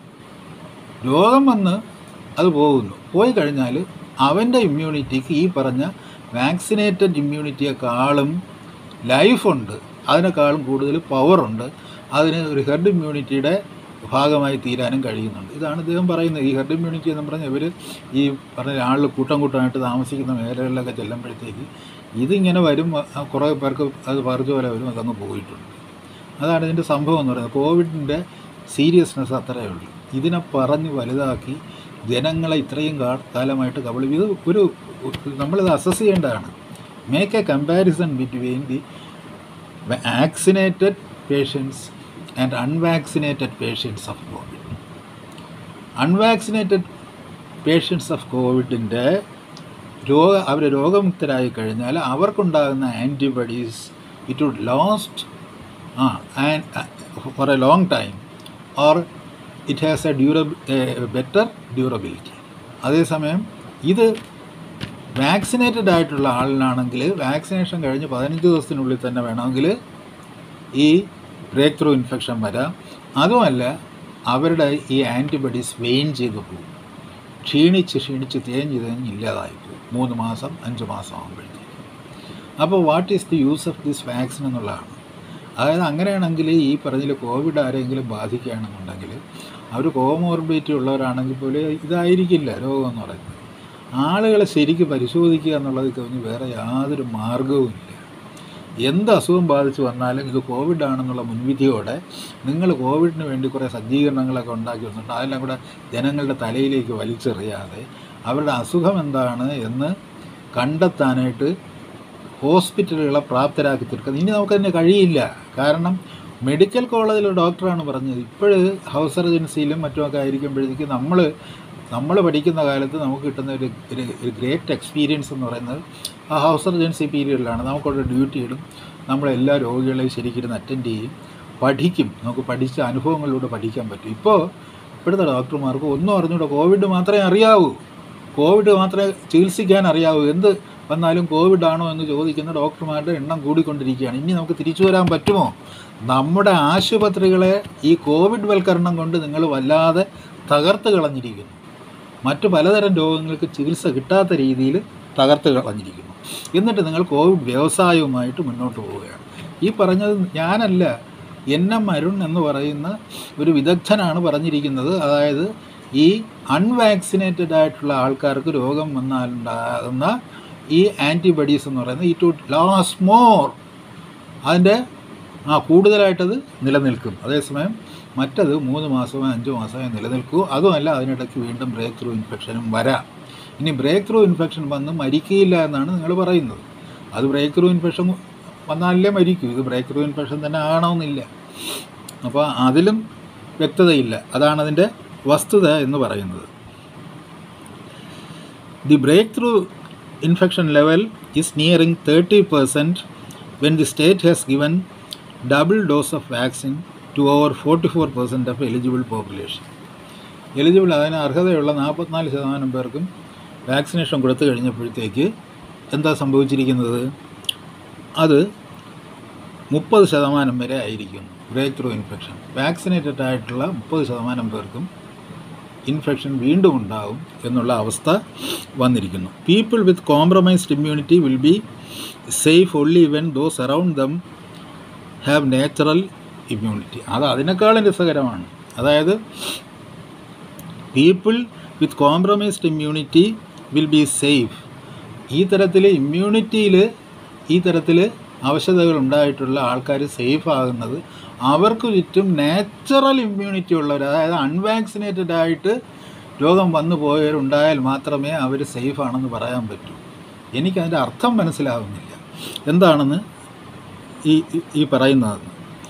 രോഗം വന്ന് അത് പോകുന്നു പോയി കഴിഞ്ഞാൽ അവൻ്റെ ഇമ്മ്യൂണിറ്റിക്ക് ഈ പറഞ്ഞ വാക്സിനേറ്റഡ് ഇമ്മ്യൂണിറ്റിയെക്കാളും ലൈഫുണ്ട് അതിനേക്കാളും കൂടുതൽ പവറുണ്ട് അതിന് ഒരു ഹെർഡ് ഇമ്മ്യൂണിറ്റിയുടെ ഭാഗമായി തീരാനും കഴിയുന്നുണ്ട് ഇതാണ് ഇദ്ദേഹം പറയുന്നത് ഈ ഹെർഡ് ഇമ്മ്യൂണിറ്റി എന്ന് പറഞ്ഞാൽ ഇവർ ഈ പറഞ്ഞ ആളിൽ കൂട്ടം കൂട്ടമായിട്ട് താമസിക്കുന്ന മേഖലകളിലൊക്കെ ചെല്ലുമ്പോഴത്തേക്ക് ഇതിങ്ങനെ വരും അ- കുറേ പേർക്ക് അത് പറിച്ചു പോലെ വരും അതങ്ങ് പോയിട്ടുണ്ട് അതാണ് ഇതിൻ്റെ സംഭവം എന്ന് പറയുന്നത് കോവിഡിൻ്റെ സീരിയസ്നെസ് അത്രയേ ഉള്ളൂ ഇതിനെ പറഞ്ഞ് വലുതാക്കി ജനങ്ങളെ ഇത്രയും കാ- കാലമായിട്ട് കബളി ഇത് ഒരു നമ്മളിത് അസസ് ചെയ്യേണ്ടതാണ് make a comparison between the vaccinated patients and unvaccinated patients of Covid unvaccinated patients of കോവിഡിൻ്റെ രോഗ അവർ രോഗമുക്തരായി കഴിഞ്ഞാൽ അവർക്കുണ്ടാകുന്ന antibodies it would lost ah for a long time or it has a durable better durability അതേസമയം ഇത് vaccinated ആയിട്ടുള്ള ആളിനാണെങ്കിൽ vaccination കഴിഞ്ഞ് പതിനഞ്ച് ദിവസത്തിനുള്ളിൽ തന്നെ വേണമെങ്കിൽ ഈ ബ്രേക്ക് ത്രൂ ഇൻഫെക്ഷൻ വരാം അതുമല്ല അവരുടെ ഈ ആൻറ്റിബഡീസ് വെയിൻ ചെയ്ത് പോകും ക്ഷീണിച്ച് ക്ഷീണിച്ച് തേഞ്ഞ് തേഞ്ഞ് ഇല്ലാതായി പോകും മൂന്ന് മാസം അഞ്ച് മാസം ആകുമ്പോഴത്തേക്ക് അപ്പോൾ what is the use of this vaccine എന്നുള്ളതാണ് അതായത് അങ്ങനെയാണെങ്കിൽ ഈ പറഞ്ഞതിൽ കോവിഡ് ആരെങ്കിലും ബാധിക്കുകയാണെന്നുണ്ടെങ്കിൽ അവർ കോമോർബിലിറ്റി ഉള്ളവരാണെങ്കിൽ പോലും ഇതായിരിക്കില്ല രോഗം എന്ന് പറയുന്നത് ആളുകളെ ശരിക്കും പരിശോധിക്കുക എന്നുള്ളത് കഴിഞ്ഞ് വേറെ യാതൊരു മാർഗവുമില്ല എന്ത് അസുഖം ബാധിച്ച് വന്നാലും ഇത് കോവിഡ് ആണെന്നുള്ള മുൻവിധിയോടെ നിങ്ങൾ കോവിഡിന് വേണ്ടി കുറേ സജ്ജീകരണങ്ങളൊക്കെ ഉണ്ടാക്കി വന്നിട്ട് അതെല്ലാം കൂടെ ജനങ്ങളുടെ തലയിലേക്ക് വലിച്ചെറിയാതെ അവരുടെ അസുഖം എന്താണ് എന്ന് കണ്ടെത്താനായിട്ട് ഹോസ്പിറ്റലുകളെ പ്രാപ്തരാക്കി തീർക്കുന്നത് ഇനി നമുക്കതിന് കഴിയില്ല കാരണം മെഡിക്കൽ കോളേജിലെ ഡോക്ടറാണ് പറഞ്ഞത് ഇപ്പോൾ ഹൗസ് സർജൻസിയിലും മറ്റുമൊക്കെ ആയിരിക്കുമ്പോഴത്തേക്ക് നമ്മൾ നമ്മൾ പഠിക്കുന്ന കാലത്ത് നമുക്ക് കിട്ടുന്ന ഒരു ഒരു ഒരു ഗ്രേറ്റ് എക്സ്പീരിയൻസ് എന്ന് പറയുന്നത് ആ ഹൗസ് സർജൻസി പീരീഡിലാണ് നമുക്കവിടെ ഡ്യൂട്ടി ഇടും നമ്മളെല്ലാ രോഗികളെയും ശരിക്കിരുന്ന് അറ്റൻഡ് ചെയ്യും പഠിക്കും നമുക്ക് പഠിച്ച അനുഭവങ്ങളിലൂടെ പഠിക്കാൻ പറ്റും ഇപ്പോൾ ഇപ്പോഴത്തെ ഡോക്ടർമാർക്ക് ഒന്നും അറിഞ്ഞൂടെ കോവിഡ് മാത്രമേ അറിയാവൂ കോവിഡ് മാത്രമേ ചികിത്സിക്കാൻ അറിയാവൂ എന്ത് വന്നാലും കോവിഡ് ആണോ എന്ന് ചോദിക്കുന്ന ഡോക്ടർമാരുടെ എണ്ണം കൂടിക്കൊണ്ടിരിക്കുകയാണ് ഇനി നമുക്ക് തിരിച്ചു വരാൻ പറ്റുമോ നമ്മുടെ ആശുപത്രികളെ ഈ കോവിഡ് വൽക്കരണം കൊണ്ട് നിങ്ങൾ വല്ലാതെ തകർത്ത് കളഞ്ഞിരിക്കുന്നു മറ്റു പലതരം രോഗങ്ങൾക്ക് ചികിത്സ കിട്ടാത്ത രീതിയിൽ തകർത്ത് കളഞ്ഞിരിക്കുന്നു എന്നിട്ട് നിങ്ങൾ കോവിഡ് വ്യവസായവുമായിട്ട് മുന്നോട്ട് പോവുകയാണ് ഈ പറഞ്ഞത് ഞാനല്ല എൻ എം അരുൺ എന്ന് പറയുന്ന ഒരു വിദഗ്ധനാണ് പറഞ്ഞിരിക്കുന്നത് അതായത് ഈ അൺവാക്സിനേറ്റഡ് ആയിട്ടുള്ള ആൾക്കാർക്ക് രോഗം വന്നാലുണ്ടാകുന്ന ഈ ആൻറ്റിബഡീസ് എന്ന് പറയുന്നത് ഇറ്റ് വുഡ് ലാസ്റ്റ് മോർ അതിൻ്റെ ആ കൂടുതലായിട്ടത് നിലനിൽക്കും അതേസമയം മറ്റത് മൂന്ന് മാസമോ അഞ്ച് മാസമോ നിലനിൽക്കൂ അതുമല്ല അതിനിടയ്ക്ക് വീണ്ടും ബ്രേക്ക് ത്രൂ ഇൻഫെക്ഷനും വരാം ഇനി ബ്രേക്ക് ത്രൂ ഇൻഫെക്ഷൻ വന്ന് മരിക്കില്ല എന്നാണ് നിങ്ങൾ പറയുന്നത് അത് ബ്രേക്ക് ത്രൂ ഇൻഫെക്ഷൻ വന്നാലേ മരിക്കൂ ഇത് ബ്രേക്ക് ത്രൂ ഇൻഫെക്ഷൻ തന്നെ ആകണമെന്നില്ല അപ്പോൾ അതിലും വ്യക്തതയില്ല അതാണ് അതിൻ്റെ വസ്തുത എന്ന് പറയുന്നത് the breakthrough infection level is nearing thirty percent when the state has given double dose of vaccine to over forty four percent of eligible population eligible അതിന് അർഹതയുള്ള നാൽപ്പത്തിനാല് ശതമാനം പേർക്കും വാക്സിനേഷൻ കൊടുത്തു കഴിഞ്ഞപ്പോഴത്തേക്ക് എന്താ സംഭവിച്ചിരിക്കുന്നത് അത് മുപ്പത് ശതമാനം വരെ ആയിരിക്കുന്നു ബ്രേക്ക് ത്രൂ ഇൻഫെക്ഷൻ വാക്സിനേറ്റഡ് ആയിട്ടുള്ള മുപ്പത് ശതമാനം പേർക്കും ഇൻഫെക്ഷൻ വീണ്ടും ഉണ്ടാവും എന്നുള്ള അവസ്ഥ വന്നിരിക്കുന്നു people with compromised immunity will be safe only when those around them have natural immunity അത് അതിനേക്കാളും രസകരമാണ് അതായത് people with compromised immunity will be safe ഈ തരത്തിൽ ഇമ്മ്യൂണിറ്റിയിൽ ഈ തരത്തിൽ അവശതകൾ ഉണ്ടായിട്ടുള്ള ആൾക്കാർ സേഫ് ആകുന്നത് അവർക്ക് ചുറ്റും നാച്ചുറൽ ഇമ്മ്യൂണിറ്റി ഉള്ളവർ അതായത് അൺവാക്സിനേറ്റഡ് ആയിട്ട് രോഗം വന്നു പോയവരുണ്ടായാൽ മാത്രമേ അവർ സേഫ് ആണെന്ന് പറയാൻ പറ്റൂ എനിക്കതിൻ്റെ അർത്ഥം മനസ്സിലാവുന്നില്ല എന്താണെന്ന് ഈ ഈ- ഈ പറയുന്നത്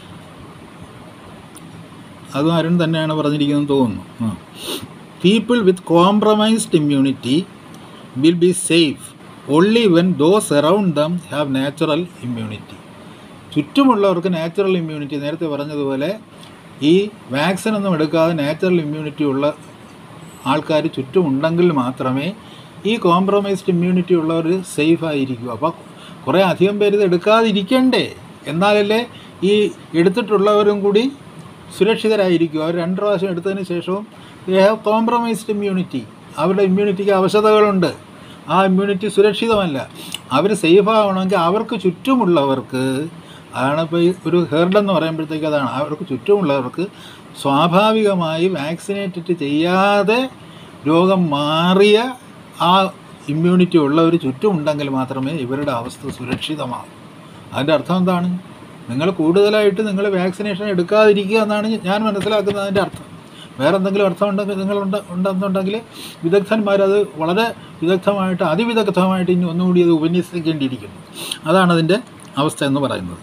അതും അരുൺ തന്നെയാണ് പറഞ്ഞിരിക്കുന്നത് തോന്നുന്നു ആ people with compromised immunity will be safe only when those around them have natural immunity ചുറ്റുമുള്ളവർക്ക് നാച്ചുറൽ ഇമ്മ്യൂണിറ്റി നേരത്തെ പറഞ്ഞതുപോലെ ഈ വാക്സിൻ ഒന്നും എടുക്കാതെ നാച്ചുറൽ ഇമ്മ്യൂണിറ്റി ഉള്ള ആൾക്കാർ ചുറ്റുമുണ്ടെങ്കിൽ മാത്രമേ ഈ കോംപ്രമൈസ്ഡ് ഇമ്മ്യൂണിറ്റി ഉള്ളവർ സേഫ് ആയിരിക്കൂ അപ്പോൾ കുറേ അധികം പേര് ഇത് എടുക്കാതിരിക്കണ്ടേ എന്നാലല്ലേ ഈ എടുത്തിട്ടുള്ളവരും കൂടി സുരക്ഷിതരായിരിക്കും അവർ രണ്ട് പ്രാവശ്യം എടുത്തതിന് ശേഷവും ദേ ഹാവ് കോംപ്രമൈസ്ഡ് ഇമ്മ്യൂണിറ്റി അവരുടെ ഇമ്മ്യൂണിറ്റിക്ക് അവശതകളുണ്ട് ആ ഇമ്മ്യൂണിറ്റി സുരക്ഷിതമല്ല അവർ സേഫ് ആവണമെങ്കിൽ അവർക്ക് ചുറ്റുമുള്ളവർക്ക് അതാണ് ഇപ്പോൾ ഈ ഒരു ഹെർഡ് എന്ന് പറയുമ്പോഴത്തേക്ക് അതാണ് അവർക്ക് ചുറ്റുമുള്ളവർക്ക് സ്വാഭാവികമായി വാക്സിനേറ്റ് ചെയ്യാതെ രോഗം മാറിയ ആ ഇമ്മ്യൂണിറ്റി ഉള്ളവർ ചുറ്റുമുണ്ടെങ്കിൽ മാത്രമേ ഇവരുടെ അവസ്ഥ സുരക്ഷിതമാകൂ അതിൻ്റെ അർത്ഥം എന്താണ് നിങ്ങൾ കൂടുതലായിട്ട് നിങ്ങൾ വാക്സിനേഷൻ എടുക്കാതിരിക്കുക എന്നാണ് ഞാൻ മനസ്സിലാക്കുന്നത് അതിൻ്റെ അർത്ഥം വേറെ എന്തെങ്കിലും അർത്ഥം ഉണ്ടെങ്കിൽ നിങ്ങൾ ഉണ്ട് ഉണ്ടെന്നുണ്ടെങ്കിൽ വിദഗ്ധന്മാരത് വളരെ വിദഗ്ധമായിട്ട് അതിവിദഗ്ധമായിട്ട് ഇനി ഒന്നുകൂടി അത് ഉപന്യസിക്കേണ്ടിയിരിക്കുന്നു അതാണ് അതിൻ്റെ അവസ്ഥ എന്ന് പറയുന്നത്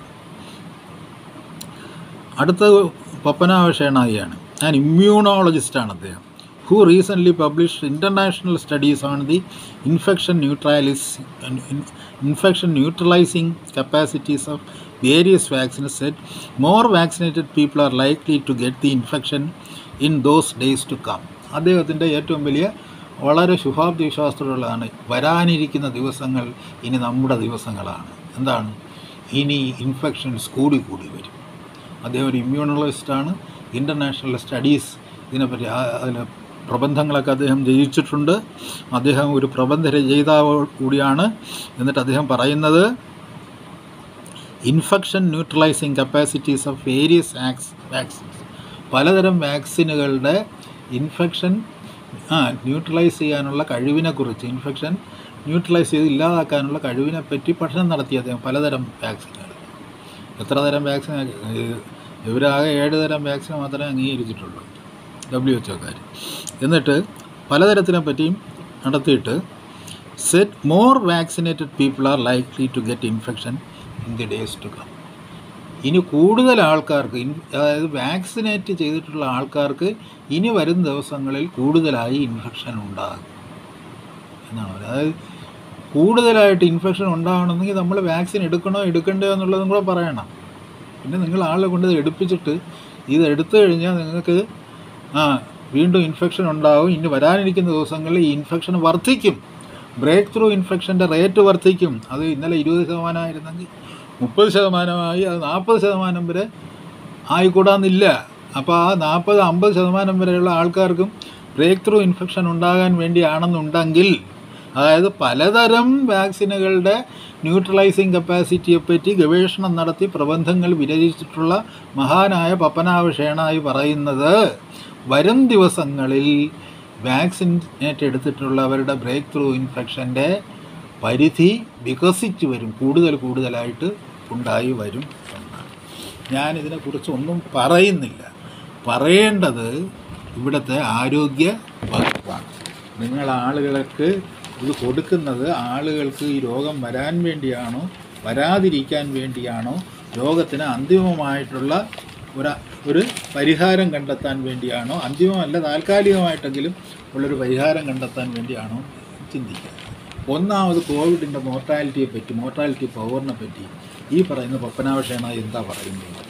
അടുത്തത് പപ്പനാവ ഷേണായിയാണ് ഞാൻ ഇമ്മ്യൂണോളജിസ്റ്റാണ് അദ്ദേഹം who recently publish international studies on the infection neutralise infection neutralising capacities of various vaccines said more vaccinated people are likely to get the infection in those days to come അദ്ദേഹത്തിൻ്റെ ഏറ്റവും വലിയ വളരെ ശുഭാപ്തി വിശ്വാസത്തോടുള്ളതാണ് വരാനിരിക്കുന്ന ദിവസങ്ങൾ ഇനി നമ്മുടെ ദിവസങ്ങളാണ് എന്താണ് ഇനി ഇൻഫെക്ഷൻസ് കൂടി കൂടി വരും അദ്ദേഹം ഒരു ഇമ്മ്യൂണോളജിസ്റ്റാണ് ഇൻ്റർനാഷണൽ സ്റ്റഡീസ് ഇതിനെപ്പറ്റി ആ- അതിൽ പ്രബന്ധങ്ങളൊക്കെ അദ്ദേഹം രചിച്ചിട്ടുണ്ട് അദ്ദേഹം ഒരു പ്രബന്ധ രചയിതാവ് കൂടിയാണ് എന്നിട്ട് അദ്ദേഹം പറയുന്നത് infection neutralising capacities of various ആക്സ് വാക്സിൻസ് പലതരം വാക്സിനുകളുടെ ഇൻഫെക്ഷൻ ആ ന്യൂട്രലൈസ് ചെയ്യാനുള്ള കഴിവിനെക്കുറിച്ച് ഇൻഫെക്ഷൻ ന്യൂട്രലൈസ് ചെയ്ത് ഇല്ലാതാക്കാനുള്ള കഴിവിനെ പറ്റി പഠനം നടത്തി അദ്ദേഹം പലതരം വാക്സിനുകൾ എത്ര തരം വാക്സിൻ ഇവരാകെ ഏഴ് തരം വാക്സിൻ മാത്രമേ അംഗീകരിച്ചിട്ടുള്ളൂ ഡബ്ല്യു എച്ച് ഒക്കാർ എന്നിട്ട് പലതരത്തിനെ പറ്റിയും നടത്തിയിട്ട് said more vaccinated people are likely to get infection in the days to come ഇനി കൂടുതൽ ആൾക്കാർക്ക് ഇൻ അതായത് വാക്സിനേറ്റ് ചെയ്തിട്ടുള്ള ആൾക്കാർക്ക് ഇനി വരും ദിവസങ്ങളിൽ കൂടുതലായി ഇൻഫെക്ഷൻ ഉണ്ടാകും എന്നാണ് പറയുന്നത് അതായത് കൂടുതലായിട്ട് ഇൻഫെക്ഷൻ ഉണ്ടാകണമെങ്കിൽ നമ്മൾ വാക്സിൻ എടുക്കണോ എടുക്കണ്ടോ എന്നുള്ളതും കൂടെ പറയണം പിന്നെ നിങ്ങൾ ആളെ കൊണ്ട് ഇത് എടുപ്പിച്ചിട്ട് ഇത് എടുത്തു കഴിഞ്ഞാൽ നിങ്ങൾക്ക് ആ വീണ്ടും ഇൻഫെക്ഷൻ ഉണ്ടാവും ഇനി വരാനിരിക്കുന്ന ദിവസങ്ങളിൽ ഈ ഇൻഫെക്ഷൻ വർദ്ധിക്കും ബ്രേക്ക് ത്രൂ ഇൻഫെക്ഷൻ്റെ റേറ്റ് വർദ്ധിക്കും അത് ഇന്നലെ ഇരുപത് ശതമാനമായിരുന്നെങ്കിൽ മുപ്പത് ശതമാനമായി അത് നാൽപ്പത് ശതമാനം വരെ ആയിക്കൂടാന്നില്ല അപ്പോൾ ആ നാൽപ്പത് അമ്പത് ശതമാനം വരെയുള്ള ആൾക്കാർക്കും ബ്രേക്ക് ത്രൂ ഇൻഫെക്ഷൻ ഉണ്ടാകാൻ വേണ്ടിയാണെന്നുണ്ടെങ്കിൽ അതായത് പലതരം വാക്സിനുകളുടെ ന്യൂട്രലൈസിങ് കപ്പാസിറ്റിയെ പറ്റി ഗവേഷണം നടത്തി പ്രബന്ധങ്ങൾ വിരചിച്ചിട്ടുള്ള മഹാനായ ഷേണായി പറയുന്നത് വരും ദിവസങ്ങളിൽ വാക്സിനേറ്റ് എടുത്തിട്ടുള്ളവരുടെ ബ്രേക്ക് ത്രൂ ഇൻഫെക്ഷൻ്റെ പരിധി വികസിച്ച് വരും കൂടുതൽ കൂടുതലായിട്ട് ഉണ്ടായി വരും എന്നാണ് ഞാനിതിനെക്കുറിച്ച് ഒന്നും പറയുന്നില്ല പറയേണ്ടത് ഇവിടുത്തെ ആരോഗ്യ വകുപ്പാണ് നിങ്ങൾ ആളുകൾക്ക് ഇത് കൊടുക്കുന്നത് ആളുകൾക്ക് ഈ രോഗം വരാൻ വേണ്ടിയാണോ വരാതിരിക്കാൻ വേണ്ടിയാണോ രോഗത്തിന് അന്തിമമായിട്ടുള്ള ഒരു ഒരു പരിഹാരം കണ്ടെത്താൻ വേണ്ടിയാണോ അന്തിമമല്ല താൽക്കാലികമായിട്ടെങ്കിലും ഉള്ളൊരു പരിഹാരം കണ്ടെത്താൻ വേണ്ടിയാണോ ചിന്തിക്കുക ഒന്നാമത് കോവിഡിൻ്റെ മോർട്ടാലിറ്റിയെ പറ്റി മോർട്ടാലിറ്റി പവറിനെ പറ്റി ഈ പറയുന്ന പപ്പനാവശേണ എന്താ പറയുന്നത്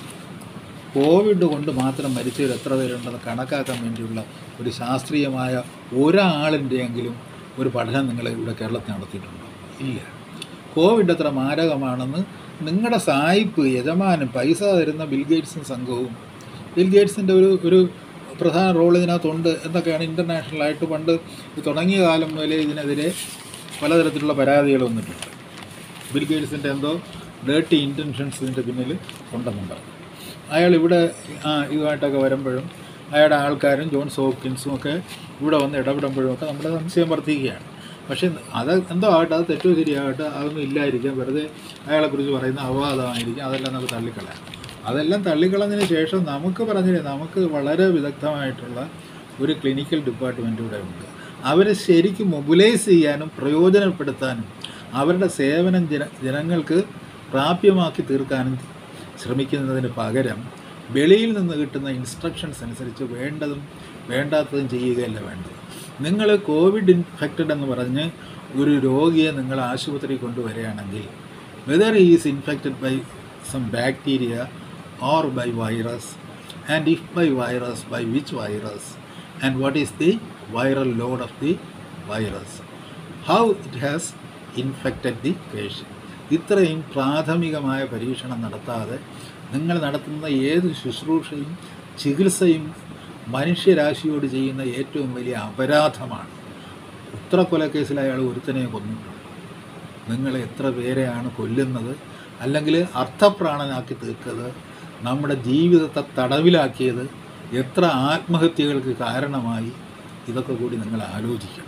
കോവിഡ് കൊണ്ട് മാത്രം മരിച്ചവർ എത്ര പേരുണ്ടെന്ന് കണക്കാക്കാൻ വേണ്ടിയുള്ള ഒരു ശാസ്ത്രീയമായ ഒരാളിൻ്റെയെങ്കിലും ഒരു പഠനം നിങ്ങൾ ഇവിടെ കേരളത്തിൽ നടത്തിയിട്ടുണ്ടോ ഇല്ല കോവിഡ് എത്ര മാരകമാണെന്ന് നിങ്ങളുടെ സായിപ്പ് യജമാനും പൈസ തരുന്ന ബിൽഗേറ്റ്സും സംഘവും ബിൽഗേറ്റ്സിൻ്റെ ഒരു ഒരു പ്രധാന റോൾ ഇതിനകത്തുണ്ട് എന്നൊക്കെയാണ് ഇൻ്റർനാഷണലായിട്ട് പണ്ട് ഇത് തുടങ്ങിയ കാലം മുതലേ ഇതിനെതിരെ പലതരത്തിലുള്ള പരാതികൾ വന്നിട്ടുണ്ട് ബിൽഗേറ്റ്സിൻ്റെ എന്തോ ഡേർട്ടി ഇൻറ്റൻഷൻസ് ഇതിൻ്റെ പിന്നിൽ ഉണ്ടെന്നുണ്ടാകും അയാൾ ഇവിടെ ആ ഇതുമായിട്ടൊക്കെ വരുമ്പോഴും അയാളുടെ ആൾക്കാരും ജോൺസ് ഹോപ്കിൻസും ഒക്കെ ഇവിടെ വന്ന് ഇടപെടുമ്പോഴും ഒക്കെ നമ്മുടെ സംശയം വർദ്ധിക്കുകയാണ് പക്ഷേ അത് എന്തോ ആകട്ടെ അത് തെറ്റോ ശരിയാകട്ടെ അതൊന്നും ഇല്ലായിരിക്കാം വെറുതെ അയാളെക്കുറിച്ച് പറയുന്ന അപവാദമായിരിക്കും അതെല്ലാം നമുക്ക് തള്ളിക്കളയാം അതെല്ലാം തള്ളിക്കളഞ്ഞതിന് ശേഷം നമുക്ക് പറഞ്ഞില്ലേ നമുക്ക് വളരെ വിദഗ്ധമായിട്ടുള്ള ഒരു ക്ലിനിക്കൽ ഡിപ്പാർട്ട്മെൻ്റ് ഇവിടെ ഉണ്ട് അവരെ ശരിക്കും മൊബിലൈസ് ചെയ്യാനും പ്രയോജനപ്പെടുത്താനും അവരുടെ സേവനം ജന ജനങ്ങൾക്ക് പ്രാപ്യമാക്കി തീർക്കാനും ശ്രമിക്കുന്നതിന് പകരം വെളിയിൽ നിന്ന് കിട്ടുന്ന ഇൻസ്ട്രക്ഷൻസ് അനുസരിച്ച് വേണ്ടതും വേണ്ടാത്തതും ചെയ്യുകയല്ല വേണ്ടത് നിങ്ങൾ കോവിഡ് ഇൻഫെക്റ്റഡ് എന്ന് പറഞ്ഞ് ഒരു രോഗിയെ നിങ്ങൾ ആശുപത്രി കൊണ്ടുവരികയാണെങ്കിൽ whether is infected by some bacteria or by virus and if by virus by which virus and what is the viral load of the virus how it has infected the patient ഇത്രയും പ്രാഥമികമായ പരീക്ഷണം നടത്താതെ നിങ്ങൾ നടത്തുന്ന ഏത് ശുശ്രൂഷയും ചികിത്സയും മനുഷ്യരാശിയോട് ചെയ്യുന്ന ഏറ്റവും വലിയ അപരാധമാണ് ഉത്തര കൊലക്കേസിൽ അയാൾ ഒരുത്തനെ കൊന്നിട്ടുണ്ട് നിങ്ങൾ എത്ര പേരെയാണ് കൊല്ലുന്നത് അല്ലെങ്കിൽ അർത്ഥപ്രാണനാക്കി തീർത്തത് നമ്മുടെ ജീവിതത്തെ തടവിലാക്കിയത് എത്ര ആത്മഹത്യകൾക്ക് കാരണമായി ഇതൊക്കെ കൂടി നിങ്ങൾ ആലോചിക്കണം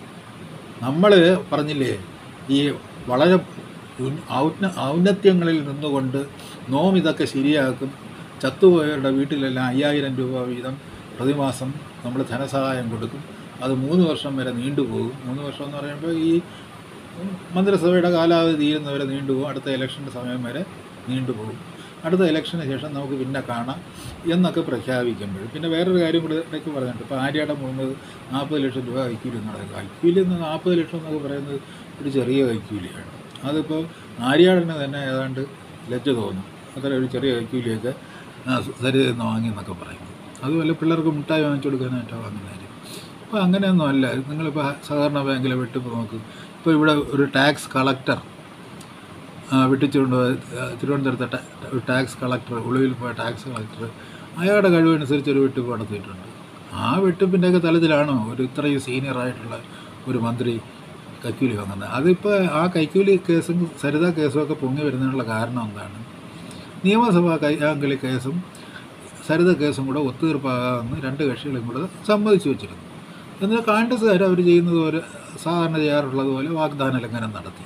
നമ്മൾ പറഞ്ഞില്ലേ ഈ വളരെ ഉൻ- ഔന്ന ഔന്നത്യങ്ങളിൽ നിന്നുകൊണ്ട് നോം ഇതൊക്കെ ശരിയാക്കും ചത്തുപോയവരുടെ വീട്ടിലെല്ലാം അയ്യായിരം രൂപ വീതം പ്രതിമാസം നമ്മൾ ധനസഹായം കൊടുക്കും അത് മൂന്ന് വർഷം വരെ നീണ്ടുപോകും മൂന്ന് വർഷം എന്ന് പറയുമ്പോൾ ഈ മന്ത്രിസഭയുടെ കാലാവധി തീരുന്നവരെ നീണ്ടുപോകും അടുത്ത ഇലക്ഷൻ്റെ സമയം വരെ നീണ്ടുപോകും അടുത്ത ഇലക്ഷന് ശേഷം നമുക്ക് പിന്നെ കാണാം എന്നൊക്കെ പ്രഖ്യാപിക്കുമ്പോൾ പിന്നെ വേറൊരു കാര്യം കൂടെ ഇടയ്ക്ക് പറഞ്ഞിട്ടുണ്ട് ഇപ്പോൾ ആര്യാടെ മുമ്പ് നാൽപ്പത് ലക്ഷം രൂപ കൈക്കൂലി എന്നാണ് കൈക്കൂലി എന്ന് നാൽപ്പത് ലക്ഷം എന്നൊക്കെ പറയുന്നത് ഒരു ചെറിയ കൈക്കൂലിയാണ് അതിപ്പോൾ ആര്യാടിന് തന്നെ ഏതാണ്ട് ലജ്ജ തോന്നും അത്ര ഒരു ചെറിയ കൈക്കൂലിയൊക്കെ സരിതെന്ന് വാങ്ങിയെന്നൊക്കെ പറയും അതുപോലെ പിള്ളേർക്ക് മിഠായി വാങ്ങിച്ചു കൊടുക്കാനായിട്ടാണ് വാങ്ങുന്നതായിരിക്കും അപ്പോൾ അങ്ങനെയൊന്നും അല്ല നിങ്ങളിപ്പോൾ സഹകരണ ബാങ്കിലെ വെട്ടിപ്പ് നോക്ക് ഇപ്പോൾ ഇവിടെ ഒരു ടാക്സ് കളക്ടർ വെട്ടിച്ചുകൊണ്ട് തിരുവനന്തപുരത്തെ ടാ- ഒരു ടാക്സ് കളക്ടർ ഉളിവിൽ പോയ ടാക്സ് കളക്ടർ അയാളുടെ കഴിവനുസരിച്ച് ഒരു വെട്ടിപ്പ് നടത്തിയിട്ടുണ്ട് ആ വെട്ടിപ്പിൻ്റെയൊക്കെ തലത്തിലാണോ ഒരു ഇത്രയും സീനിയർ ആയിട്ടുള്ള ഒരു മന്ത്രി കൈക്കൂലി വാങ്ങുന്നത് അതിപ്പോൾ ആ കൈക്കൂലി കേസും സരിത കേസും ഒക്കെ പൊങ്ങി വരുന്നതിനുള്ള കാരണം എന്താണ് നിയമസഭാ കൈയാങ്കളി കേസും സരിത കേസും കൂടെ ഒത്തുതീർപ്പാകാമെന്ന് രണ്ട് കക്ഷികളും കൂടെ സമ്മതിച്ചു വെച്ചിരുന്നു എന്നാൽ കോൺഗ്രസ്സുകാർ അവർ ചെയ്യുന്നത് പോലെ സാധാരണ ചെയ്യാറുള്ളത് പോലെ വാഗ്ദാന ലംഘനം നടത്തി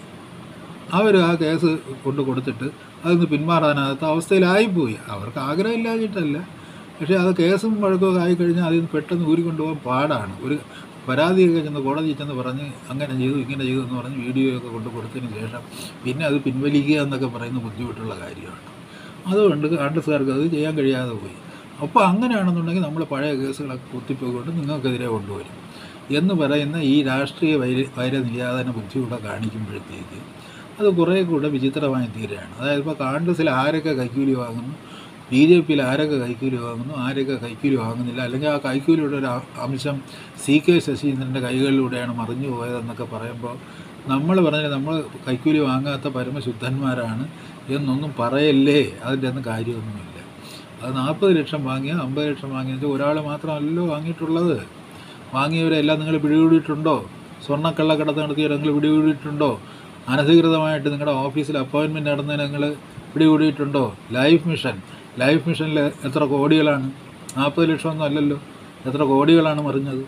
അവർ ആ കേസ് കൊണ്ട് കൊടുത്തിട്ട് അതിന്ന് പിന്മാറാനാകാത്ത അവസ്ഥയിലായിപ്പോയി അവർക്ക് ആഗ്രഹമില്ലാഞ്ഞിട്ടല്ല പക്ഷേ അത് കേസും വഴക്കമൊക്കെ ആയിക്കഴിഞ്ഞാൽ അതിൽ നിന്ന് പെട്ടെന്ന് ഊരിക്കൊണ്ടുപോകാൻ പാടാണ് ഒരു പരാതിയൊക്കെ ചെന്ന് കോടതിയിൽ ചെന്ന് പറഞ്ഞ് അങ്ങനെ ചെയ്തു ഇങ്ങനെ ചെയ്തു എന്ന് പറഞ്ഞ് വീഡിയോ ഒക്കെ കൊണ്ട് കൊടുത്തതിന് ശേഷം പിന്നെ അത് പിൻവലിക്കുക എന്നൊക്കെ പറയുന്ന ബുദ്ധിമുട്ടുള്ള കാര്യമാണ് അതുകൊണ്ട് കോൺഗ്രസ്സുകാർക്ക് അത് ചെയ്യാൻ കഴിയാതെ പോയി അപ്പോൾ അങ്ങനെയാണെന്നുണ്ടെങ്കിൽ നമ്മൾ പഴയ കേസുകളൊക്കെ കുത്തിപ്പോയിക്കൊണ്ട് നിങ്ങൾക്കെതിരെ കൊണ്ടുവരും എന്ന് പറയുന്ന ഈ രാഷ്ട്രീയ വൈര വൈരനിര്യാതന ബുദ്ധി കൂടെ കാണിക്കുമ്പോഴത്തേക്ക് അത് കുറേ കൂടെ വിചിത്രമായി തീരുകയാണ് അതായത് ഇപ്പോൾ കോൺഗ്രസ്സിൽ ആരൊക്കെ കൈക്കൂലി വാങ്ങുന്നു ബി ജെ പിയിൽ ആരൊക്കെ കൈക്കൂലി വാങ്ങുന്നു ആരൊക്കെ കൈക്കൂലി വാങ്ങുന്നില്ല അല്ലെങ്കിൽ ആ കൈക്കൂലിയുടെ ഒരു അ- അംശം സി കെ ശശീന്ദ്രൻ്റെ കൈകളിലൂടെയാണ് മറിഞ്ഞു പോയതെന്നൊക്കെ പറയുമ്പോൾ നമ്മൾ പറഞ്ഞാൽ നമ്മൾ കൈക്കൂലി വാങ്ങാത്ത പരമശുദ്ധന്മാരാണ് എന്നൊന്നും പറയല്ലേ അതിൻ്റെ ഒന്നും കാര്യമൊന്നുമില്ല അത് നാൽപ്പത് ലക്ഷം വാങ്ങിയ അമ്പത് ലക്ഷം വാങ്ങിയത് ഒരാൾ മാത്രമല്ലല്ലോ വാങ്ങിയിട്ടുള്ളത് വാങ്ങിയവരെല്ലാം നിങ്ങൾ പിടികൂടിയിട്ടുണ്ടോ സ്വർണ്ണക്കള്ളക്കടത്ത് നടത്തിയവരെ നിങ്ങൾ പിടികൂടിയിട്ടുണ്ടോ അനധികൃതമായിട്ട് നിങ്ങളുടെ ഓഫീസിൽ അപ്പോയിൻമെൻറ്റ് നടന്നതിന് നിങ്ങൾ പിടികൂടിയിട്ടുണ്ടോ ലൈഫ് മിഷൻ ലൈഫ് മിഷനിൽ എത്ര കോടികളാണ് നാൽപ്പത് ലക്ഷമൊന്നും അല്ലല്ലോ എത്ര കോടികളാണ് മറിഞ്ഞത്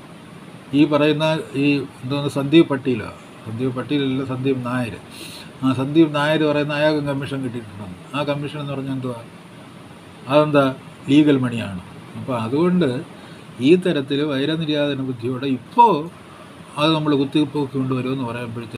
ഈ പറയുന്ന ഈ എന്തോന്ന് സന്ദീപ് പട്ടീലോ സന്ദീപ് പട്ടീലല്ല സന്ദീപ് നായർ ആ സന്ദീപ് നായർ പറയുന്ന അയാൾക്ക് കമ്മീഷൻ കിട്ടിയിട്ടുണ്ടെന്ന് ആ കമ്മീഷൻ എന്ന് പറഞ്ഞാൽ എന്തുവാ അതെന്താ ലീഗൽ മണിയാണ് അപ്പോൾ അതുകൊണ്ട് ഈ തരത്തിൽ വൈരനിര്യാതന ബുദ്ധിയോടെ ഇപ്പോൾ അത് നമ്മൾ കുത്തിപ്പോക്ക് കൊണ്ടുവരുമെന്ന് പറയുമ്പോഴത്തേക്ക്